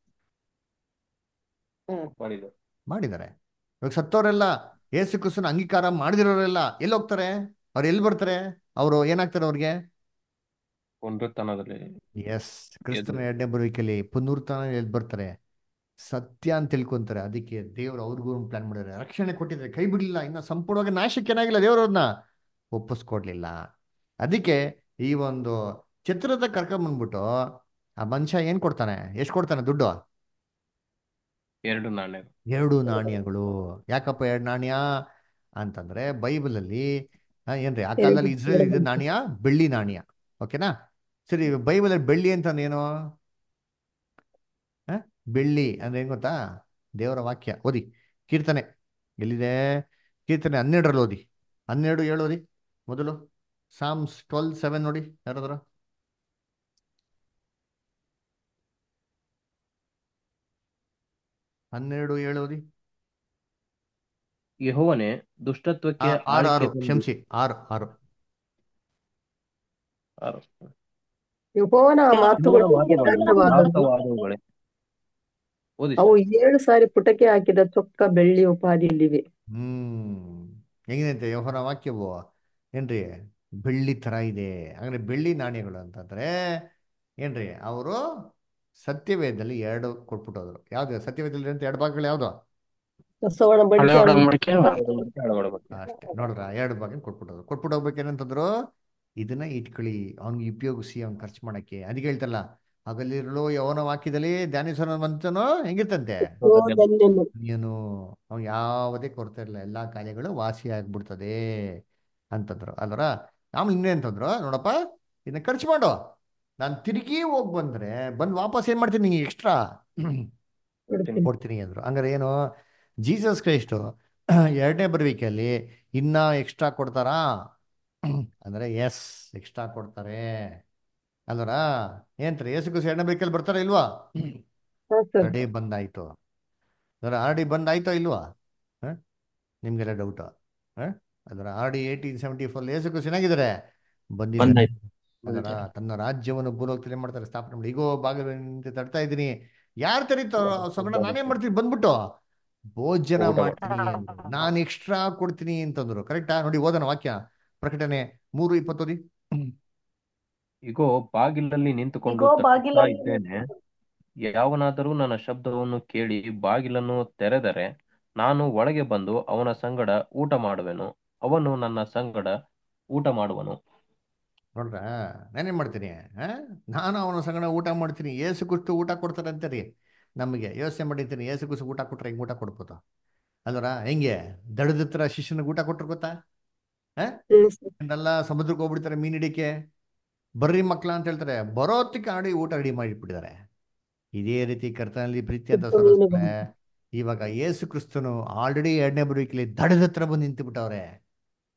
ಮಾಡಿದರು ಮಾಡಿದ್ದಾರೆ ಇವಾಗ ಸತ್ತವರೆಲ್ಲ ಏಸು ಕ್ರಿಸ್ತನ ಅಂಗೀಕಾರ ಮಾಡದಿರೋರೆಲ್ಲ ಎಲ್ಲಿ ಹೋಗ್ತಾರೆ ಅವ್ರು ಎಲ್ಲಿ ಬರ್ತಾರೆ ಅವರು ಏನಾಗ್ತಾರೆ ಅವ್ರಿಗೆ ಪುನರುತ್ಥಾನದಲ್ಲಿ ಎಸ್ ಕ್ರಿಸ್ತನ ಎರಡನೇ ಬರುವಿಕೆಯಲ್ಲಿ ಪುನರುತ್ಥಾನ ಎಲ್ಲಿ ಬರ್ತಾರೆ ಸತ್ಯ ಅಂತ ತಿಳ್ಕೊಂತಾರೆ ಅದಕ್ಕೆ ದೇವ್ರು ಅವ್ರಿಗೂ ಒಂದು ಪ್ಲಾನ್ ಮಾಡಿದ್ದಾರೆ ರಕ್ಷಣೆ ಕೊಟ್ಟಿದ್ದಾರೆ ಕೈ ಬಿಡಲಿಲ್ಲ ಇನ್ನು ಸಂಪೂರ್ಣವಾಗಿ ನಾಶಕ್ಕೆ ಏನಾಗಿಲ್ಲ ದೇವ್ರು ಅವ್ರನ್ನ ಒಪ್ಪಿಸ್ಕೊಡ್ಲಿಲ್ಲ ಅದಕ್ಕೆ ಈ ಒಂದು ಚಿತ್ರದ ಕರ್ಕೊಂಬಂದ್ಬಿಟ್ಟು ಆ ಮನುಷ್ಯ ಏನ್ ಕೊಡ್ತಾನೆ ಎಷ್ಟು ಕೊಡ್ತಾನೆ ದುಡ್ಡು ಎರಡು ನಾಣ್ಯ ಎರಡು ನಾಣ್ಯಗಳು ಯಾಕಪ್ಪ ಎರಡು ನಾಣ್ಯ ಅಂತಂದ್ರೆ ಬೈಬಲಲ್ಲಿ ಆ, ಏನ್ರಿ ಆ ಕಾಲದಲ್ಲಿ ಇಸ್ರೇಲ್ ಇದ್ದ ನಾಣ್ಯ ಬೆಳ್ಳಿ ನಾಣ್ಯ ಓಕೆನಾ ಸರಿ ಬೈಬಲಲ್ಲಿ ಬೆಳ್ಳಿ ಅಂತ ಏನು ಆ? ಬೆಳ್ಳಿ ಅಂದ್ರೆ ಏನ್ ಗೊತ್ತಾ ದೇವರ ವಾಕ್ಯ ಓದಿ ಕೀರ್ತನೆ ಎಲ್ಲಿದೆ ಕೀರ್ತನೆ ಹನ್ನೆರಡರಲ್ಲಿ ಓದಿ ಹನ್ನೆರಡು ಏಳು ಓದಿ ಮೊದಲು ಸಾಮ್ಸ್ ಟ್ವೆಲ್ ಸೆವೆನ್ ನೋಡಿ ಯಾರಾದ್ರು ಹನ್ನೆರಡು ಏಳು ಓದಿ ಯೆಹೋವನೇ ದುಷ್ಟತ್ವಕ್ಕೆ ಆ- ಆರು ಆರು ಆಳಿಕೆ ತಂದು- ಕ್ಷಮಿಸಿ ಆರು ಆರು ಆರು. ಯೆಹೋವನ ಮಾತುಗಳು ಯೆಹೋವನ ಮಾತುಗಳು ಯಥಾರ್ಥವಾದದ್ದು. ಯಥಾರ್ಥವಾದವುಗಳೇ. ಓದಿ ಅವು ಏಳು ಸಾರಿ ಪುಟಕ್ಕೆ ಹಾಕಿದ ಚೊಕ್ಕ ಬೆಳ್ಳಿ ಉಪಾದಿಯಲ್ಲಿವೆ ಹ್ಮ್ ಹೆಂಗಿದೆ ಯಹೋವನ ವಾಕ್ಯವು ಏನ್ರಿ ಬೆಳ್ಳಿ ತರ ಇದೆ ಅಂದ್ರೆ ಬೆಳ್ಳಿ ನಾಣ್ಯಗಳು ಅಂತಂದ್ರೆ ಏನ್ರಿ ಅವರು ಸತ್ಯವೇದದಲ್ಲಿ ಎರಡು ಕೊಟ್ಬಿಟ್ಟೋದ್ರು ಯಾವ್ದು ಸತ್ಯವೇದದಲ್ಲಿ ಅಂತ ಎರಡು ಭಾಗಗಳು ಯಾವ್ದು ಬಸವನ ಹಳೆ ಬಳಿಕೆ ಒಡಂಬಡಿಕೆ ಒಡಂಬಡಿಕೆ. ಅಷ್ಟೇ ನೋಡ್ರ ಎರಡು ಭಾಗ ಕೊಟ್ಬಿಟ್ಟೋದ್ರು ಕೊಟ್ಬಿಟ್ಟು ಹೋಗ್ಬೇಕೇನಂತಂದ್ರು ಇದನ್ನ ಇಟ್ಕೊಳ್ಳಿ ಅವ್ನಿಗೆ ಉಪಯೋಗಿಸಿ ಅವ್ನ್ ಖರ್ಚು ಮಾಡಕ್ಕೆ ಅದಕ್ಕೆ ಹೇಳ್ತಲ್ಲ ಹಗಲಿರುಳು ಯವನ ವಾಕ್ಯದಲ್ಲಿ ಧ್ಯಾನಿಸೋನ ಮಂತನು ಹೆಂಗಿರ್ತಂತೆ ಧನ್ಯನು. ನೀನು ಅವ್ನು ಯಾವುದೇ ಕೊರತೆ ಇಲ್ಲ ಎಲ್ಲಾ ಕಾಯಿಲೆಗಳು ವಾಸಿ ಆಗ್ಬಿಡ್ತದೆ ಅಂತಂದ್ರು ಅಲ್ವರ ಆಮೇಲೆ ಇನ್ನೇಂತಂದ್ರು ನೋಡಪ್ಪ ಇದನ್ನ ಖರ್ಚು ಮಾಡು ನಾನು ತಿರುಗಿ ಹೋಗಿ ಬಂದ್ರೆ ಬಂದು ವಾಪಸ್ ಏನ್ ಮಾಡ್ತೀನಿ ನಿಂಗೆ ಎಕ್ಸ್ಟ್ರಾ ಕೊಡ್ತೀನಿ. ಕೊಡ್ತೀನಿ ಅಂದ್ರು ಹಂಗಾರೆ ಏನು ಜೀಸಸ್ ಕ್ರೈಸ್ಟು ಎರಡನೇ ಬರುವಿಕೆಯಲ್ಲಿ ಇನ್ನ ಎಕ್ಸ್ಟ್ರಾ ಕೊಡ್ತಾರಾ ಅಂದ್ರೆ ಎಸ್ ಎಕ್ಸ್ಟ್ರಾ ಕೊಡ್ತಾರೆ ಅಲ್ವರ ಏನ್ರಿ ಯೇಸು ಕ್ರಿಸ್ತ ಎರಡನೇ ಬರುವಿಕೆಯಲ್ಲಿ ಬರ್ತಾರಾ ಇಲ್ವಾ ಹಾ ಸರ್ ಆಲ್ರೆಡಿ ಬಂದಾಯ್ತು ಅದರ ಆರ್ ಡಿ ಬಂದಾಯ್ತೋ ಇಲ್ವಾ ಹ? ನಿಮ್ಗೆಲ್ಲ ಡೌಟ್ ಅದರ R D eighteen seventy four ಏಸಕ್ಕೂ ಚೆನ್ನಾಗಿದ್ದಾರೆ ಬಂದಿದ್ದಾರೆ ಬಂದಾಯ್ತು ಅದರ ತನ್ನ ರಾಜ್ಯವನ್ನು ಭೂಲೋಕದಲ್ಲಿ ಏನ್ ಮಾಡ್ತಾರೆ ಸ್ಥಾಪನೆ ಮಾಡಿ ಈಗೋ ಬಾಗಿಲು ನಿಂತು ತಡ್ತಾ ಇದ್ದೀನಿ ಯಾರು ತೆರೀತಾರೋ ಅವ್ರ ಸಂಗಡ ನಾನೇನ್ ಮಾಡ್ತೀನಿ ಬಂದ್ಬಿಟ್ಟು ಭೋಜನ ಊಟ ಮಾಡ್ತೀನಿ ಅಂದ್ರು. ನಾನ್ ಎಕ್ಸ್ಟ್ರಾ ಕೊಡ್ತೀನಿ ಅಂತಂದ್ರು ಕರೆಕ್ಟಾ ನೋಡಿ ಓದೋಣ ವಾಕ್ಯ ಪ್ರಕಟಣೆ ಮೂರು ಇಪ್ಪತ್ತೋದಿ ಇಗೋ ಬಾಗಿಲಲ್ಲಿ ನಿಂತುಕೊಂಡು ಇಗೋ ತಟ್ಟುತ್ತಾ ಬಾಗಿಲಲ್ಲಿ ಇದ್ದೇನೆ ಯಾವನಾದರೂ ನನ್ನ ಶಬ್ದವನ್ನು ಕೇಳಿ ಬಾಗಿಲನ್ನು ತೆರೆದರೆ ನಾನು ಒಳಗೆ ಬಂದು ಅವನ ಸಂಗಡ ಊಟ ಮಾಡುವೆನು ಅವನು ನನ್ನ ಸಂಗಡ ಊಟ ಮಾಡುವನು ನೋಡ್ರ ನಾನೇನ್ ಮಾಡ್ತೀನಿ ಆ? ನಾನು ಅವನ ಸಂಗಡ ಊಟ ಮಾಡ್ತೀನಿ ಏಸು ಕುಸ್ತು ಊಟ ಕೊಡ್ತಾರೆ ಅಂತೀರಿ ನಮಗೆ ಯೋಚನೆ ಮಾಡಿರ್ತೀನಿ ಏಸು ಕುಸು ಊಟ ಕೊಟ್ರೆ ಹೆಂಗ್ ಊಟ ಕೊಡ್ಬೋದು ಅಲ್ವರ ಹೆಂಗೆ ದಡದ ಹತ್ರ ಶಿಷ್ಯನಿಗೆ ಊಟ ಕೊಟ್ರು ಗೊತ್ತಾ ಹ್ಮ್ ಸರ್. ಎಲ್ಲ ಸಮುದ್ರಕ್ಕೆ ಹೋಗ್ಬಿಡ್ತಾರೆ ಮೀನ್ ಹಿಡಿಕೆ ಬರ್ರಿ ಮಕ್ಳ ಅಂತ ಹೇಳ್ತಾರೆ ಬರೋ ಹೊತ್ತಿಗೆ ಆಡಿ ಊಟ ರೆಡಿ ಮಾಡಿಟ್ಬಿಟ್ಟಿದ್ದಾರೆ ಇದೇ ರೀತಿ ಕರ್ತನಲ್ಲಿ ಪ್ರೀತಿ ಅಂತ ಉಪ್ಪು ಮೀನು ಸಲ್ಲಿಸ್ತಾರೆ ಇವಾಗ ಯೇಸು ಕ್ರಿಸ್ತನು ಆಲ್ರೆಡಿ ಎರಡನೇ ಬರುವಿಕೆಲಿ ದಡದ ಹತ್ರ ಬಂದು ನಿಂತು ಬಿಟ್ಟವ್ರೆ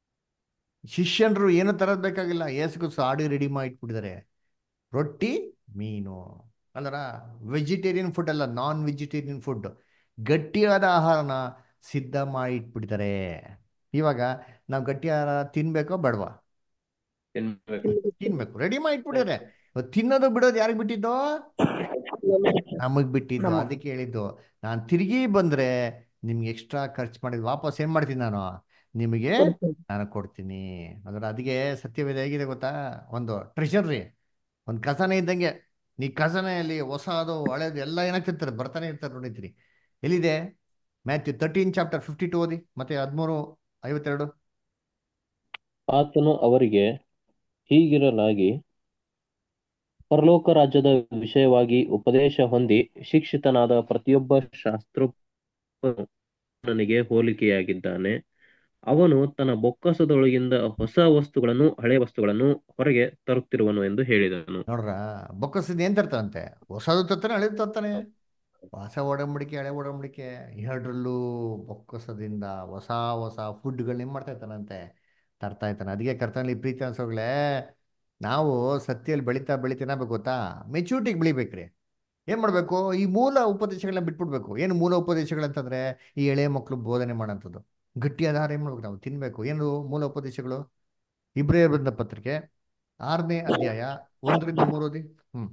ಶಿಷ್ಯನ್ರು ಏನು ತರದ್ ಬೇಕಾಗಿಲ್ಲ ಯೇಸು ಕ್ರಿಸ್ತ ಆಡಿ ರೆಡಿ ಮಾಡಿ ಇಟ್ಬಿಟ್ಟಿದ್ದಾರೆ ರೊಟ್ಟಿ ಮೀನು ಅಲ್ಲರ ವೆಜಿಟೇರಿಯನ್ ಫುಡ್ ಅಲ್ಲ ನಾನ್ ವೆಜಿಟೇರಿಯನ್ ಫುಡ್ ಗಟ್ಟಿಯಾದ ಆಹಾರನ ಸಿದ್ಧ ಮಾಡಿ ಇಟ್ಬಿಡ್ತಾರೆ ಇವಾಗ ನಾವು ಗಟ್ಟಿ ಆಹಾರ ತಿನ್ಬೇಕೋ ಬೇಡವಾ ತಿನ್ಬೇಕು ತಿನ್ಬೇಕು ರೆಡಿ ಮಾಡಿ ಇಟ್ಬಿಟ್ಟಿದ್ದಾರೆ ಇವತ್ತು ತಿನ್ನೋದು ಬಿಡೋದು ಯಾರಿಗೆ ಬಿಟ್ಟಿದ್ದೋ ನಮಗ್ ಬಿಟ್ಟಿದ್ದು ನಮಗ್. ಅದಕ್ಕೆ ಹೇಳಿದ್ದು ನಾನು ತಿರುಗಿ ಬಂದ್ರೆ ನಿಮ್ಗೆ ಎಕ್ಸ್ಟ್ರಾ ಖರ್ಚು ಮಾಡಿದ್ ವಾಪಸ್ ಏನ್ ಮಾಡ್ತೀನಿ ನಾನು ನಿಮಗೆ ಕೊಡ್ತೇನೆ. ನಾನು ಕೊಡ್ತೀನಿ ಅದರ ಅದಕ್ಕೆ ಸತ್ಯವೇದ ಹೇಗಿದೆ ಗೊತ್ತಾ ಒಂದು ಟ್ರೆಷರ್ರಿ ಒಂದು ಖಜಾನೆ ಇದ್ದಂಗೆ ನೀ ಖಜಾನೆಯಲ್ಲಿ ಹೊಸದು ಹಳೇದು ಎಲ್ಲ ಏನಾಗ್ತಿರ್ತಾರೆ ಬರ್ತಾನೆ ಇರ್ತಾರೆ ನೋಡಿದ್ರಿ ಎಲ್ಲಿದೆ Matthew thirteen chapter fifty two ಓದಿ ಮತ್ತೆ ಹದಿಮೂರು ಐವತ್ತೆರಡು ಆತನು ಅವರಿಗೆ ಹೀಗಿರಲಾಗಿ ಪರಲೋಕ ರಾಜ್ಯದ ವಿಷಯವಾಗಿ ಉಪದೇಶ ಹೊಂದಿ ಶಿಕ್ಷಿತನಾದ ಪ್ರತಿಯೊಬ್ಬ ಶಾಸ್ತ್ರ ನನಗೆ ಹೋಲಿಕೆಯಾಗಿದ್ದಾನೆ ಅವನು ತನ್ನ ಬೊಕ್ಕಸದೊಳಗಿಂದ ಹೊಸ ವಸ್ತುಗಳನ್ನು ಹಳೆ ವಸ್ತುಗಳನ್ನು ಹೊರಗೆ ತರುತ್ತಿರುವನು ಎಂದು ಹೇಳಿದನು ನೋಡ್ರ ಬೊಕ್ಕಸದ ಏನ್ ತರ್ತಾನಂತೆ ಹೊಸದು ತರ್ತಾನೆ ಹಳೇದು ತರ್ತಾನೆ ಹೊಸ ಒಡಂಬಡಿಕೆ ಹಳೆ ಒಡಂಬಡಿಕೆ ಎರಡರಲ್ಲೂ ಬೊಕ್ಕಸದಿಂದ ಹೊಸ ಹೊಸ ಫುಡ್ಗಳನ್ನ ಏನ್ ಮಾಡ್ತಾ ಇರ್ತಾನಂತೆ ತರ್ತಾ ಇರ್ತಾನೆ ಅದಕ್ಕೆ ಕರ್ತನಲ್ಲಿ ಪ್ರೀತಿ ಅನ್ಸೋಗ್ಲೆ ನಾವು ಸತ್ಯಲ್ಲಿ ಬೆಳೀತಾ ಬೆಳಿತಾ ಏನಾಗಬೇಕು ಗೊತ್ತಾ ಮೆಚೂರಿಟಿಗೆ ಬೆಳಿಬೇಕ್ರಿ ಏನ್ ಮಾಡ್ಬೇಕು ಈ ಮೂಲ ಉಪದೇಶಗಳನ್ನ ಬಿಟ್ಬಿಡ್ಬೇಕು ಏನು ಮೂಲ ಉಪದೇಶಗಳಂತಂದ್ರೆ ಈ ಎಳೆ ಮಕ್ಕಳು ಬೋಧನೆ ಮಾಡೋಂಥದ್ದು ಗಟ್ಟಿಯಾದ ಆಹಾರ ಏನ್ ಮಾಡ್ಬೇಕು ನಾವು ತಿನ್ಬೇಕು ಏನು ಮೂಲ ಉಪದೇಶಗಳು ಇಬ್ರಿಯರ್ ಬಂದ ಪತ್ರಿಕೆ ಆರನೇ ಅಧ್ಯಾಯ ಒಂದರಿಂದ ಮೂರು ಓದಿ ಹ್ಮ್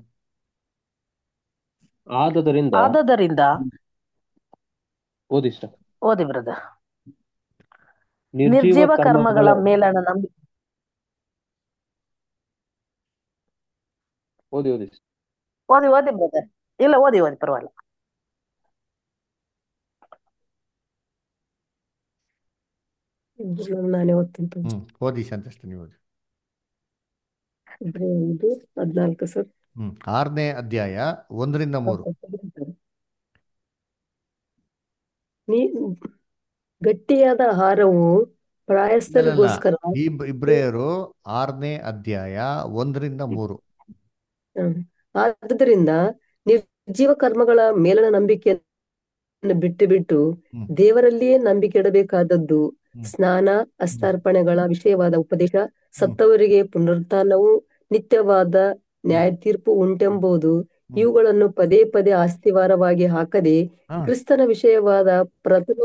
ಆದದರಿಂದ ಆದದರಿಂದ ಓದಿ ಸರ್ ಓದಿ ಬ್ರದರ್ ನಿರ್ಜೀವ ನಿರ್ಜೀವ ಕರ್ಮಗಳ ಕರ್ಮಗಳ ಮೇಲಣ ನಂಬಿ ಓದಿ ಓದಿ sir. ಓದಿ ಓದಿ ಬ್ರದರ್ ಇಲ್ಲ ಓದಿ ಓದಿ ಪರವಾಗಿಲ್ಲ ಇಬ್ರು ನಾನೇ ಓದ್ತೀನಿ ಹ್ಮ್ ಓದಿ ಸಂತಷ್ಟ ನೀವು ಓದಿ ಇಬ್ರು ಐದು ಹದ್ನಾಲ್ಕು ಸರ್ ಹ್ಮ್ ಆರನೇ ಅಧ್ಯಾಯ ಒಂದರಿಂದ ಮೂರು ನೀ ಗಟ್ಟಿಯಾದ ಆಹಾರವು ಪ್ರಾಯಸ್ಥರಿಗೋಸ್ಕರ ಇಬ್ ಇಬ್ರಿಯರು ಆರನೇ ಅಧ್ಯಾಯ ಒಂದರಿಂದ ಮೂರು ಹ್ಮ್. ಆದುದರಿಂದ ನಿರ್ಜೀವ ಕರ್ಮಗಳ ಮೇಲಣ ನಂಬಿಕೆಯನ್ನು ಬಿಟ್ಟು ಬಿಟ್ಟು ಹ್ಮ್. ದೇವರಲ್ಲಿಯೇ ನಂಬಿಕೆ ಇಡಬೇಕಾದದ್ದು ಹ್ಮ್. ಸ್ನಾನ ಅಸ್ತಾರ್ಪಣೆಗಳ ವಿಷಯವಾದ ಉಪದೇಶ ಸತ್ತವರಿಗೆ ಪುನರುತ್ಥಾನವು ನಿತ್ಯವಾದ ನ್ಯಾಯ ತೀರ್ಪು ಉಂಟೆಂಬುದು ಇವುಗಳನ್ನು ಪದೇ ಪದೇ ಆಸ್ತಿವಾರವಾಗಿ ಹಾಕದೆ ಹಾ. ಕ್ರಿಸ್ತನ ವಿಷಯವಾದ ಪ್ರಥಮ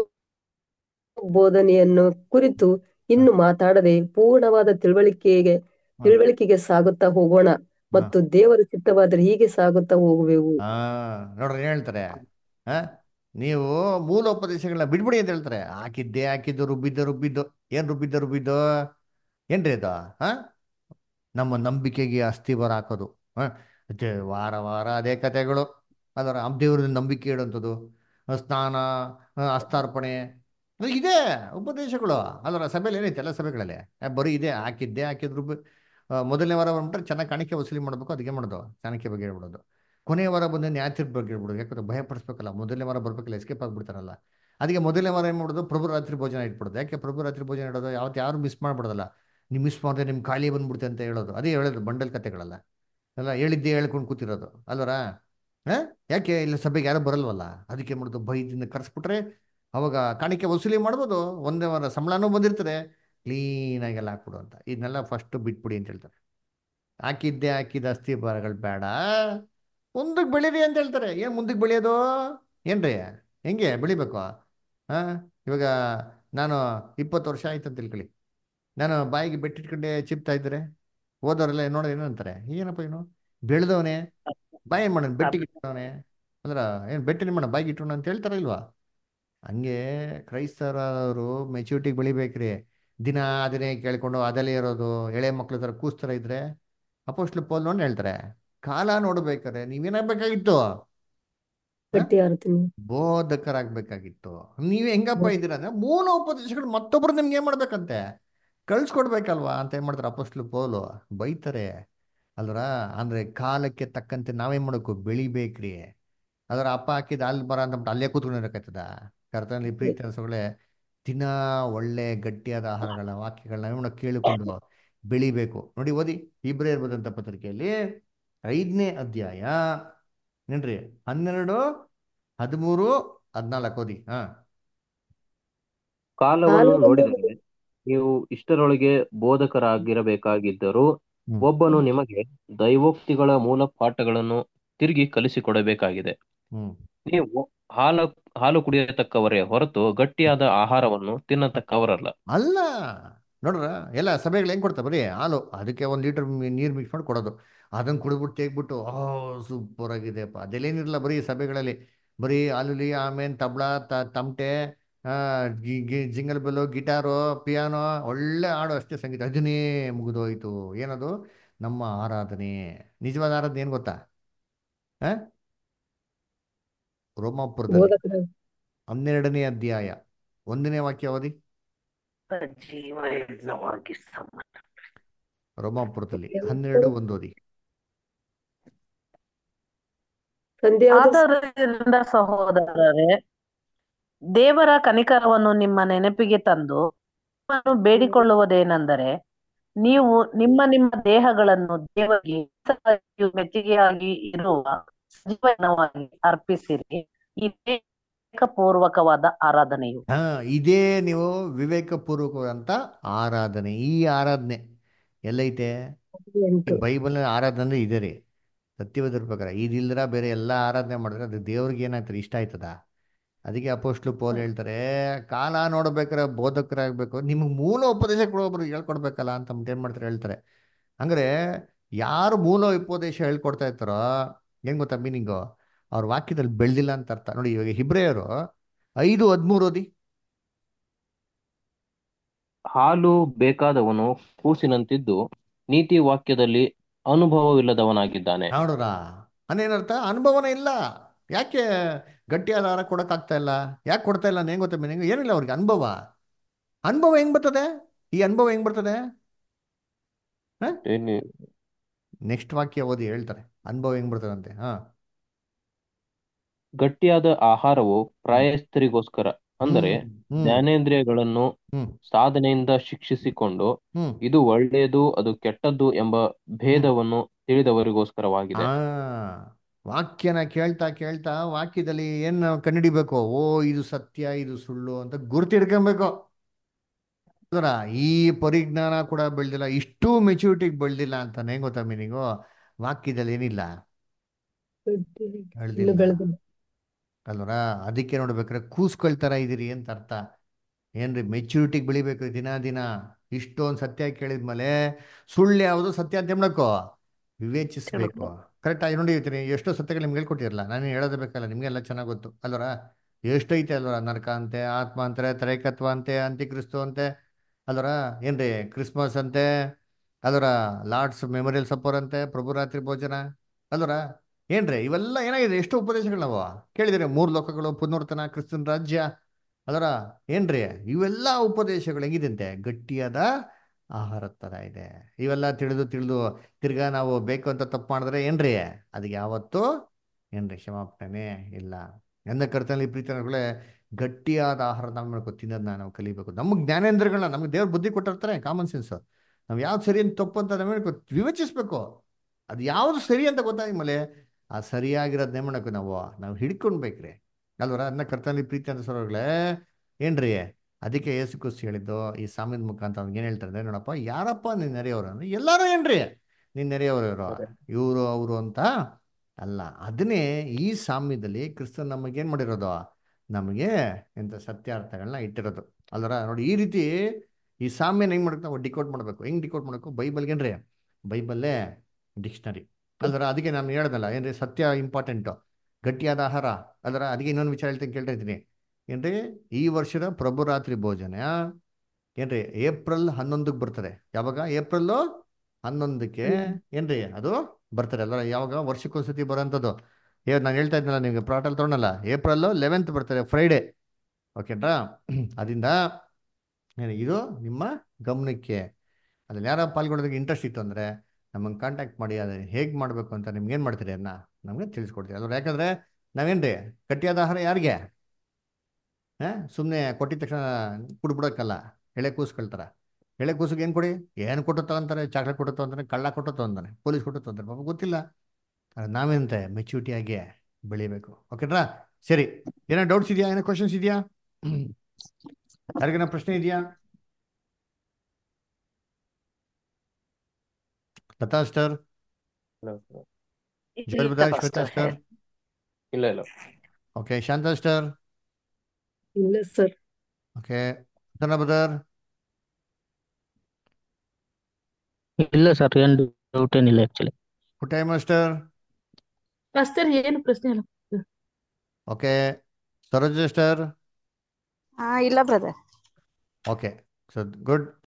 ಬೋಧನೆಯನ್ನು ಕುರಿತು ಇನ್ನು ಮಾತಾಡದೆ ಪೂರ್ಣವಾದ ತಿಳುವಳಿಕೆಗೆ ತಿಳುವಳಿಕೆಗೆ ಸಾಗುತ್ತಾ ಹೋಗೋಣ ಮತ್ತು ದೇವರ ಚಿತ್ತವಾದರೆ ಹೀಗೆ ಸಾಗುತ್ತಾ ಹೋಗುವೆವು ಹಾ ನೋಡ್ರಿ ಏನ್ ಹೇಳ್ತಾರೆ ಹಾ ನೀವು ಮೂಲ ಉಪದೇಶಗಳನ್ನ ಬಿಡ್ಬಿಡಿ ಅಂತ ಹೇಳ್ತಾರೆ ಹಾಕಿದ್ದೆ ಹಾಕಿದ್ದು ರುಬ್ಬಿದ್ದು ರುಬ್ಬಿದ್ದು ಏನ್ ರುಬ್ಬಿದ್ದು ರುಬ್ಬಿದ್ದು ಏನ್ರಿ ಅದು ಹಾ ನಮ್ಮ ನಂಬಿಕೆಗೆ ಅಸ್ಥಿವಾರ ಹಾಕೋದು ಹಾ ಮತ್ತೆ ವಾರ ವಾರ ಅದೇ ಕಥೆಗಳು ಅದರ ದೇವ್ರ ನಂಬಿಕೆ ಇಡುವಂಥದ್ದು ಸ್ನಾನ ಆ, ಅಸ್ತಾರ್ಪಣೆ ಅದು ಇದೆ ಉಪದೇಶಗಳು ಅದರ ಸಭೆಯಲ್ಲಿ ಏನೈತೆ ಎಲ್ಲ ಸಭೆಗಳಲ್ಲಿ ಆ, ಬರೀ ಇದೆ ಹಾಕಿದ್ದೆ ಹಾಕಿದ್ರು ರುಬ್ಬಿ ಆ, ಮೊದಲನೇ ವಾರ ಬಂದ್ಬಿಟ್ರೆ ಚೆನ್ನಾಗಿ ಕಾಣಿಕೆ ವಸೂಲಿ ಮಾಡಬೇಕು ಅದಕ್ಕೆ ಮಾಡೋದು ಕಾಣಿಕೆ ಬಗ್ಗೆ ಹೇಳ್ಬಿಡೋದು ಕೊನೆಯ ವಾರ ಬಂದು ನ್ಯಾಯತೀರ್ಪು ಬಗ್ಗೆ ಹೇಳ್ಬಿಡೋದು ಯಾಕಂದ್ರೆ ಭಯ ಪಡಿಸ್ಬೇಕಲ್ಲ ಮೊದಲನೇ ವಾರ ಬರ್ಬೇಕಲ್ಲ ಎಸ್ಕೇಪ್ ಆಗ್ಬಿಡ್ತಾರಲ್ಲ ಅದಕ್ಕೆ ಮೊದಲನೇ ವಾರ ಏನು ಮಾಡೋದು ಪ್ರಭು ರಾತ್ರಿ ಭೋಜನ ಇಟ್ಬಿಡೋದು ಯಾಕೆ ಪ್ರಭು ರಾತ್ರಿ ಭೋಜನ ಇಡೋದು ಯಾವತ್ತು ಯಾರು ಮಿಸ್ ಮಾಡ್ಬಿಡೋದಲ್ಲ ನೀವು ಮಿಸ್ ಮಾಡಿದ್ರೆ ನಿಮ್ಮ ಖಾಲಿ ಬಂದ್ಬಿಡುತ್ತೆ ಅಂತ ಹೇಳೋದು ಅದೇ ಹೇಳೋದು ಬಂಡಲ್ ಕತೆಗಳಲ್ಲ ಎಲ್ಲ ಹೇಳಿದ್ದೆ ಹೇಳ್ಕೊಂಡು ಕೂತಿರೋದು ಅಲ್ವರ ಹಾ ಯಾಕೆ ಇಲ್ಲಿ ಸಭೆಗೆ ಯಾರು ಬರಲ್ವಲ್ಲ ಅದಕ್ಕೆ ಏನ್ ಮಾಡೋದು ಬೈದಿಂದ ಕರೆಸ್ಬಿಟ್ರೆ ಅವಾಗ ಕಾಣಿಕೆ ವಸೂಲಿ ಮಾಡ್ಬೋದು ಒಂದೇ ವಾರ ಸಂಬಳನೂ ಬಂದಿರ್ತದೆ ಕ್ಲೀನಾಗಿ ಎಲ್ಲ ಹಾಕ್ಬಿಡು ಅಂತ ಇದನ್ನೆಲ್ಲ ಫಸ್ಟ್ ಬಿಟ್ಬಿಡಿ ಅಂತ ಹೇಳ್ತಾರೆ ಹಾಕಿದ್ದೆ ಹಾಕಿದ ಅಸ್ಥಿ ಭಾರಗಳು ಬೇಡ ಮುಂದಕ್ಕೆ ಬೆಳೀರಿ ಅಂತ ಹೇಳ್ತಾರೆ ಏನು ಮುಂದಕ್ಕೆ ಬೆಳೆಯೋದು ಏನ್ರಿ ಹೆಂಗೆ ಬೆಳಿಬೇಕು ಹಾ ಇವಾಗ ನಾನು ಇಪ್ಪತ್ತು ವರ್ಷ ಆಯ್ತು ಅಂತ ತಿಳ್ಕೊಳ್ಳಿ ನಾನು ಬಾಯಿಗೆ ಬೆಟ್ಟಿಟ್ಕೊಂಡೆ ಚಿಪ್ತಾ ಇದ್ರೆ ಓದೋರೆಲ್ಲ ನೋಡೋದು ಏನು ಅಂತಾರೆ ಏನಪ್ಪ ಏನು ಬೆಳೆದವನೇ ಬಾಯಿ ಏನು ಮಾಡೋಣ ಬೆಟ್ಟಿಗೆ ಇಟ್ಟವನೇ ಅಂದ್ರ ಏನು ಬೆಟ್ಟಿನ ಮಾಡೋಣ ಬಾಯಿಗೆ ಇಟ್ಟೋಣ ಅಂತ ಹೇಳ್ತಾರ ಇಲ್ವಾ ಹಂಗೆ ಕ್ರೈಸ್ತರವರು ಮೆಚುರಿಟಿಗೆ ಬೆಳಿಬೇಕ್ರಿ ದಿನ ಅದನ್ನೇ ಕೇಳ್ಕೊಂಡು ಅದಲ್ಲೇ ಇರೋದು ಎಳೆ ಮಕ್ಳ ಥರ ಕೂಸ್ತರ ಇದ್ರೆ ಅಪೋಸ್ಟ್ಲು ಪೋಲ್ ನೋಡಿ ಹೇಳ್ತಾರೆ ಕಾಲ ನೋಡ್ಬೇಕಾರೆ ನೀವೇನಾಗಬೇಕಾಗಿತ್ತು ಗಟ್ಟಿ ಆರ್ತೀನಿ ಬೋಧಕರಾಗಬೇಕಾಗಿತ್ತು ನೀವು ಹೆಂಗಪ್ಪ ಇದ್ದೀರಾ ಅಂದ್ರೆ ಮೂಲ ಉಪದೇಶಗಳು ಮತ್ತೊಬ್ರು ನಿಮ್ಗೆ ಏನ್ ಮಾಡ್ಬೇಕಂತೆ ಕಳ್ಸ್ಕೊಡ್ಬೇಕಲ್ವಾ ಅಂತ ಏನ್ ಮಾಡ್ತಾರೆ ಅಪೋಸ್ಟ್ಲು ಪೌಲು ಬೈತಾರೆ ಅಲ್ರ ಅಂದ್ರೆ ಕಾಲಕ್ಕೆ ತಕ್ಕಂತೆ ನಾವೇನ್ ಮಾಡಬೇಕು ಬೆಳಿಬೇಕ್ರಿ ಅದರ ಅಪ್ಪ ಹಾಕಿದ ಅಲ್ಲಿ ಬರ ಅಂತ ಅಲ್ಲೇ ಕೂತ್ಕೊಂಡಿರಕತ್ತದ ಕರ್ತನಲ್ಲಿ ಪ್ರೀತಿ ಅನ್ಸೋಗಳೇ ದಿನ ಒಳ್ಳೆ ಗಟ್ಟಿಯಾದ ಆಹಾರಗಳ ವಾಕ್ಯಗಳನ್ನ ಏನ್ ಮಾಡೋದು ಕೇಳಿಕೊಂಡು ಬೆಳಿಬೇಕು ನೋಡಿ ಓದಿ ಇಬ್ರೇ ಬರೆದಂತ ಪತ್ರಿಕೆಯಲ್ಲಿ ಐದನೇ ಅಧ್ಯಾಯ ಏನ್ರಿ ಹನ್ನೆರಡು ಹದಿಮೂರು ಹದಿನಾಲ್ಕು ಓದಿ ಹಾ ಕಾಲವನ್ನು ಕಾಲವನ್ನು ನೋಡಿದರೆ ನೀವು ಇಷ್ಟರೊಳಗೆ ಬೋಧಕರಾಗಿರಬೇಕಾಗಿದ್ದರೂ ಹ್ಮ್ ಒಬ್ಬನು ನಿಮಗೆ ದೈವೋಕ್ತಿಗಳ ಮೂಲ ಪಾಠಗಳನ್ನು ತಿರುಗಿ ಕಲಿಸಿಕೊಡಬೇಕಾಗಿದೆ ಹ್ಮ್ ನೀವು ಹಾಲು ಹಾಲು ಕುಡಿಯತಕ್ಕವರೇ ಹೊರತು ಗಟ್ಟಿಯಾದ ಆಹಾರವನ್ನು ತಿನ್ನತಕ್ಕವರಲ್ಲ ಅಲ್ಲ ನೋಡ್ರ ಎಲ್ಲ ಸಭೆಗಳು ಹೆಂಗ್ ಕೊಡ್ತಾರೆ ಬರೀ ಹಾಲು ಅದಕ್ಕೆ ಒಂದು ಲೀಟರ್ ನೀರು ಮಿಕ್ಸ್ ಮಾಡಿ ಕೊಡೋದು ಅದನ್ನು ಕುಡಿದ್ಬಿಟ್ಟು ತೆಗ್ಬಿಟ್ಟು ಓ ಸೂಪರ್ ಆಗಿದೆಪ್ಪ ಅದೆಲ್ಲೇನಿರಲ್ಲ ಬರೀ ಸಭೆಗಳಲ್ಲಿ ಬರೀ ಹಾಲುಲಿ ಆಮೇಲೆ ತಬಲ ತ ತಮಟೆ ಆ, ಗಿ ಗಿ ಜಿಂಗಲ್ ಬೆಲ್ಲು ಗಿಟಾರು ಪಿಯಾನೋ ಒಳ್ಳೆ ಹಾಡು ಅಷ್ಟೇ ಸಂಗೀತ ಅದನ್ನೇ ಮುಗಿದೋಯ್ತು ಏನದು ನಮ್ಮ ಆರಾಧನೆ ನಿಜವಾದ ಆರಾಧನೆ ಏನು ಗೊತ್ತಾ ಆ? ರೋಮಾಪುರದಲ್ಲಿ ಬೋಧಕರ ಹನ್ನೆರಡನೇ ಅಧ್ಯಾಯ ಒಂದನೇ ವಾಕ್ಯ ಅವಧಿ ಜೀವ ಯಜ್ಞವಾಗಿ ಸಮ ರೋಮಾಪುರದಲ್ಲಿ ಹನ್ನೆರಡು ಒಂದು ಓದಿ ತಂದೆಯಾದ ಆದ್ದರಿಂದ ಸಹೋದರರೇ ದೇವರ ಕನಿಕರವನ್ನು ನಿಮ್ಮ ನೆನಪಿಗೆ ತಂದು ನಿಮ್ಮನ್ನು ಬೇಡಿಕೊಳ್ಳುವುದೇನೆಂದರೆ ನೀವು ನಿಮ್ಮ ನಿಮ್ಮ ದೇಹಗಳನ್ನು ದೇವರಿಗೆ ಮೀಸಲಾಗಿಯೂ ಮೆಚ್ಚುಗೆಯಾಗಿ ಇರುವ ಸಜೀವನವಾಗಿ ಅರ್ಪಿಸಿರಿ ಇದೇ ಪೂರ್ವಕವಾದ ಆರಾಧನೆಯು ಹಾ ಇದೇ ನೀವು ವಿವೇಕಪೂರ್ವಕವಾದಂಥ ಆರಾಧನೆ ಈ ಆರಾಧನೆ ಎಲ್ಲೈತೆ ಈ ಎಂಟು ಬೈಬಲ್ ಆರಾಧನೆ ಇದೆ ರೀ ಸತ್ಯವಾದ ಪ್ರಕಾರ ಇದಿಲ್ದ್ರ ಬೇರೆ ಎಲ್ಲ ಆರಾಧನೆ ಮಾಡಿದ್ರೆ ಅದು ದೇವ್ರಿಗೆ ಏನಾಯ್ತಾರೆ ಇಷ್ಟ ಆಯ್ತದ ಅದಕ್ಕೆ ಅಪೋಸ್ಟ್ಲು ಪೌಲ್ ಹೇಳ್ತಾರೆ ಕಾಲ ನೋಡ್ಬೇಕಾರೆ ಬೋಧಕರಾಗಬೇಕು ನಿಮ್ಗೆ ಮೂಲ ಉಪದೇಶ ಕೊಡೋಬ್ರು ಹೇಳ್ಕೊಡ್ಬೇಕಲ್ಲ ಅಂತ ಅಂದ್ಬಿಟ್ಟು ಏನ್ ಮಾಡ್ತಾರೆ ಹೇಳ್ತಾರೆ ಅಂದ್ರೆ ಯಾರು ಮೂಲ ಉಪದೇಶ ಹೇಳ್ಕೊಡ್ತಾ ಇರ್ತಾರೋ ಏನ್ ಗೊತ್ತಾ ಮೀನಿಂಗು ಅವ್ರ ವಾಕ್ಯದಲ್ಲಿ ಬೆಳೆದಿಲ್ಲ ಅಂತ ಅರ್ಥ ನೋಡಿ ಇವಾಗ ಹಿಬ್ರೇಯರು ಐದು ಹದಿಮೂರು ಓದಿ ಹಾಲು ಬೇಕಾದವನು ಕೂಸಿನಂತಿದ್ದು ನೀತಿ ವಾಕ್ಯದಲ್ಲಿ ಅನುಭವವಿಲ್ಲದವನಾಗಿದ್ದಾನೆ ನೋಡ್ರ ಅನ್ನೇನರ್ಥ ಅನುಭವನೇ ಇಲ್ಲ ಯಾಕೆ ಗಟ್ಟಿಯಾದ ಆಹಾರ ಕೊಡಕ್ಕಾಗ್ತಾ ಇಲ್ಲ ಯಾಕೆ ಕೊಡ್ತಾ ಇಲ್ಲ ಏನ್ ಗೊತ್ತಾ ಮೀನಿಂಗ್ ಏನಿಲ್ಲ ಅವ್ರಿಗೆ ಅನುಭವ ಅನುಭವ ಹೆಂಗ್ ಬರ್ತದೆ ಈ ಅನುಭವ ಹೆಂಗ್ ಬರ್ತದೆ ಏನು ನೆಕ್ಸ್ಟ್ ವಾಕ್ಯ ಓದಿ ಹೇಳ್ತಾರೆ ಅನುಭವ ಹೆಂಗ್ ಬರ್ತದಂತೆ ಹಾ ಗಟ್ಟಿಯಾದ ಆಹಾರವು ಪ್ರಾಯಸ್ಥರಿಗೋಸ್ಕರ ಅಂದರೆ ಹ್ಮ್ ಹ್ಮ್ ಜ್ಞಾನೇಂದ್ರಿಯಗಳನ್ನು ಹ್ಮ್ ಸಾಧನೆಯಿಂದ ಶಿಕ್ಷಿಸಿಕೊಂಡು ಹ್ಮ್ ಇದು ಒಳ್ಳೆಯದು ಅದು ಕೆಟ್ಟದ್ದು ಎಂಬ ಭೇದವನ್ನು ತಿಳಿದವರಿಗೋಸ್ಕರವಾಗಿದೆ ಆ ವಾಕ್ಯನ ಕೇಳ್ತಾ ಕೇಳ್ತಾ ವಾಕ್ಯದಲ್ಲಿ ಏನ್ ನಾವು ಕಂಡುಹಿಡಿಬೇಕು ಓ ಇದು ಸತ್ಯ ಇದು ಸುಳ್ಳು ಅಂತ ಗುರ್ತಿಡ್ಕೊಬೇಕು ಅದರ ಈ ಪರಿಜ್ಞಾನ ಕೂಡ ಬೆಳೆದಿಲ್ಲ ಇಷ್ಟು ಮೆಚುರಿಟಿಗೆ ಬೆಳೆದಿಲ್ಲ ಅಂತಾನೆ ಹೆಂಗ್ ಗೊತ್ತಾ ಮೀನಿಂಗು ವಾಕ್ಯದಲ್ಲಿ ಏನಿಲ್ಲ ಇನ್ನು ಬೆಳೆದಿಲ್ಲ ಬೆಳೆದಿಲ್ಲ ಅಲ್ವರ ಅದಕ್ಕೆ ನೋಡ್ಬೇಕಾದ್ರೆ ಕೂಸ್ಕೊಳ್ತಾರ ಇದೀರಿ ಅಂತ ಅರ್ಥ ಏನ್ರಿ ಮೆಚುರಿಟಿಗೆ ಬೆಳಿಬೇಕು ದಿನ ದಿನ ಇಷ್ಟೊಂದು ಸತ್ಯ ಕೇಳಿದ್ಮೇಲೆ ಸುಳ್ಳು ಯಾವುದು ಸತ್ಯ ಅಂತ ಹೇಳ್ಬೇಕು ವಿವೇಚಿಸ್ಬೇಕು ಕರೆಕ್ಟ್ ಆಗಿ ನೋಡಿ ಇರ್ತೀನಿ ಎಷ್ಟೋ ಸತ್ಯಗಳು ನಿಮ್ಗೆ ಹೇಳ್ಕೊಟ್ಟಿರಲ್ಲ ನಾನು ಹೇಳೋದೇ ಬೇಕಲ್ಲ ನಿಮ್ಗೆಲ್ಲ ಚೆನ್ನಾಗಿ ಗೊತ್ತು ಅಲ್ವರ ಎಷ್ಟೈತೆ ಅಲ್ವರ ನರಕ ಅಂತೆ ಆತ್ಮ ಅಂತಾರೆ ತ್ರೈಕತ್ವ ಅಂತೆ ಅಂತ್ಯಕ್ರಿಸ್ತು ಅಂತೆ ಅಲ್ವರ ಏನ್ರಿ ಕ್ರಿಸ್ಮಸ್ ಅಂತೆ ಅಲ್ವರ ಲಾರ್ಡ್ಸ್ ಮೆಮೊರಿಯಲ್ ಸಪ್ಪೋರ್ ಅಂತೆ ಪ್ರಭು ರಾತ್ರಿ ಭೋಜನ ಅಲ್ವರ ಏನ್ರಿ ಇವೆಲ್ಲ ಏನಾಗಿದೆ ಎಷ್ಟು ಉಪದೇಶಗಳು ನಾವು ಕೇಳಿದಿರಿ ಮೂರು ಲೋಕಗಳು ಪುನರ್ತನ ಕ್ರಿಸ್ತನ್ ರಾಜ್ಯ ಅದರ ಏನ್ರಿ ಇವೆಲ್ಲ ಉಪದೇಶಗಳು ಹೆಂಗಿದಂತೆ ಗಟ್ಟಿಯಾದ ಆಹಾರ ಥರ ಇದೆ ಇವೆಲ್ಲ ತಿಳಿದು ತಿಳಿದು ತಿರ್ಗಾ ನಾವು ಬೇಕು ಅಂತ ತಪ್ಪು ಮಾಡಿದ್ರೆ ಏನ್ರಿ ಅದಕ್ಕೆ ಯಾವತ್ತೂ ಏನ್ರಿ ಕ್ಷಮಾಪಣೆ ಇಲ್ಲ ನನ್ನ ಕರ್ತನಲ್ಲಿ ಪ್ರೀತಿಗಳೇ ಗಟ್ಟಿಯಾದ ಆಹಾರ ನಾವು ಮಾಡ್ಕೊ ತಿನ್ನೋದನ್ನ ನಾವು ಕಲಿಬೇಕು ನಮಗೆ ಜ್ಞಾನೇಂದ್ರಗಳನ್ನ ನಮ್ಗೆ ದೇವ್ರ ಬುದ್ಧಿ ಕೊಟ್ಟಿರ್ತಾರೆ ಕಾಮನ್ ಸೆನ್ಸ್ ನಾವು ಯಾವ್ದು ಸರಿ ಅಂತ ತಪ್ಪು ಅಂತ ನಾವು ವಿವೇಚಿಸ್ಬೇಕು ಅದು ಯಾವ್ದು ಸರಿ ಅಂತ ಗೊತ್ತಾದ್ಮೇಲೆ ಆ ಸರಿಯಾಗಿರೋದನ್ನೇ ಮಾಡಬೇಕು ನಾವು ನಾವು ಹಿಡ್ಕೊಳ್ಬೇಕ್ರಿ ಅಲ್ವರ ಅದನ್ನ ಕರ್ತನಲ್ಲಿ ಪ್ರೀತಿ ಅಂತ ಸರೋಗಳೇ ಏನ್ರಿ ಅದಕ್ಕೆ ಯೇಸು ಕ್ರಿಸ್ತು ಹೇಳಿದ್ದು ಈ ಸಾಮ್ಯದ ಮುಖಾಂತರ ಅವ್ನಿಗೆ ಏನು ಹೇಳ್ತಾರೆ ಅಂದ್ರೆ ನೋಡಪ್ಪ ಯಾರಪ್ಪ ನಿನ್ನ ನೆರೆಯವರು ಅಂದ್ರೆ ಎಲ್ಲರೂ ಏನ್ರಿ ನಿನ್ನ ನೆರೆಯವರು ಇವರು ಇವರು ಅವರು ಅಂತ ಅಲ್ಲ ಅದನ್ನೇ ಈ ಸಾಮ್ಯದಲ್ಲಿ ಕ್ರಿಸ್ತನ್ ನಮಗೆ ಏನು ಮಾಡಿರೋದು ನಮಗೆ ಇಂಥ ಸತ್ಯಾರ್ಥಗಳನ್ನ ಇಟ್ಟಿರೋದು ಅಲ್ವರ ನೋಡಿ ಈ ರೀತಿ ಈ ಸಾಮ್ಯನ ಹೆಂಗ್ ಮಾಡಬೇಕು ನಾವು ಡಿಕೋಡ್ ಮಾಡಬೇಕು ಹೆಂಗ್ ಡಿಕೋಡ್ ಮಾಡಬೇಕು ಬೈಬಲ್ಗೇನ್ರಿ ಬೈಬಲ್ಲೇ ಡಿಕ್ಷನರಿ ಅಲ್ವರ ಅದಕ್ಕೆ ನಾನು ಹೇಳ್ದಲ್ಲ ಏನ್ರಿ ಸತ್ಯ ಇಂಪಾರ್ಟೆಂಟು ಗಟ್ಟಿಯಾದ ಆಹಾರ ಅಲ್ವರ ಅದಕ್ಕೆ ಇನ್ನೊಂದು ವಿಚಾರ ಹೇಳ್ತೀನಿ ಕೇಳ್ತಾ ಇದ್ದೀನಿ ಏನ್ರಿ ಈ ವರ್ಷದ ಪ್ರಭು ರಾತ್ರಿ ಭೋಜನ ಏನ್ರಿ ಏಪ್ರಿಲ್ ಹನ್ನೊಂದಕ್ಕೆ ಬರ್ತದೆ ಯಾವಾಗ ಏಪ್ರಿಲ್ ಹನ್ನೊಂದಕ್ಕೆ ಏನ್ರಿ ಅದು ಬರ್ತಾರೆ ಅಲ್ವ ಯಾವಾಗ ವರ್ಷಕ್ಕೊಂದ್ಸತಿ ಬರೋಂಥದ್ದು ಏ ನಾನು ಹೇಳ್ತಾ ಇದ್ನಲ್ಲ ನಿಮಗೆ ಪ್ರಾಟಲ್ ತೊಗೊಂಡಲ್ಲ ಏಪ್ರಿಲ್ ಲೆವೆಂತ್ ಬರ್ತಾರೆ ಫ್ರೈಡೆ ಓಕೆನಾ ಅದರಿಂದ ಏನು ಇದು ನಿಮ್ಮ ಗಮನಕ್ಕೆ ಅದ್ರಲ್ಲಿ ಯಾರು ಪಾಲ್ಗೊಳ್ಳೋದಕ್ಕೆ ಇಂಟ್ರೆಸ್ಟ್ ಇತ್ತು ಅಂದರೆ ನಮಗೆ ಕಾಂಟ್ಯಾಕ್ಟ್ ಮಾಡಿ ಅದನ್ನು ಹೇಗೆ ಮಾಡಬೇಕು ಅಂತ ನಿಮ್ಗೆ ಏನು ಮಾಡ್ತೀರಿ ಅದನ್ನ ನಮಗೆ ತಿಳಿಸ್ಕೊಡ್ತೀವಿ ಅಲ್ವ ಯಾಕಂದರೆ ನಾವೇನ್ರಿ ಗಟ್ಟಿಯಾದ ಆಹಾರ ಯಾರಿಗೆ ಹಾಂ ಸುಮ್ಮನೆ ಕೊಟ್ಟಿದ ತಕ್ಷಣ ಕುಡ್ಬಿಡೋಕ್ಕಲ್ಲ ಎಳೆ ಕೂಸ್ಕೊಳ್ತಾರ ಎಳೆ ಕೂಸಿಗೆ ಏನು ಕೊಡಿ ಏನು ಕೊಟ್ಟು ತಗೊಂತಾರೆ ಚಾಕ್ಲೇಟ್ ಕೊಟ್ಟು ತಗೊಂತಾನೆ ಕಳ್ಳ ಕೊಟ್ಟು ತಗೊಂತಾನೆ ಪೊಲೀಸ್ ಕೊಟ್ಟು ತಗೊಂತಾರೆ ಪಾಪ ಗೊತ್ತಿಲ್ಲ ಆದ್ರೆ ನಾವೇನಂತೆ ಮೆಚ್ಯೂರಿಟಿಯಾಗಿ ಬೆಳಿಬೇಕು ಓಕೆನಾ ಸರಿ ಏನೋ ಡೌಟ್ಸ್ ಇದೆಯಾ ಏನೋ ಕ್ವಶನ್ಸ್ ಇದೆಯಾ ಯಾರಿಗೇನೋ ಪ್ರಶ್ನೆ ಇದೆಯಾ ಲತಾ ಸ್ಟರ್ ಇಲ್ಲ sir. ಜೋಯಲ್ ಇಲ್ಲ ಬ್ರದರ್ ಶ್ವೇತಾ ಪಾಸ್ಟರ್ ಸ್ಟರ್ ಇಲ್ಲ ಇಲ್ಲ ಓಕೆ ಶಾಂತಾ ಸ್ಟರ್ ಇಲ್ಲ ಸರ್ ಓಕೆ ಸನ ಬ್ರದರ್ ಇಲ್ಲ ಸರ್ ಏನ್ ಡೌಟ್ ಏನಿಲ್ಲ ಆಕ್ಚುಲಿ ಪುಟ್ಟೈ ಮಾಸ್ಟರ್ ಪಾಸ್ಟರ್ ಏನು ಪ್ರಶ್ನೆ ಇಲ್ಲ ಓಕೆ ಸರೋಜ ಸ್ಟರ್ ಹಾ ಇಲ್ಲ ಬ್ರದರ್ ಓಕೆ ಸೊ ಗುಡ್